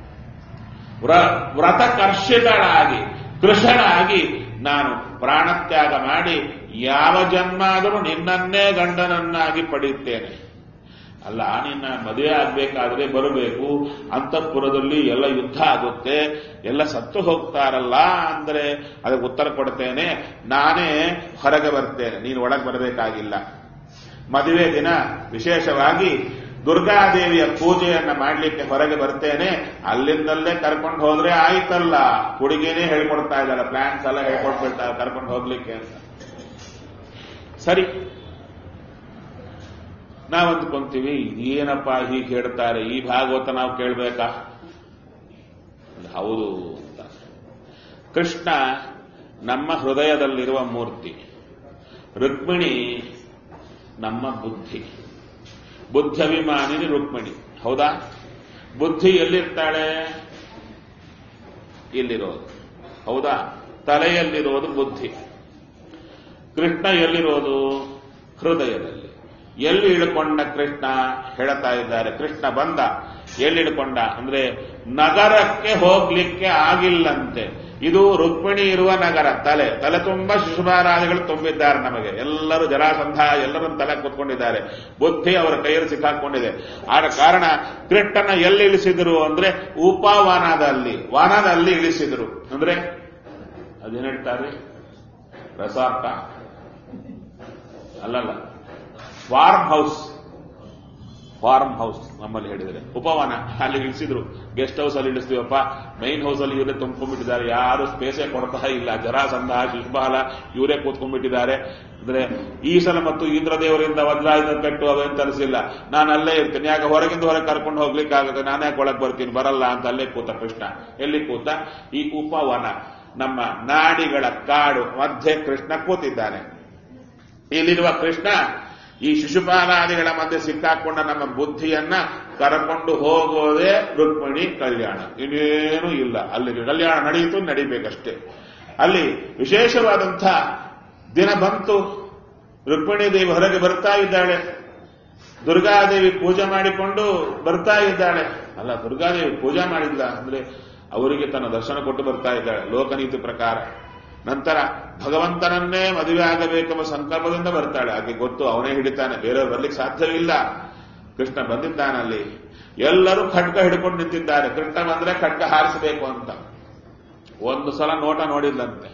ವ್ರತಕರ್ಷಿಗಳಾಗಿ ಕೃಷಳಾಗಿ ನಾನು ಪ್ರಾಣತ್ಯಾಗ ಮಾಡಿ ಯಾವ ಜನ್ಮ ಆದರೂ ನಿನ್ನನ್ನೇ ಗಂಡನನ್ನಾಗಿ ಪಡೆಯುತ್ತೇನೆ ಅಲ್ಲ ನಿನ್ನ ಮದುವೆ ಆಗ್ಬೇಕಾದ್ರೆ ಬರಬೇಕು ಅಂತಃಪುರದಲ್ಲಿ ಎಲ್ಲ ಯುದ್ಧ ಆಗುತ್ತೆ ಎಲ್ಲ ಸತ್ತು ಹೋಗ್ತಾರಲ್ಲ ಅಂದ್ರೆ ಅದಕ್ಕೆ ಉತ್ತರ ಕೊಡ್ತೇನೆ ನಾನೇ ಹೊರಗೆ ಬರ್ತೇನೆ ನೀನು ಒಳಗೆ ಬರಬೇಕಾಗಿಲ್ಲ ಮದುವೆ ದಿನ ವಿಶೇಷವಾಗಿ ದುರ್ಗಾದೇವಿಯ ಪೂಜೆಯನ್ನ ಮಾಡಲಿಕ್ಕೆ ಹೊರಗೆ ಬರ್ತೇನೆ ಅಲ್ಲಿಂದಲ್ಲೇ ಕರ್ಕೊಂಡು ಹೋದ್ರೆ ಆಯ್ತಲ್ಲ ಹುಡುಗಿನೇ ಹೇಳ್ಕೊಡ್ತಾ ಇದ್ದಾರೆ ಪ್ಲಾನ್ಸ್ ಎಲ್ಲ ಹೇಳ್ಕೊಟ್ಬಿಡ್ತಾರೆ ಕರ್ಕೊಂಡು ಹೋಗ್ಲಿಕ್ಕೆ ಅಂತ ಸರಿ ನಾವು ಅಂದ್ಕೊಂತೀವಿ ಏನಪ್ಪ ಹೀಗೆ ಹೇಳ್ತಾರೆ ಈ ಭಾಗವತ ನಾವು ಕೇಳಬೇಕಾ ಹೌದು ಅಂತ ಕೃಷ್ಣ ನಮ್ಮ ಹೃದಯದಲ್ಲಿರುವ ಮೂರ್ತಿ ರುಕ್ಮಿಣಿ ನಮ್ಮ ಬುದ್ಧಿ ಬುದ್ಧಭಿಮಾನಿನಿ ರುಕ್ಮಿಣಿ ಹೌದಾ ಬುದ್ಧಿ ಎಲ್ಲಿರ್ತಾಳೆ ಇಲ್ಲಿರೋದು ಹೌದಾ ತಲೆಯಲ್ಲಿರೋದು ಬುದ್ಧಿ ಕೃಷ್ಣ ಎಲ್ಲಿರೋದು ಹೃದಯದಲ್ಲಿ ಎಲ್ಲಿ ಇಳ್ಕೊಂಡ ಕೃಷ್ಣ ಹೇಳ್ತಾ ಇದ್ದಾರೆ ಕೃಷ್ಣ ಬಂದ ಎಲ್ಲಿ ಇಳ್ಕೊಂಡ ಅಂದ್ರೆ ನಗರಕ್ಕೆ ಹೋಗ್ಲಿಕ್ಕೆ ಆಗಿಲ್ಲಂತೆ ಇದು ರುಕ್ಮಿಣಿ ಇರುವ ನಗರ ತಲೆ ತಲೆ ತುಂಬಾ ಶಿಶುಭಾರಾದಿಗಳು ತುಂಬಿದ್ದಾರೆ ನಮಗೆ ಎಲ್ಲರೂ ಜರಾಸಂಧ ಎಲ್ಲರೂ ತಲೆ ಕೂತ್ಕೊಂಡಿದ್ದಾರೆ ಬುದ್ಧಿ ಅವರ ಕೈಯಲ್ಲಿ ಸಿಕ್ಕಾಕೊಂಡಿದೆ ಆದ ಕಾರಣ ಕೃಷ್ಣನ ಎಲ್ಲಿ ಇಳಿಸಿದ್ರು ಅಂದ್ರೆ ಉಪವನದಲ್ಲಿ ವನದಲ್ಲಿ ಇಳಿಸಿದ್ರು ಅಂದ್ರೆ ಅದೇನ್ ಹೇಳ್ತಾರೆ ರೆಸಾರ್ಟ ಅಲ್ಲಲ್ಲ ಫಾರ್ಮ್ ಹೌಸ್ ಫಾರ್ಮ್ ಹೌಸ್ ನಮ್ಮಲ್ಲಿ ಹೇಳಿದರೆ ಉಪವನ ಅಲ್ಲಿ ಇಳಿಸಿದ್ರು ಗೆಸ್ಟ್ ಹೌಸ್ ಅಲ್ಲಿ ಇಳಿಸ್ತೀವಪ್ಪ ಮೈನ್ ಹೌಸ್ ಅಲ್ಲಿ ಇವರೇ ತುಂಬ್ಕೊಂಡ್ಬಿಟ್ಟಿದ್ದಾರೆ ಯಾರು ಸ್ಪೇಸೇ ಕೊಡ್ತಾ ಇಲ್ಲ ಜರಾಸಂಧ ಶಿಶುಪಾಲ ಇವರೇ ಕೂತ್ಕೊಂಡ್ಬಿಟ್ಟಿದ್ದಾರೆ ಅಂದ್ರೆ ಈ ಸಲ ಮತ್ತು ಇಂದ್ರದೇವರಿಂದ ವಜ್ರಾಯುಧ ಕಟ್ಟು ಅವೇನು ತರಿಸಿಲ್ಲ ನಾನು ಅಲ್ಲೇ ಇರ್ತೀನಿ ಯಾಕೆ ಹೊರಗಿಂದ ಹೊರಗೆ ಕರ್ಕೊಂಡು ಹೋಗ್ಲಿಕ್ಕೆ ಆಗುತ್ತೆ ನಾನೇ ಒಳಗೆ ಬರ್ತೀನಿ ಬರಲ್ಲ ಅಂತ ಅಲ್ಲೇ ಕೂತ ಕೃಷ್ಣ ಎಲ್ಲಿ ಕೂತ ಈ ಉಪವನ ನಮ್ಮ ನಾಡಿಗಳ ಕಾಡು ಮಧ್ಯೆ ಕೃಷ್ಣ ಕೂತಿದ್ದಾನೆ ಇಲ್ಲಿರುವ ಕೃಷ್ಣ ಈ ಶಿಶುಪಾಲಾದಿಗಳ ಮಧ್ಯೆ ಸಿಕ್ಕಾಕೊಂಡ ನಮ್ಮ ಬುದ್ಧಿಯನ್ನ ಕರಕೊಂಡು ಹೋಗೋದೇ ರುಕ್ಮಿಣಿ ಕಲ್ಯಾಣ ಇನ್ನೇನು ಇಲ್ಲ ಅಲ್ಲಿ ಕಲ್ಯಾಣ ನಡೆಯಿತು ನಡಿಬೇಕಷ್ಟೇ ಅಲ್ಲಿ ವಿಶೇಷವಾದಂಥ ದಿನ ಬಂತು ರುಕ್ಮಿಣಿ ದೇವಿ ಹೊರಗೆ ಬರ್ತಾ ಇದ್ದಾಳೆ ದುರ್ಗಾದೇವಿ ಪೂಜೆ ಮಾಡಿಕೊಂಡು ಬರ್ತಾ ಇದ್ದಾಳೆ ಅಲ್ಲ ದುರ್ಗಾದೇವಿ ಪೂಜೆ ಮಾಡಿಲ್ಲ ಅಂದ್ರೆ ಅವರಿಗೆ ತನ್ನ ದರ್ಶನ ಕೊಟ್ಟು ಬರ್ತಾ ಇದ್ದಾಳೆ ಲೋಕನೀತಿ ಪ್ರಕಾರ ನಂತರ ಭಗವಂತನನ್ನೇ ಮದುವೆ ಆಗಬೇಕೆಂಬ ಸಂಕಲ್ಪದಿಂದ ಬರ್ತಾಳೆ ಆಕೆ ಗೊತ್ತು ಅವನೇ ಹಿಡಿತಾನೆ ಬೇರೆಯವ್ರು ಬರ್ಲಿಕ್ಕೆ ಸಾಧ್ಯವಿಲ್ಲ ಕೃಷ್ಣ ಬಂದಿದ್ದಾನಲ್ಲಿ ಎಲ್ಲರೂ ಖಡ್ಗ ಹಿಡ್ಕೊಂಡು ನಿಂತಿದ್ದಾರೆ ಕೃಷ್ಣ ಬಂದ್ರೆ ಖಡ್ಗ ಹಾರಿಸಬೇಕು ಅಂತ ಒಂದು ಸಲ ನೋಟ ನೋಡಿದ್ಲಂತೆ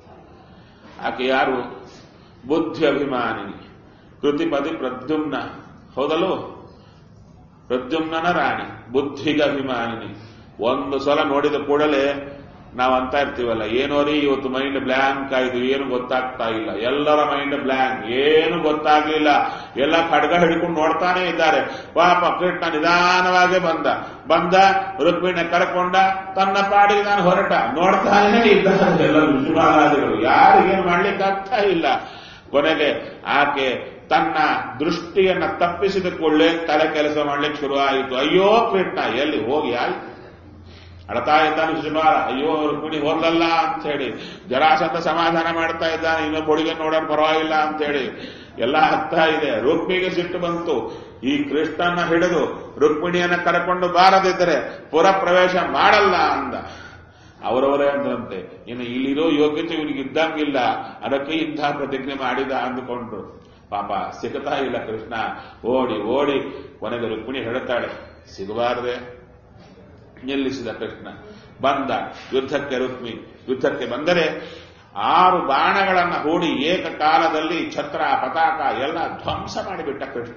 ಆಕೆ ಯಾರು ಬುದ್ಧಿ ಅಭಿಮಾನಿನಿ ಕೃತಿಪದಿ ಪ್ರದ್ಯುಮ್ನ ಹೌದಲ್ವ ಪ್ರದ್ಯುಮ್ನನ ರಾಣಿ ಬುದ್ಧಿಗೆ ಅಭಿಮಾನಿನಿ ಒಂದು ಸಲ ನೋಡಿದ ಕೂಡಲೇ ನಾವು ಅಂತ ಇರ್ತೀವಲ್ಲ ಏನೋ ರೀ ಇವತ್ತು ಮೈಂಡ್ ಬ್ಲ್ಯಾಂಕ್ ಆಯ್ತು ಏನು ಗೊತ್ತಾಗ್ತಾ ಇಲ್ಲ ಎಲ್ಲರ ಮೈಂಡ್ ಬ್ಲ್ಯಾಂಕ್ ಏನು ಗೊತ್ತಾಗ್ಲಿಲ್ಲ ಎಲ್ಲ ಖಡ್ಗ ಹಿಡ್ಕೊಂಡು ನೋಡ್ತಾನೆ ಇದ್ದಾರೆ ಪಾಪ ಕೃಷ್ಣ ನಿಧಾನವಾಗೇ ಬಂದ ಬಂದ ರುಕ್ಮಿಣ ಕರ್ಕೊಂಡ ತನ್ನ ಪಾಡಿಗೆ ನಾನು ಹೊರಟ ನೋಡ್ತಾನೇ ಇದ್ದಾರೆ ಎಲ್ಲ ಋಷಿಮಾಲಾದಿಗಳು ಯಾರಿಗೇನು ಮಾಡ್ಲಿಕ್ಕೆ ಆಗ್ತಾ ಇಲ್ಲ ಕೊನೆಗೆ ಆಕೆ ತನ್ನ ದೃಷ್ಟಿಯನ್ನ ತಪ್ಪಿಸಿದ ಕೂಡಲೇ ತಲೆ ಕೆಲಸ ಮಾಡ್ಲಿಕ್ಕೆ ಶುರು ಆಯಿತು ಅಯ್ಯೋ ಕೃಷ್ಣ ಎಲ್ಲಿ ಹೋಗಿ ಆಯ್ತು ಅಳತಾ ಇದ್ದಾನೆ ಶಿಶುಪಾಲ ಅಯ್ಯೋ ರುಕ್ಮಿಣಿ ಹೋಗ್ಲಲ್ಲ ಅಂತ ಹೇಳಿ ಜರಾಸಂತ ಸಮಾಧಾನ ಮಾಡ್ತಾ ಇದ್ದಾನೆ ಇನ್ನೊಬ್ಬ ಹುಡುಗಿ ನೋಡೋಣ ಪರವಾಗಿಲ್ಲ ಅಂತ ಹೇಳಿ ಎಲ್ಲ ಆಗ್ತಾ ಇದೆ ರುಕ್ಮಿಗೆ ಸಿಟ್ಟು ಬಂತು ಈ ಕೃಷ್ಣನ ಹಿಡಿದು ರುಕ್ಮಿಣಿಯನ್ನ ಕರ್ಕೊಂಡು ಬಾರದಿದ್ದರೆ ಪುರ ಪ್ರವೇಶ ಮಾಡಲ್ಲ ಅಂದ ಅವರವರೇ ಅಂದ್ರಂತೆ ಇನ್ನು ಇಲ್ಲಿರೋ ಯೋಗ್ಯತೆ ಇವನಿಗೆ ಇದ್ದಂಗಿಲ್ಲ ಅದಕ್ಕೆ ಇಂಥ ಪ್ರತಿಜ್ಞೆ ಮಾಡಿದ ಅಂದುಕೊಂಡ್ರು ಪಾಪ ಸಿಗುತ್ತಾ ಇಲ್ಲ ಕೃಷ್ಣ ಓಡಿ ಓಡಿ ಕೊನೆಗೆ ರುಕ್ಮಿಣಿ ಹೇಳುತ್ತಾಳೆ ಸಿಗಬಾರದೆ ನಿಲ್ಲಿಸಿದ ಕೃಷ್ಣ ಬಂದ ಯುದ್ಧಕ್ಕೆ ರುಕ್ಮಿ ಯುದ್ಧಕ್ಕೆ ಬಂದರೆ ಆರು ಬಾಣಗಳನ್ನ ಹೂಡಿ ಏಕಕಾಲದಲ್ಲಿ ಛತ್ರ ಪತಾಕ ಎಲ್ಲ ಧ್ವಂಸ ಮಾಡಿಬಿಟ್ಟ ಕೃಷ್ಣ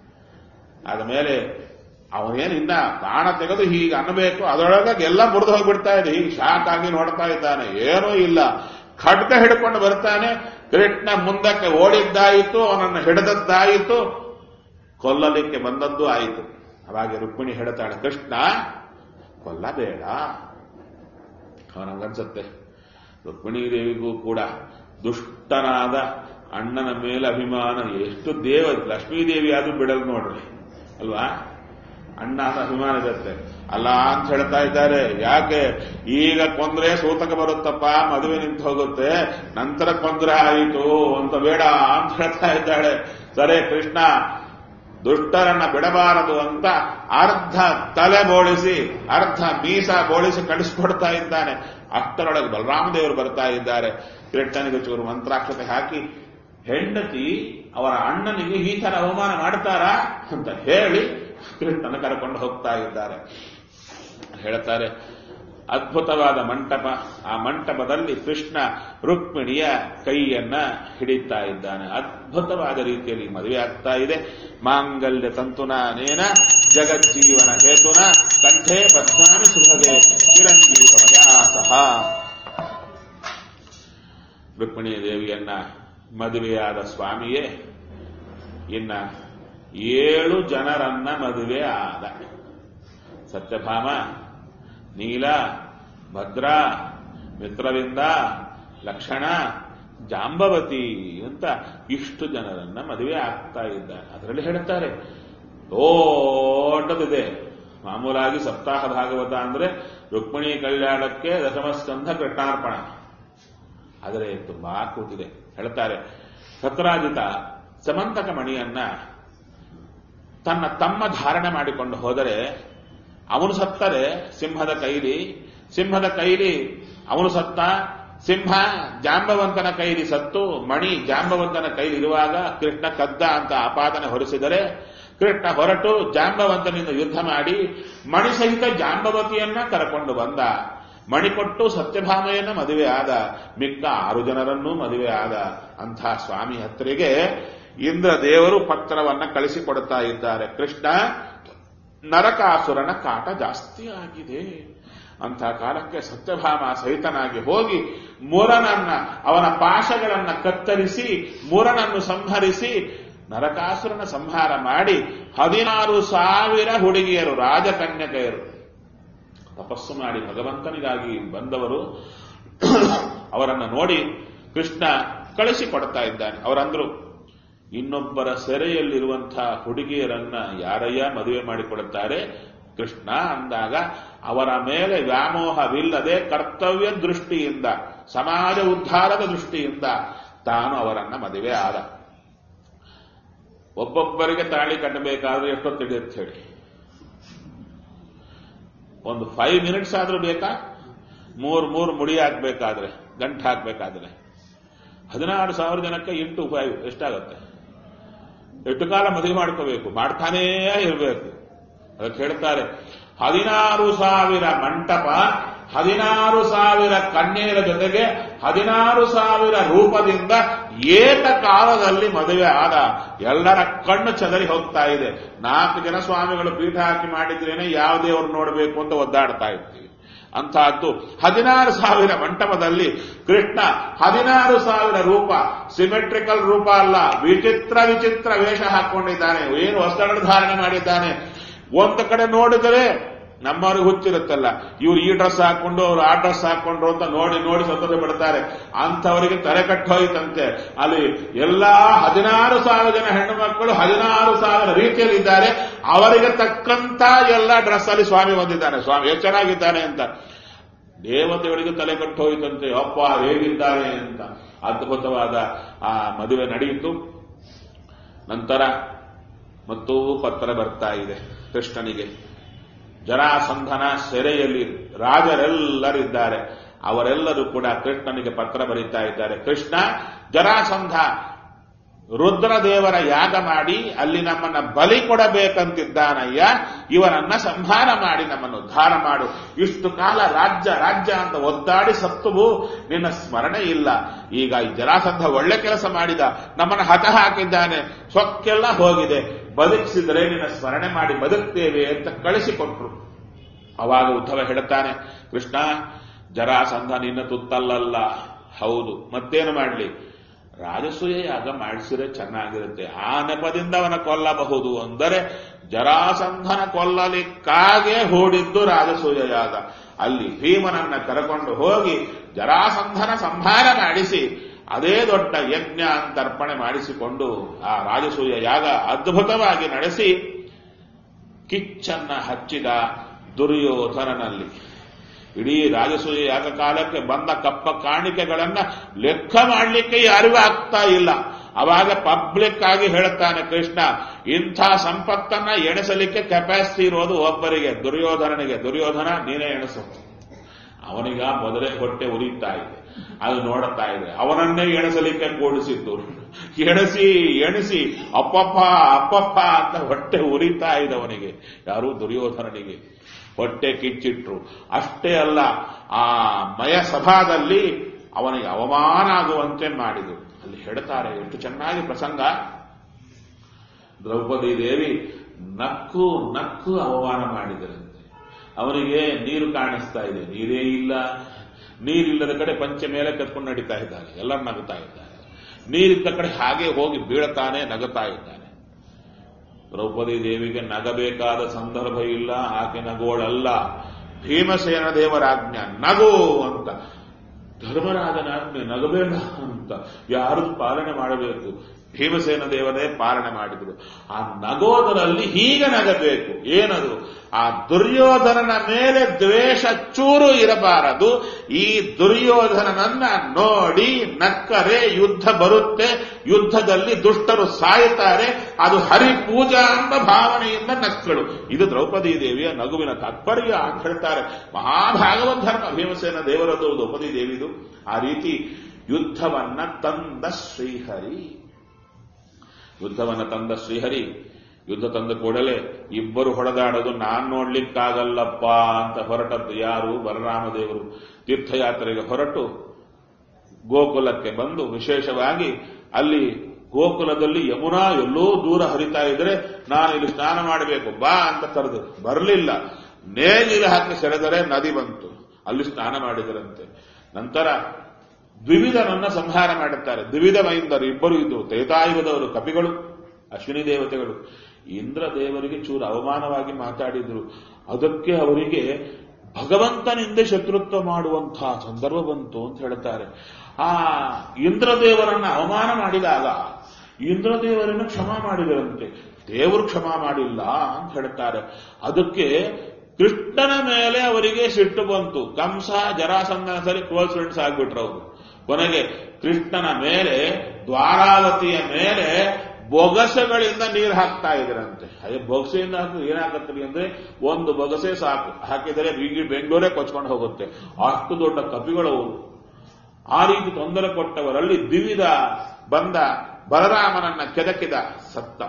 ಆದ ಮೇಲೆ ಅವನೇನು ಇನ್ನ ಬಾಣ ತೆಗೆದು ಹೀಗೆ ಅನ್ನಬೇಕು ಅದರೊಳಗೆ ಎಲ್ಲ ಮುರಿದು ಹೋಗ್ಬಿಡ್ತಾ ಇದೆ ಹೀಗೆ ಶಾಕ್ ಆಗಿ ನೋಡ್ತಾ ಇದ್ದಾನೆ ಏನೂ ಇಲ್ಲ ಖಡ್ಗ ಹಿಡ್ಕೊಂಡು ಬರ್ತಾನೆ ಕೃಷ್ಣ ಮುಂದಕ್ಕೆ ಓಡಿದ್ದಾಯಿತು ಅವನನ್ನು ಹಿಡಿದದ್ದಾಯಿತು ಕೊಲ್ಲಲಿಕ್ಕೆ ಬಂದದ್ದು ಆಯಿತು ಅವಾಗ ರುಕ್ಮಿಣಿ ಹೇಳ್ತಾಳೆ ಕೃಷ್ಣ ಕೊಲ್ಲಬೇಡ ಅವನಂಗನ್ಸತ್ತೆ ರುಕ್ಮಿಣಿ ದೇವಿಗೂ ಕೂಡ ದುಷ್ಟನಾದ ಅಣ್ಣನ ಮೇಲೆ ಅಭಿಮಾನ ಎಷ್ಟು ದೇವ ಲಕ್ಷ್ಮೀದೇವಿ ಆದ್ರೂ ಬಿಡಲ್ ನೋಡ್ರಿ ಅಲ್ವಾ ಅಣ್ಣ ಅಂತ ಅಭಿಮಾನ ಇರುತ್ತೆ ಅಲ್ಲ ಅಂತ ಹೇಳ್ತಾ ಇದ್ದಾರೆ ಯಾಕೆ ಈಗ ಕೊಂದ್ರೆ ಸೂತಕ ಬರುತ್ತಪ್ಪ ಮದುವೆ ನಿಂತು ಹೋಗುತ್ತೆ ನಂತರ ಕೊಂದ್ರೆ ಆಯಿತು ಅಂತ ಬೇಡ ಅಂತ ಹೇಳ್ತಾ ಇದ್ದಾಳೆ ಸರಿ ಕೃಷ್ಣ ದುಷ್ಟರನ್ನ ಬಿಡಬಾರದು ಅಂತ ಅರ್ಧ ತಲೆ ಬೋಳಿಸಿ ಅರ್ಧ ಮೀಸ ಬೋಳಿಸಿ ಕಳಿಸ್ಕೊಡ್ತಾ ಇದ್ದಾನೆ ಅಷ್ಟರೊಳಗೆ ಬಲರಾಮದೇವರು ಬರ್ತಾ ಇದ್ದಾರೆ ಕೃಷ್ಣನಿಗೆ ಚೂರು ಮಂತ್ರಾಕ್ಷತೆ ಹಾಕಿ ಹೆಂಡತಿ ಅವರ ಅಣ್ಣನಿಗೆ ಈ ತರ ಅವಮಾನ ಮಾಡ್ತಾರಾ ಅಂತ ಹೇಳಿ ಕೃಷ್ಣನ ಕರ್ಕೊಂಡು ಹೋಗ್ತಾ ಇದ್ದಾರೆ ಹೇಳ್ತಾರೆ ಅದ್ಭುತವಾದ ಮಂಟಪ ಆ ಮಂಟಪದಲ್ಲಿ ಕೃಷ್ಣ ರುಕ್ಮಿಣಿಯ ಕೈಯನ್ನ ಹಿಡಿತಾ ಇದ್ದಾನೆ ಅದ್ಭುತವಾದ ರೀತಿಯಲ್ಲಿ ಮದುವೆ ಆಗ್ತಾ ಇದೆ ಮಾಂಗಲ್ಯ ತಂತುನಾನೇನ ಜಗಜ್ಜೀವನ ಹೇತುನ ಕಂಠೆ ಬದ್ಧಾನಿ ಸುಭಗೆ ಚಿರಂಜೀವನಯ ಸಹ ರುಕ್ಮಿಣಿ ದೇವಿಯನ್ನ ಮದುವೆಯಾದ ಸ್ವಾಮಿಯೇ ಇನ್ನ ಏಳು ಜನರನ್ನ ಮದುವೆ ಆದ ಸತ್ಯಭಾಮ ನೀಲ ಭದ್ರ ಮಿತ್ರವಿಂದ ಲಕ್ಷಣ ಜಾಂಬವತಿ ಅಂತ ಇಷ್ಟು ಜನರನ್ನ ಮದುವೆ ಆಗ್ತಾ ಇದ್ದಾನೆ ಅದರಲ್ಲಿ ಹೇಳ್ತಾರೆ ದೊಡ್ಡದಿದೆ ಮಾಮೂಲಾಗಿ ಸಪ್ತಾಹ ಭಾಗವತ ಅಂದ್ರೆ ರುಕ್ಮಿಣಿ ಕಲ್ಯಾಣಕ್ಕೆ ದಶಮಸ್ಕಂಧ ಕೃಷ್ಣಾರ್ಪಣ ಆದರೆ ತುಂಬಾ ಕೂತಿದೆ ಹೇಳ್ತಾರೆ ಸತ್ರಾಜಿತ ಸಮಂತಕ ಮಣಿಯನ್ನ ತನ್ನ ತಮ್ಮ ಧಾರಣೆ ಮಾಡಿಕೊಂಡು ಹೋದರೆ ಅವನು ಸತ್ತರೆ ಸಿಂಹದ ಕೈಲಿ ಸಿಂಹದ ಕೈಲಿ ಅವನು ಸತ್ತ ಸಿಂಹ ಜಾಂಬವಂತನ ಕೈಲಿ ಸತ್ತು ಮಣಿ ಜಾಂಬವಂತನ ಕೈಲಿರುವಾಗ ಕೃಷ್ಣ ಕದ್ದ ಅಂತ ಆಪಾದನೆ ಹೊರಿಸಿದರೆ ಕೃಷ್ಣ ಹೊರಟು ಜಾಂಬವಂತನಿಂದ ಯುದ್ಧ ಮಾಡಿ ಮಣಿ ಸಹಿತ ಜಾಂಬವತಿಯನ್ನ ಕರಕೊಂಡು ಬಂದ ಮಣಿ ಕೊಟ್ಟು ಸತ್ಯಭಾಮೆಯನ್ನ ಮದುವೆ ಆದ ಮಿಕ್ಕ ಆರು ಜನರನ್ನೂ ಮದುವೆ ಆದ ಅಂಥ ಸ್ವಾಮಿ ಹತ್ರಿಗೆ ಇಂದ್ರ ದೇವರು ಪತ್ರವನ್ನ ಕಳಿಸಿಕೊಡ್ತಾ ಇದ್ದಾರೆ ಕೃಷ್ಣ ನರಕಾಸುರನ ಕಾಟ ಜಾಸ್ತಿ ಆಗಿದೆ ಅಂಥ ಕಾಲಕ್ಕೆ ಸತ್ಯಭಾಮ ಸಹಿತನಾಗಿ ಹೋಗಿ ಮೂರನನ್ನ ಅವನ ಪಾಶಗಳನ್ನ ಕತ್ತರಿಸಿ ಮೂರನನ್ನು ಸಂಹರಿಸಿ ನರಕಾಸುರನ ಸಂಹಾರ ಮಾಡಿ ಹದಿನಾರು ಸಾವಿರ ಹುಡುಗಿಯರು ರಾಜಕನ್ಯಕೆಯರು ತಪಸ್ಸು ಮಾಡಿ ಭಗವಂತನಿಗಾಗಿ ಬಂದವರು ಅವರನ್ನ ನೋಡಿ ಕೃಷ್ಣ ಕಳಿಸಿಕೊಡ್ತಾ ಇದ್ದಾನೆ ಅವರಂದ್ರು ಇನ್ನೊಬ್ಬರ ಸೆರೆಯಲ್ಲಿರುವಂತಹ ಹುಡುಗಿಯರನ್ನ ಯಾರಯ್ಯ ಮದುವೆ ಮಾಡಿಕೊಡುತ್ತಾರೆ ಕೃಷ್ಣ ಅಂದಾಗ ಅವರ ಮೇಲೆ ವ್ಯಾಮೋಹವಿಲ್ಲದೆ ಕರ್ತವ್ಯ ದೃಷ್ಟಿಯಿಂದ ಸಮಾಜ ಉದ್ಧಾರದ ದೃಷ್ಟಿಯಿಂದ ತಾನು ಅವರನ್ನ ಮದುವೆ ಆದ ಒಬ್ಬೊಬ್ಬರಿಗೆ ತಾಳಿ ಕಟ್ಟಬೇಕಾದ್ರೆ ಎಷ್ಟೊತ್ತಿಡಿಯುತ್ತೆ ಹೇಳಿ ಒಂದು ಫೈವ್ ಮಿನಿಟ್ಸ್ ಆದ್ರೂ ಬೇಕಾ ಮೂರ್ ಮೂರು ಮುಡಿ ಹಾಕ್ಬೇಕಾದ್ರೆ ಗಂಟು ಹಾಕ್ಬೇಕಾದ್ರೆ ಹದಿನಾರು ಸಾವಿರ ಜನಕ್ಕೆ ಇಂಟು ಫೈವ್ ಎಷ್ಟಾಗುತ್ತೆ ಎಷ್ಟು ಕಾಲ ಮದುವೆ ಮಾಡ್ಕೋಬೇಕು ಮಾಡ್ತಾನೇ ಇರಬೇಕು ಅದಕ್ಕೆ ಹೇಳ್ತಾರೆ ಹದಿನಾರು ಸಾವಿರ ಮಂಟಪ ಹದಿನಾರು ಸಾವಿರ ಕಣ್ಣೀರ ಜೊತೆಗೆ ಹದಿನಾರು ಸಾವಿರ ರೂಪದಿಂದ ಏಕ ಕಾಲದಲ್ಲಿ ಮದುವೆ ಆದ ಎಲ್ಲರ ಕಣ್ಣು ಚದರಿ ಹೋಗ್ತಾ ಇದೆ ನಾಲ್ಕು ಜನ ಸ್ವಾಮಿಗಳು ಪೀಠ ಹಾಕಿ ಮಾಡಿದ್ರೇನೆ ಯಾವ ದೇವರು ನೋಡಬೇಕು ಅಂತ ಒದ್ದಾಡ್ತಾ ಇರ್ತೀವಿ ಅಂತಹದ್ದು ಹದಿನಾರು ಸಾವಿರ ಮಂಟಪದಲ್ಲಿ ಕೃಷ್ಣ ಹದಿನಾರು ಸಾವಿರ ರೂಪ ಸಿಮೆಟ್ರಿಕಲ್ ರೂಪ ಅಲ್ಲ ವಿಚಿತ್ರ ವಿಚಿತ್ರ ವೇಷ ಹಾಕೊಂಡಿದ್ದಾನೆ ಏನು ವಸ್ತ್ರಗಳು ಧಾರಣೆ ಮಾಡಿದ್ದಾನೆ ಒಂದು ಕಡೆ ನೋಡಿದರೆ ನಮ್ಮವ್ರಿಗೆ ಹುಚ್ಚಿರುತ್ತಲ್ಲ ಇವ್ರು ಈ ಡ್ರೆಸ್ ಹಾಕೊಂಡು ಅವ್ರು ಆ ಡ್ರೆಸ್ ಹಾಕೊಂಡ್ರು ಅಂತ ನೋಡಿ ನೋಡಿ ಸಂತೋಷ ಪಡ್ತಾರೆ ಅಂಥವರಿಗೆ ತಲೆ ಕಟ್ಟೋಯ್ತಂತೆ ಅಲ್ಲಿ ಎಲ್ಲಾ ಹದಿನಾರು ಸಾವಿರ ಜನ ಹೆಣ್ಣು ಮಕ್ಕಳು ಹದಿನಾರು ಸಾವಿರ ರೀತಿಯಲ್ಲಿ ಇದ್ದಾರೆ ಅವರಿಗೆ ತಕ್ಕಂತ ಎಲ್ಲ ಡ್ರೆಸ್ ಅಲ್ಲಿ ಸ್ವಾಮಿ ಬಂದಿದ್ದಾನೆ ಸ್ವಾಮಿ ಎಷ್ಟು ಚೆನ್ನಾಗಿದ್ದಾನೆ ಅಂತ ದೇವತೆಗಳಿಗೆ ತಲೆ ಕಟ್ಟೋಯ್ತಂತೆ ಅಪ್ಪ ಹೇಗಿದ್ದಾನೆ ಅಂತ ಅದ್ಭುತವಾದ ಆ ಮದುವೆ ನಡೆಯಿತು ನಂತರ ಮತ್ತೂ ಪತ್ರ ಬರ್ತಾ ಇದೆ ಕೃಷ್ಣನಿಗೆ ಜರಾಸಂಧನ ಸೆರೆಯಲ್ಲಿ ರಾಜರೆಲ್ಲರಿದ್ದಾರೆ ಅವರೆಲ್ಲರೂ ಕೂಡ ಕೃಷ್ಣನಿಗೆ ಪತ್ರ ಬರೀತಾ ಇದ್ದಾರೆ ಕೃಷ್ಣ ಜರಾಸಂಧ ರುದ್ರದೇವರ ಯಾಗ ಮಾಡಿ ಅಲ್ಲಿ ನಮ್ಮನ್ನ ಬಲಿ ಕೊಡಬೇಕಂತಿದ್ದಾನಯ್ಯ ಇವನನ್ನ ಸಂಹಾರ ಮಾಡಿ ನಮ್ಮನ್ನು ಉದ್ಧಾರ ಮಾಡು ಇಷ್ಟು ಕಾಲ ರಾಜ್ಯ ರಾಜ್ಯ ಅಂತ ಒದ್ದಾಡಿ ಸತ್ತುವು ನಿನ್ನ ಸ್ಮರಣೆ ಇಲ್ಲ ಈಗ ಈ ಜರಾಸಂಧ ಒಳ್ಳೆ ಕೆಲಸ ಮಾಡಿದ ನಮ್ಮನ್ನ ಹತ ಹಾಕಿದ್ದಾನೆ ಸೊಕ್ಕೆಲ್ಲ ಹೋಗಿದೆ ಬದುಕಿಸಿದರೆ ನಿನ್ನ ಸ್ಮರಣೆ ಮಾಡಿ ಬದುಕ್ತೇವೆ ಅಂತ ಕಳಿಸಿಕೊಟ್ರು ಅವಾಗ ಉದ್ಧವ ಹೇಳುತ್ತಾನೆ ಕೃಷ್ಣ ಜರಾಸಂಧ ನಿನ್ನ ತುತ್ತಲ್ಲಲ್ಲ ಹೌದು ಮತ್ತೇನು ಮಾಡಲಿ ರಾಜಸೂಯ ಯಾಗ ಮಾಡಿಸಿದ್ರೆ ಚೆನ್ನಾಗಿರುತ್ತೆ ಆ ನೆಪದಿಂದ ಅವನ ಕೊಲ್ಲಬಹುದು ಅಂದರೆ ಜರಾಸಂಧನ ಕೊಲ್ಲಲಿಕ್ಕಾಗೆ ಹೂಡಿದ್ದು ರಾಜಸೂಯ ಯಾಗ ಅಲ್ಲಿ ಭೀಮನನ್ನ ಕರಕೊಂಡು ಹೋಗಿ ಜರಾಸಂಧನ ಸಂಹಾರ ಮಾಡಿಸಿ ಅದೇ ದೊಡ್ಡ ಯಜ್ಞ ಅಂತರ್ಪಣೆ ಮಾಡಿಸಿಕೊಂಡು ಆ ರಾಜಸೂಯ ಯಾಗ ಅದ್ಭುತವಾಗಿ ನಡೆಸಿ ಕಿಚ್ಚನ್ನ ಹಚ್ಚಿದ ದುರ್ಯೋಧನನಲ್ಲಿ ಇಡೀ ರಾಜಸೂಯ ಯಾಗ ಕಾಲಕ್ಕೆ ಬಂದ ಕಪ್ಪ ಕಾಣಿಕೆಗಳನ್ನ ಲೆಕ್ಕ ಮಾಡಲಿಕ್ಕೆ ಯಾರಿಗೂ ಆಗ್ತಾ ಇಲ್ಲ ಅವಾಗ ಪಬ್ಲಿಕ್ ಆಗಿ ಹೇಳುತ್ತಾನೆ ಕೃಷ್ಣ ಇಂಥ ಸಂಪತ್ತನ್ನ ಎಣಿಸಲಿಕ್ಕೆ ಕೆಪಾಸಿಟಿ ಇರೋದು ಒಬ್ಬರಿಗೆ ದುರ್ಯೋಧನನಿಗೆ ದುರ್ಯೋಧನ ನೀನೇ ಎಣಿಸು ಅವನಿಗ ಮೊದಲೇ ಹೊಟ್ಟೆ ಉರಿತಾ ಇದೆ ಅದು ನೋಡುತ್ತಾ ಇದೆ ಅವನನ್ನೇ ಎಣಿಸಲಿಕ್ಕೆ ಕೂಡಿಸಿದ್ದು ಎಣಿಸಿ ಎಣಿಸಿ ಅಪ್ಪಪ್ಪ ಅಪ್ಪಪ್ಪ ಅಂತ ಹೊಟ್ಟೆ ಉರಿತಾ ಇದೆ ಅವನಿಗೆ ಯಾರು ದುರ್ಯೋಧನನಿಗೆ ಹೊಟ್ಟೆ ಕಿಚ್ಚಿಟ್ರು ಅಷ್ಟೇ ಅಲ್ಲ ಆ ಮಯ ಸಭಾದಲ್ಲಿ ಅವನಿಗೆ ಅವಮಾನ ಆಗುವಂತೆ ಮಾಡಿದರು ಅಲ್ಲಿ ಹೇಳ್ತಾರೆ ಎಷ್ಟು ಚೆನ್ನಾಗಿ ಪ್ರಸಂಗ ದ್ರೌಪದಿ ದೇವಿ ನಕ್ಕು ನಕ್ಕು ಅವಮಾನ ಮಾಡಿದರಂತೆ ಅವನಿಗೆ ನೀರು ಕಾಣಿಸ್ತಾ ಇದೆ ನೀರೇ ಇಲ್ಲ ನೀರಿಲ್ಲದ ಕಡೆ ಪಂಚೆ ಮೇಲೆ ಕತ್ಕೊಂಡು ನಡೀತಾ ಇದ್ದಾನೆ ಎಲ್ಲರೂ ನಗುತ್ತಾ ಇದ್ದಾರೆ ನೀರಿದ್ದ ಕಡೆ ಹಾಗೆ ಹೋಗಿ ಬೀಳ್ತಾನೆ ನಗುತ್ತಾ ಇದ್ದಾನೆ ದ್ರೌಪದಿ ದೇವಿಗೆ ನಗಬೇಕಾದ ಸಂದರ್ಭ ಇಲ್ಲ ಆಕೆ ನಗೋಳಲ್ಲ ಭೀಮಸೇನ ದೇವರಾಜ್ಞ ನಗು ಅಂತ ಧರ್ಮರಾಜನಾಜ್ಞೆ ನಗಬೇಡ ಅಂತ ಯಾರು ಪಾಲನೆ ಮಾಡಬೇಕು ಭೀಮಸೇನ ದೇವರೇ ಪಾಲನೆ ಮಾಡಿದರು ಆ ನಗೋದರಲ್ಲಿ ಹೀಗೆ ನಗಬೇಕು ಏನದು ಆ ದುರ್ಯೋಧನನ ಮೇಲೆ ದ್ವೇಷ ಚೂರು ಇರಬಾರದು ಈ ದುರ್ಯೋಧನನನ್ನ ನೋಡಿ ನಕ್ಕರೆ ಯುದ್ಧ ಬರುತ್ತೆ ಯುದ್ಧದಲ್ಲಿ ದುಷ್ಟರು ಸಾಯುತ್ತಾರೆ ಅದು ಹರಿಪೂಜಾ ಎಂಬ ಭಾವನೆಯಿಂದ ನಕ್ಕಳು ಇದು ದ್ರೌಪದಿ ದೇವಿಯ ನಗುವಿನ ತಾತ್ಪರ್ಯ ಅಂತ ಹೇಳ್ತಾರೆ ಮಹಾಭಾಗವತ್ ಧರ್ಮ ಭೀಮಸೇನ ದೇವರದು ದ್ರೌಪದಿ ದೇವಿದು ಆ ರೀತಿ ಯುದ್ಧವನ್ನ ತಂದ ಶ್ರೀಹರಿ ಯುದ್ಧವನ್ನ ತಂದ ಶ್ರೀಹರಿ ಯುದ್ಧ ತಂದ ಕೂಡಲೇ ಇಬ್ಬರು ಹೊಡೆದಾಡೋದು ನಾನ್ ನೋಡ್ಲಿಕ್ಕಾಗಲ್ಲಪ್ಪ ಅಂತ ಹೊರಟದ್ದು ಯಾರು ಬಲರಾಮದೇವರು ತೀರ್ಥಯಾತ್ರೆಗೆ ಹೊರಟು ಗೋಕುಲಕ್ಕೆ ಬಂದು ವಿಶೇಷವಾಗಿ ಅಲ್ಲಿ ಗೋಕುಲದಲ್ಲಿ ಯಮುನಾ ಎಲ್ಲೋ ದೂರ ಹರಿತಾ ಇದ್ರೆ ನಾನು ಇಲ್ಲಿ ಸ್ನಾನ ಮಾಡಬೇಕು ಬಾ ಅಂತ ಕರೆದು ಬರಲಿಲ್ಲ ನೇಗಿಲು ಹಾಕಿ ಸೆಳೆದರೆ ನದಿ ಬಂತು ಅಲ್ಲಿ ಸ್ನಾನ ಮಾಡಿದರಂತೆ ನಂತರ ದ್ವಿವಿಧನನ್ನ ಸಂಹಾರ ಮಾಡುತ್ತಾರೆ ದ್ವಿವಿಧ ಮೈಂದರು ಇಬ್ಬರು ಇದ್ದು ತ್ರೇತಾಯುಗದವರು ಕಪಿಗಳು ಅಶ್ವಿನಿ ದೇವತೆಗಳು ಇಂದ್ರ ದೇವರಿಗೆ ಚೂರು ಅವಮಾನವಾಗಿ ಮಾತಾಡಿದ್ರು ಅದಕ್ಕೆ ಅವರಿಗೆ ಭಗವಂತನಿಂದ ಶತ್ರುತ್ವ ಮಾಡುವಂತಹ ಸಂದರ್ಭ ಬಂತು ಅಂತ ಹೇಳ್ತಾರೆ ಆ ಇಂದ್ರದೇವರನ್ನ ಅವಮಾನ ಮಾಡಿದಾಗ ಇಂದ್ರದೇವರನ್ನು ಕ್ಷಮ ಮಾಡಿದರಂತೆ ದೇವರು ಕ್ಷಮ ಮಾಡಿಲ್ಲ ಅಂತ ಹೇಳ್ತಾರೆ ಅದಕ್ಕೆ ಕೃಷ್ಣನ ಮೇಲೆ ಅವರಿಗೆ ಸಿಟ್ಟು ಬಂತು ಕಂಸ ಜರಾಸಂಧನ ಸರಿ ಕ್ಲೋಸ್ ಫ್ರೆಂಡ್ಸ್ ಆಗ್ಬಿಟ್ರು ಅವರು ಕೊನೆಗೆ ಕೃಷ್ಣನ ಮೇಲೆ ದ್ವಾರಾವತಿಯ ಮೇಲೆ ಬೊಗಸೆಗಳಿಂದ ನೀರು ಹಾಕ್ತಾ ಇದ್ರಂತೆ ಅದೇ ಬೊಗಸೆಯಿಂದ ಹಾಕಿ ಏನಾಗತ್ತೀರಿ ಅಂದ್ರೆ ಒಂದು ಬೊಗಸೆ ಸಾಕು ಹಾಕಿದರೆ ಇಡೀ ಬೆಂಗಳೂರೇ ಕೊಚ್ಕೊಂಡು ಹೋಗುತ್ತೆ ಅಷ್ಟು ದೊಡ್ಡ ಕಪಿಗಳವರು ಆ ರೀತಿ ತೊಂದರೆ ಕೊಟ್ಟವರಲ್ಲಿ ದಿವಿದ ಬಂದ ಬಲರಾಮನನ್ನ ಕೆದಕಿದ ಸತ್ತ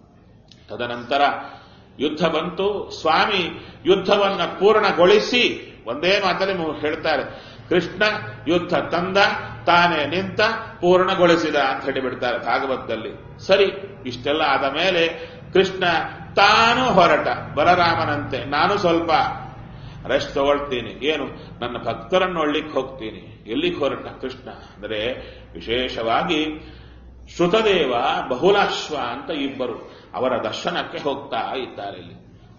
ತದನಂತರ ಯುದ್ಧ ಬಂತು ಸ್ವಾಮಿ ಯುದ್ಧವನ್ನ ಪೂರ್ಣಗೊಳಿಸಿ ಒಂದೇ ಮಾತಲ್ಲಿ ಮು- ಹೇಳ್ತಾರೆ ಕೃಷ್ಣ ಯುದ್ಧ ತಂದ ತಾನೇ ನಿಂತ ಪೂರ್ಣಗೊಳಿಸಿದ ಅಂತ ಹೇಳಿಬಿಡ್ತಾರೆ ಭಾಗವತದಲ್ಲಿ ಸರಿ ಇಷ್ಟೆಲ್ಲ ಆದ ಮೇಲೆ ಕೃಷ್ಣ ತಾನು ಹೊರಟ ಬಲರಾಮನಂತೆ ನಾನು ಸ್ವಲ್ಪ ರೆಸ್ಟ್ ತಗೊಳ್ತೀನಿ ಏನು ನನ್ನ ಭಕ್ತರನ್ನು ನೋಡ್ಲಿಕ್ಕೆ ಹೋಗ್ತೀನಿ ಎಲ್ಲಿಗೆ ಹೊರಟ ಕೃಷ್ಣ ಅಂದರೆ ವಿಶೇಷವಾಗಿ ಶ್ರುತದೇವ ಬಹುಲಾಶ್ವ ಅಂತ ಇಬ್ಬರು ಅವರ ದರ್ಶನಕ್ಕೆ ಹೋಗ್ತಾ ಇದ್ದಾರೆ ಇಲ್ಲಿ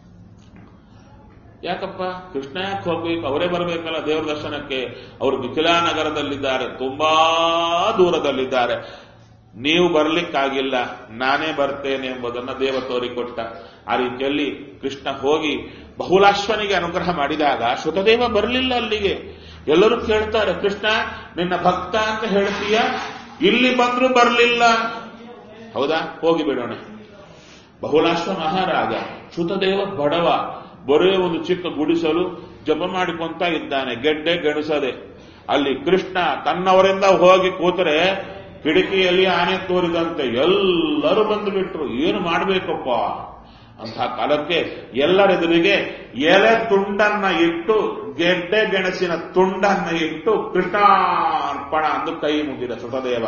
ಯಾಕಪ್ಪ ಕೃಷ್ಣ ಯಾಕೆ ಹೋಗ್ಬೇಕು ಅವರೇ ಬರಬೇಕಲ್ಲ ದೇವರ ದರ್ಶನಕ್ಕೆ ಅವರು ಮಿಥಿಲಾ ನಗರದಲ್ಲಿದ್ದಾರೆ ತುಂಬಾ ದೂರದಲ್ಲಿದ್ದಾರೆ ನೀವು ಬರ್ಲಿಕ್ಕಾಗಿಲ್ಲ ನಾನೇ ಬರ್ತೇನೆ ಎಂಬುದನ್ನ ದೇವ ತೋರಿಕೊಟ್ಟ ಆ ರೀತಿಯಲ್ಲಿ ಕೃಷ್ಣ ಹೋಗಿ ಬಹುಲಾಶ್ವನಿಗೆ ಅನುಗ್ರಹ ಮಾಡಿದಾಗ ಶ್ರುತದೇವ ಬರಲಿಲ್ಲ ಅಲ್ಲಿಗೆ ಎಲ್ಲರೂ ಕೇಳ್ತಾರೆ ಕೃಷ್ಣ ನಿನ್ನ ಭಕ್ತ ಅಂತ ಹೇಳ್ತೀಯ ಇಲ್ಲಿ ಬಂದ್ರೂ ಬರಲಿಲ್ಲ ಹೌದಾ ಹೋಗಿ ಬಿಡೋಣ ಬಹುಲಾಶ್ವ ಮಹಾರಾಜ ಶ್ರುತದೇವ ಬಡವ ಬರೇ ಒಂದು ಚಿಕ್ಕ ಗುಡಿಸಲು ಜಪ ಮಾಡಿಕೊಂತ ಇದ್ದಾನೆ ಗೆಡ್ಡೆ ಗೆಣಸದೆ ಅಲ್ಲಿ ಕೃಷ್ಣ ತನ್ನವರಿಂದ ಹೋಗಿ ಕೂತರೆ ಕಿಟಕಿಯಲ್ಲಿ ಆನೆ ತೋರಿದಂತೆ ಎಲ್ಲರೂ ಬಂದು ಬಿಟ್ರು ಏನು ಮಾಡಬೇಕಪ್ಪ ಅಂತ ಕಾಲಕ್ಕೆ ಎಲ್ಲರೆದುರಿಗೆ ಎಲೆ ತುಂಡನ್ನ ಇಟ್ಟು ಗೆಡ್ಡೆ ಗೆಣಸಿನ ತುಂಡನ್ನ ಇಟ್ಟು ಕೃಷ್ಣಾರ್ಪಣ ಅಂದು ಕೈ ಮುಗಿದ ಸುತದೇವ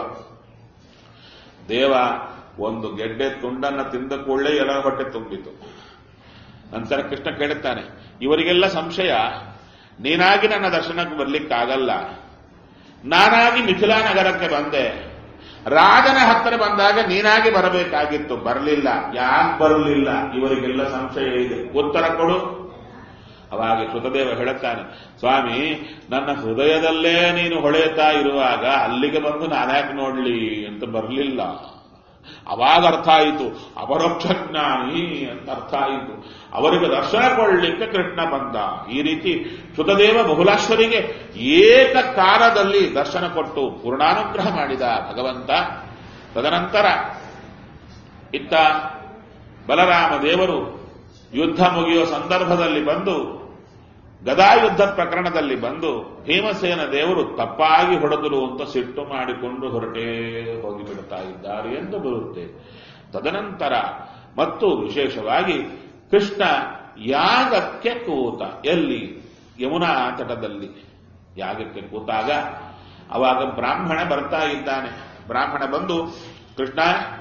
ದೇವ ಒಂದು ಗೆಡ್ಡೆ ತುಂಡನ್ನ ತಿಂದ ಕೂಡಲೇ ಎಲ್ಲರ ಹೊಟ್ಟೆ ತುಂಬಿತು ನಂತರ ಕೃಷ್ಣ ಕೇಳುತ್ತಾನೆ ಇವರಿಗೆಲ್ಲ ಸಂಶಯ ನೀನಾಗಿ ನನ್ನ ದರ್ಶನಕ್ಕೆ ಬರ್ಲಿಕ್ಕಾಗಲ್ಲ ನಾನಾಗಿ ಮಿಥಿಲಾ ನಗರಕ್ಕೆ ಬಂದೆ ರಾಜನ ಹತ್ತಿರ ಬಂದಾಗ ನೀನಾಗಿ ಬರಬೇಕಾಗಿತ್ತು ಬರಲಿಲ್ಲ ಯಾಕೆ ಬರಲಿಲ್ಲ ಇವರಿಗೆಲ್ಲ ಸಂಶಯ ಇದೆ ಉತ್ತರ ಕೊಡು ಅವಾಗ ಕೃತದೇವ ಹೇಳುತ್ತಾನೆ ಸ್ವಾಮಿ ನನ್ನ ಹೃದಯದಲ್ಲೇ ನೀನು ಹೊಳೆಯುತ್ತಾ ಇರುವಾಗ ಅಲ್ಲಿಗೆ ಬಂದು ನಾನ್ಯಾಕೆ ನೋಡ್ಲಿ ಅಂತ ಬರಲಿಲ್ಲ ಅವಾಗ ಅರ್ಥ ಆಯಿತು ಅಪರೋಕ್ಷ ಜ್ಞಾನಿ ಅಂತ ಅರ್ಥ ಆಯಿತು ಅವರಿಗೆ ದರ್ಶನ ಕೊಡಲಿಕ್ಕೆ ಕೃಷ್ಣ ಬಂದ ಈ ರೀತಿ ಸುತದೇವ ಬಹುಲಾಶ್ವರಿಗೆ ಏಕ ಕಾಲದಲ್ಲಿ ದರ್ಶನ ಕೊಟ್ಟು ಪೂರ್ಣಾನುಗ್ರಹ ಮಾಡಿದ ಭಗವಂತ ತದನಂತರ ಇತ್ತ ಬಲರಾಮ ದೇವರು ಯುದ್ಧ ಮುಗಿಯುವ ಸಂದರ್ಭದಲ್ಲಿ ಬಂದು ಗದಾಯುದ್ಧ ಪ್ರಕರಣದಲ್ಲಿ ಬಂದು ಭೀಮಸೇನ ದೇವರು ತಪ್ಪಾಗಿ ಹೊಡೆದರು ಅಂತ ಸಿಟ್ಟು ಮಾಡಿಕೊಂಡು ಹೊರಟೇ ಹೋಗಿಬಿಡುತ್ತಾ ಇದ್ದಾರೆ ಎಂದು ಬರುತ್ತೆ ತದನಂತರ ಮತ್ತು ವಿಶೇಷವಾಗಿ ಕೃಷ್ಣ ಯಾಗಕ್ಕೆ ಕೂತ ಎಲ್ಲಿ ಯಮುನಾ ತಟದಲ್ಲಿ ಯಾಗಕ್ಕೆ ಕೂತಾಗ ಅವಾಗ ಬ್ರಾಹ್ಮಣ ಬರ್ತಾ ಇದ್ದಾನೆ ಬ್ರಾಹ್ಮಣ ಬಂದು ಕೃಷ್ಣ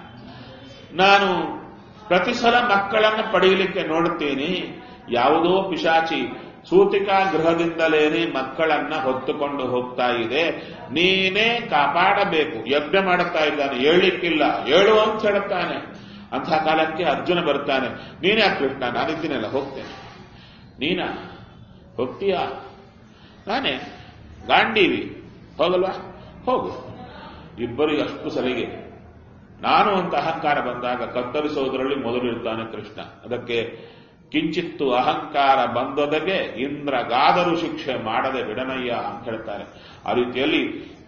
ನಾನು ಪ್ರತಿ ಸಲ ಮಕ್ಕಳನ್ನು ಪಡೆಯಲಿಕ್ಕೆ ನೋಡುತ್ತೇನೆ ಯಾವುದೋ ಪಿಶಾಚಿ ಸೂತಿಕಾ ಗೃಹದಿಂದಲೇನೆ ಮಕ್ಕಳನ್ನ ಹೊತ್ತುಕೊಂಡು ಹೋಗ್ತಾ ಇದೆ ನೀನೇ ಕಾಪಾಡಬೇಕು ಯಜ್ಞ ಮಾಡುತ್ತಾ ಇದ್ದಾನೆ ಹೇಳಲಿಕ್ಕಿಲ್ಲ ಹೇಳು ಅಂತ ಹೇಳುತ್ತಾನೆ ಅಂಥ ಕಾಲಕ್ಕೆ ಅರ್ಜುನ ಬರ್ತಾನೆ ನೀನೇ ಕೃಷ್ಣ ನಾನಿದ್ದೀನಲ್ಲ ಹೋಗ್ತೇನೆ ನೀನಾ ಹೋಗ್ತೀಯಾ ನಾನೇ ಗಾಂಡೀವಿ ಹೋಗಲ್ವಾ ಹೋಗು ಇಬ್ಬರಿಗೆ ಅಷ್ಟು ಸಲಿಗೆ ನಾನು ಅಂತ ಅಹಂಕಾರ ಬಂದಾಗ ಕತ್ತರಿಸುವುದರಲ್ಲಿ ಮೊದಲಿರ್ತಾನೆ ಕೃಷ್ಣ ಅದಕ್ಕೆ ಕಿಂಚಿತ್ತು ಅಹಂಕಾರ ಬಂದೊದಗೆ ಇಂದ್ರಗಾದರೂ ಶಿಕ್ಷೆ ಮಾಡದೆ ಬಿಡನಯ್ಯ ಅಂತ ಹೇಳ್ತಾರೆ ಆ ರೀತಿಯಲ್ಲಿ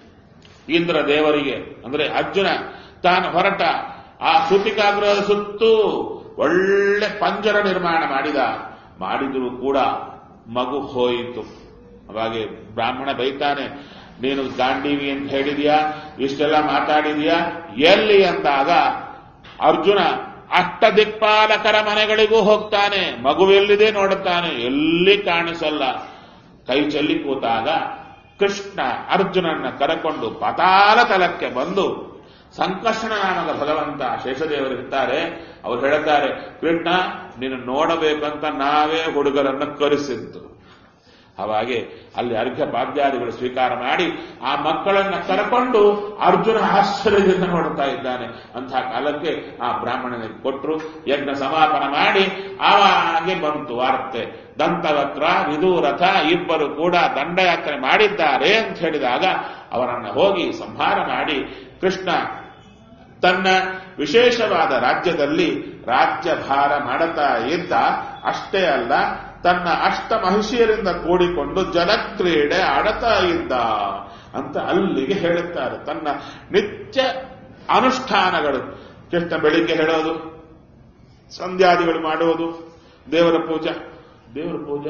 ಇಂದ್ರ ದೇವರಿಗೆ ಅಂದ್ರೆ ಅರ್ಜುನ ತಾನು ಹೊರಟ ಆ ಸುತಿಕಾಗ್ರಹದ ಸುತ್ತೂ ಒಳ್ಳೆ ಪಂಜರ ನಿರ್ಮಾಣ ಮಾಡಿದ ಮಾಡಿದರೂ ಕೂಡ ಮಗು ಹೋಯಿತು ಅವಾಗೆ ಬ್ರಾಹ್ಮಣ ಬೈತಾನೆ ನೀನು ಗಾಂಡೀವಿ ಅಂತ ಹೇಳಿದ್ಯಾ ಇಷ್ಟೆಲ್ಲ ಮಾತಾಡಿದ್ಯಾ ಎಲ್ಲಿ ಅಂದಾಗ ಅರ್ಜುನ ಅಷ್ಟ ದಿಕ್ಪಾಲಕರ ಮನೆಗಳಿಗೂ ಹೋಗ್ತಾನೆ ಮಗುವೆಲ್ಲಿದೆ ನೋಡುತ್ತಾನೆ ಎಲ್ಲಿ ಕಾಣಿಸಲ್ಲ ಕೈ ಚೆಲ್ಲಿ ಕೂತಾಗ ಕೃಷ್ಣ ಅರ್ಜುನನ್ನ ಕರೆಕೊಂಡು ಪತಾಲ ತಲಕ್ಕೆ ಬಂದು ಸಂಕರ್ಷಣ ನಾಮದ ಭಗವಂತ ಶೇಷದೇವರಿರ್ತಾರೆ ಅವ್ರು ಹೇಳುತ್ತಾರೆ ಕೃಷ್ಣ ನೀನು ನೋಡಬೇಕಂತ ನಾವೇ ಹುಡುಗರನ್ನ ಕರೆಸಿದ್ದು ಹಾಗೆ ಅಲ್ಲಿ ಅರ್ಘ್ಯ ಪಾದ್ಯಾದಿಗಳು ಸ್ವೀಕಾರ ಮಾಡಿ ಆ ಮಕ್ಕಳನ್ನ ಕರ್ಕೊಂಡು ಅರ್ಜುನ ಆಶ್ಚರ್ಯದಿಂದ ನೋಡುತ್ತಾ ಇದ್ದಾನೆ ಅಂತಹ ಕಾಲಕ್ಕೆ ಆ ಬ್ರಾಹ್ಮಣನಿಗೆ ಕೊಟ್ಟರು ಯಜ್ಞ ಸಮಾಪನ ಮಾಡಿ ಆವಾಗೆ ಬಂತು ವಾರ್ತೆ ದಂತವಕ್ರ ವಿದೂರಥ ಇಬ್ಬರು ಕೂಡ ದಂಡಯಾತ್ರೆ ಮಾಡಿದ್ದಾರೆ ಅಂತ ಹೇಳಿದಾಗ ಅವರನ್ನ ಹೋಗಿ ಸಂಹಾರ ಮಾಡಿ ಕೃಷ್ಣ ತನ್ನ ವಿಶೇಷವಾದ ರಾಜ್ಯದಲ್ಲಿ ರಾಜ್ಯಭಾರ ಮಾಡುತ್ತಾ ಇದ್ದ ಅಷ್ಟೇ ಅಲ್ಲ ತನ್ನ ಅಷ್ಟ ಮಹಿಷಿಯರಿಂದ ಕೂಡಿಕೊಂಡು ಜಲಕ್ರೀಡೆ ಆಡುತ್ತಾ ಇದ್ದ ಅಂತ ಅಲ್ಲಿಗೆ ಹೇಳುತ್ತಾರೆ ತನ್ನ ನಿತ್ಯ ಅನುಷ್ಠಾನಗಳು ಕೃಷ್ಣ ಬೆಳಿಗ್ಗೆ ಹೇಳೋದು ಸಂಧ್ಯಾದಿಗಳು ಮಾಡುವುದು ದೇವರ ಪೂಜಾ ದೇವರ ಪೂಜಾ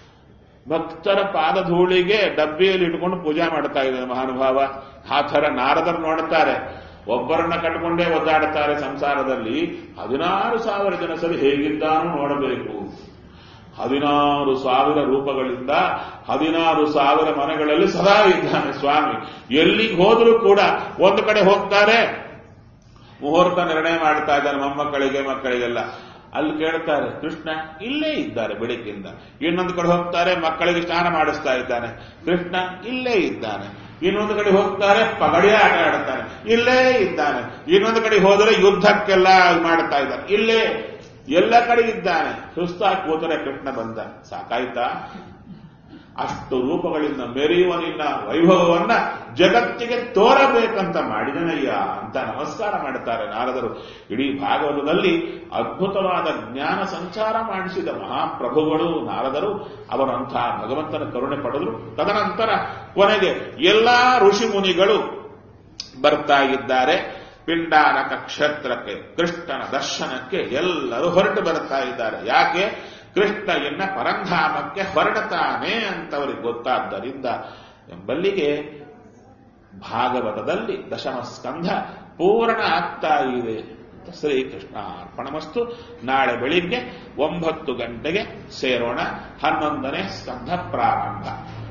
ಭಕ್ತರ ಪಾದಧೂಳಿಗೆ ಡಬ್ಬಿಯಲ್ಲಿ ಇಟ್ಕೊಂಡು ಪೂಜೆ ಮಾಡ್ತಾ ಇದ್ದಾರೆ ಮಹಾನುಭಾವ ಆ ಥರ ನಾರದರು ನೋಡುತ್ತಾರೆ ಒಬ್ಬರನ್ನ ಕಟ್ಕೊಂಡೇ ಒದ್ದಾಡುತ್ತಾರೆ ಸಂಸಾರದಲ್ಲಿ ಹದಿನಾರು ಸಾವಿರ ಜನ ಸರಿ ಹೇಗಿದ್ದಾನೂ ನೋಡಬೇಕು ಹದಿನಾರು ಸಾವಿರ ರೂಪಗಳಿಂದ ಹದಿನಾರು ಸಾವಿರ ಮನೆಗಳಲ್ಲಿ ಸದಾ ಇದ್ದಾನೆ ಸ್ವಾಮಿ ಎಲ್ಲಿಗೆ ಹೋದರೂ ಕೂಡ ಒಂದು ಕಡೆ ಹೋಗ್ತಾರೆ ಮುಹೂರ್ತ ನಿರ್ಣಯ ಮಾಡ್ತಾ ಇದ್ದಾರೆ ಮೊಮ್ಮಕ್ಕಳಿಗೆ ಮಕ್ಕಳಿಗೆಲ್ಲ ಅಲ್ಲಿ ಕೇಳ್ತಾರೆ ಕೃಷ್ಣ ಇಲ್ಲೇ ಇದ್ದಾರೆ ಬೆಳಗ್ಗಿಂದ ಇನ್ನೊಂದು ಕಡೆ ಹೋಗ್ತಾರೆ ಮಕ್ಕಳಿಗೆ ಸ್ನಾನ ಮಾಡಿಸ್ತಾ ಇದ್ದಾನೆ ಕೃಷ್ಣ ಇಲ್ಲೇ ಇದ್ದಾನೆ ಇನ್ನೊಂದು ಕಡೆ ಹೋಗ್ತಾರೆ ಪಗಡಿ ಆಟ ಆಡುತ್ತಾನೆ ಇಲ್ಲೇ ಇದ್ದಾನೆ ಇನ್ನೊಂದು ಕಡೆ ಹೋದರೆ ಯುದ್ಧಕ್ಕೆಲ್ಲ ಮಾಡ್ತಾ ಇದ್ದಾನೆ ಇಲ್ಲೇ ಎಲ್ಲ ಕಡೆ ಇದ್ದಾನೆ ಸುಸ್ತಾಗಿ ಕೂತರೆ ಕೃಷ್ಣ ಬಂದ ಸಾಕಾಯ್ತಾ ಅಷ್ಟು ರೂಪಗಳಿಂದ ಮೆರೆಯುವ ನಿನ್ನ ವೈಭವವನ್ನ ಜಗತ್ತಿಗೆ ತೋರಬೇಕಂತ ಮಾಡಿದನಯ್ಯ ಅಂತ ನಮಸ್ಕಾರ ಮಾಡುತ್ತಾರೆ ನಾರದರು ಇಡೀ ಭಾಗವತದಲ್ಲಿ ಅದ್ಭುತವಾದ ಜ್ಞಾನ ಸಂಚಾರ ಮಾಡಿಸಿದ ಮಹಾಪ್ರಭುಗಳು ನಾರದರು ಅವರಂಥ ಭಗವಂತನ ಕರುಣೆ ಪಡೆದರು ತದನಂತರ ಕೊನೆಗೆ ಎಲ್ಲಾ ಋಷಿ ಮುನಿಗಳು ಬರ್ತಾ ಇದ್ದಾರೆ ಪಿಂಡಾನಕ ಕ್ಷೇತ್ರಕ್ಕೆ ಕೃಷ್ಣನ ದರ್ಶನಕ್ಕೆ ಎಲ್ಲರೂ ಹೊರಟು ಬರ್ತಾ ಇದ್ದಾರೆ ಯಾಕೆ ಕೃಷ್ಣ ಎನ್ನ ಪರಂಧಾಮಕ್ಕೆ ಹೊರಡುತ್ತಾನೆ ಅಂತವರಿಗೆ ಗೊತ್ತಾದ್ದರಿಂದ ಎಂಬಲ್ಲಿಗೆ ಭಾಗವತದಲ್ಲಿ ದಶಮ ಸ್ಕಂಧ ಪೂರ್ಣ ಆಗ್ತಾ ಇದೆ ಅಂತ ಶ್ರೀಕೃಷ್ಣ ಅರ್ಪಣಮಸ್ತು ನಾಳೆ ಬೆಳಿಗ್ಗೆ ಒಂಬತ್ತು ಗಂಟೆಗೆ ಸೇರೋಣ ಹನ್ನೊಂದನೇ ಸ್ಕಂಧ ಪ್ರಾರಂಭ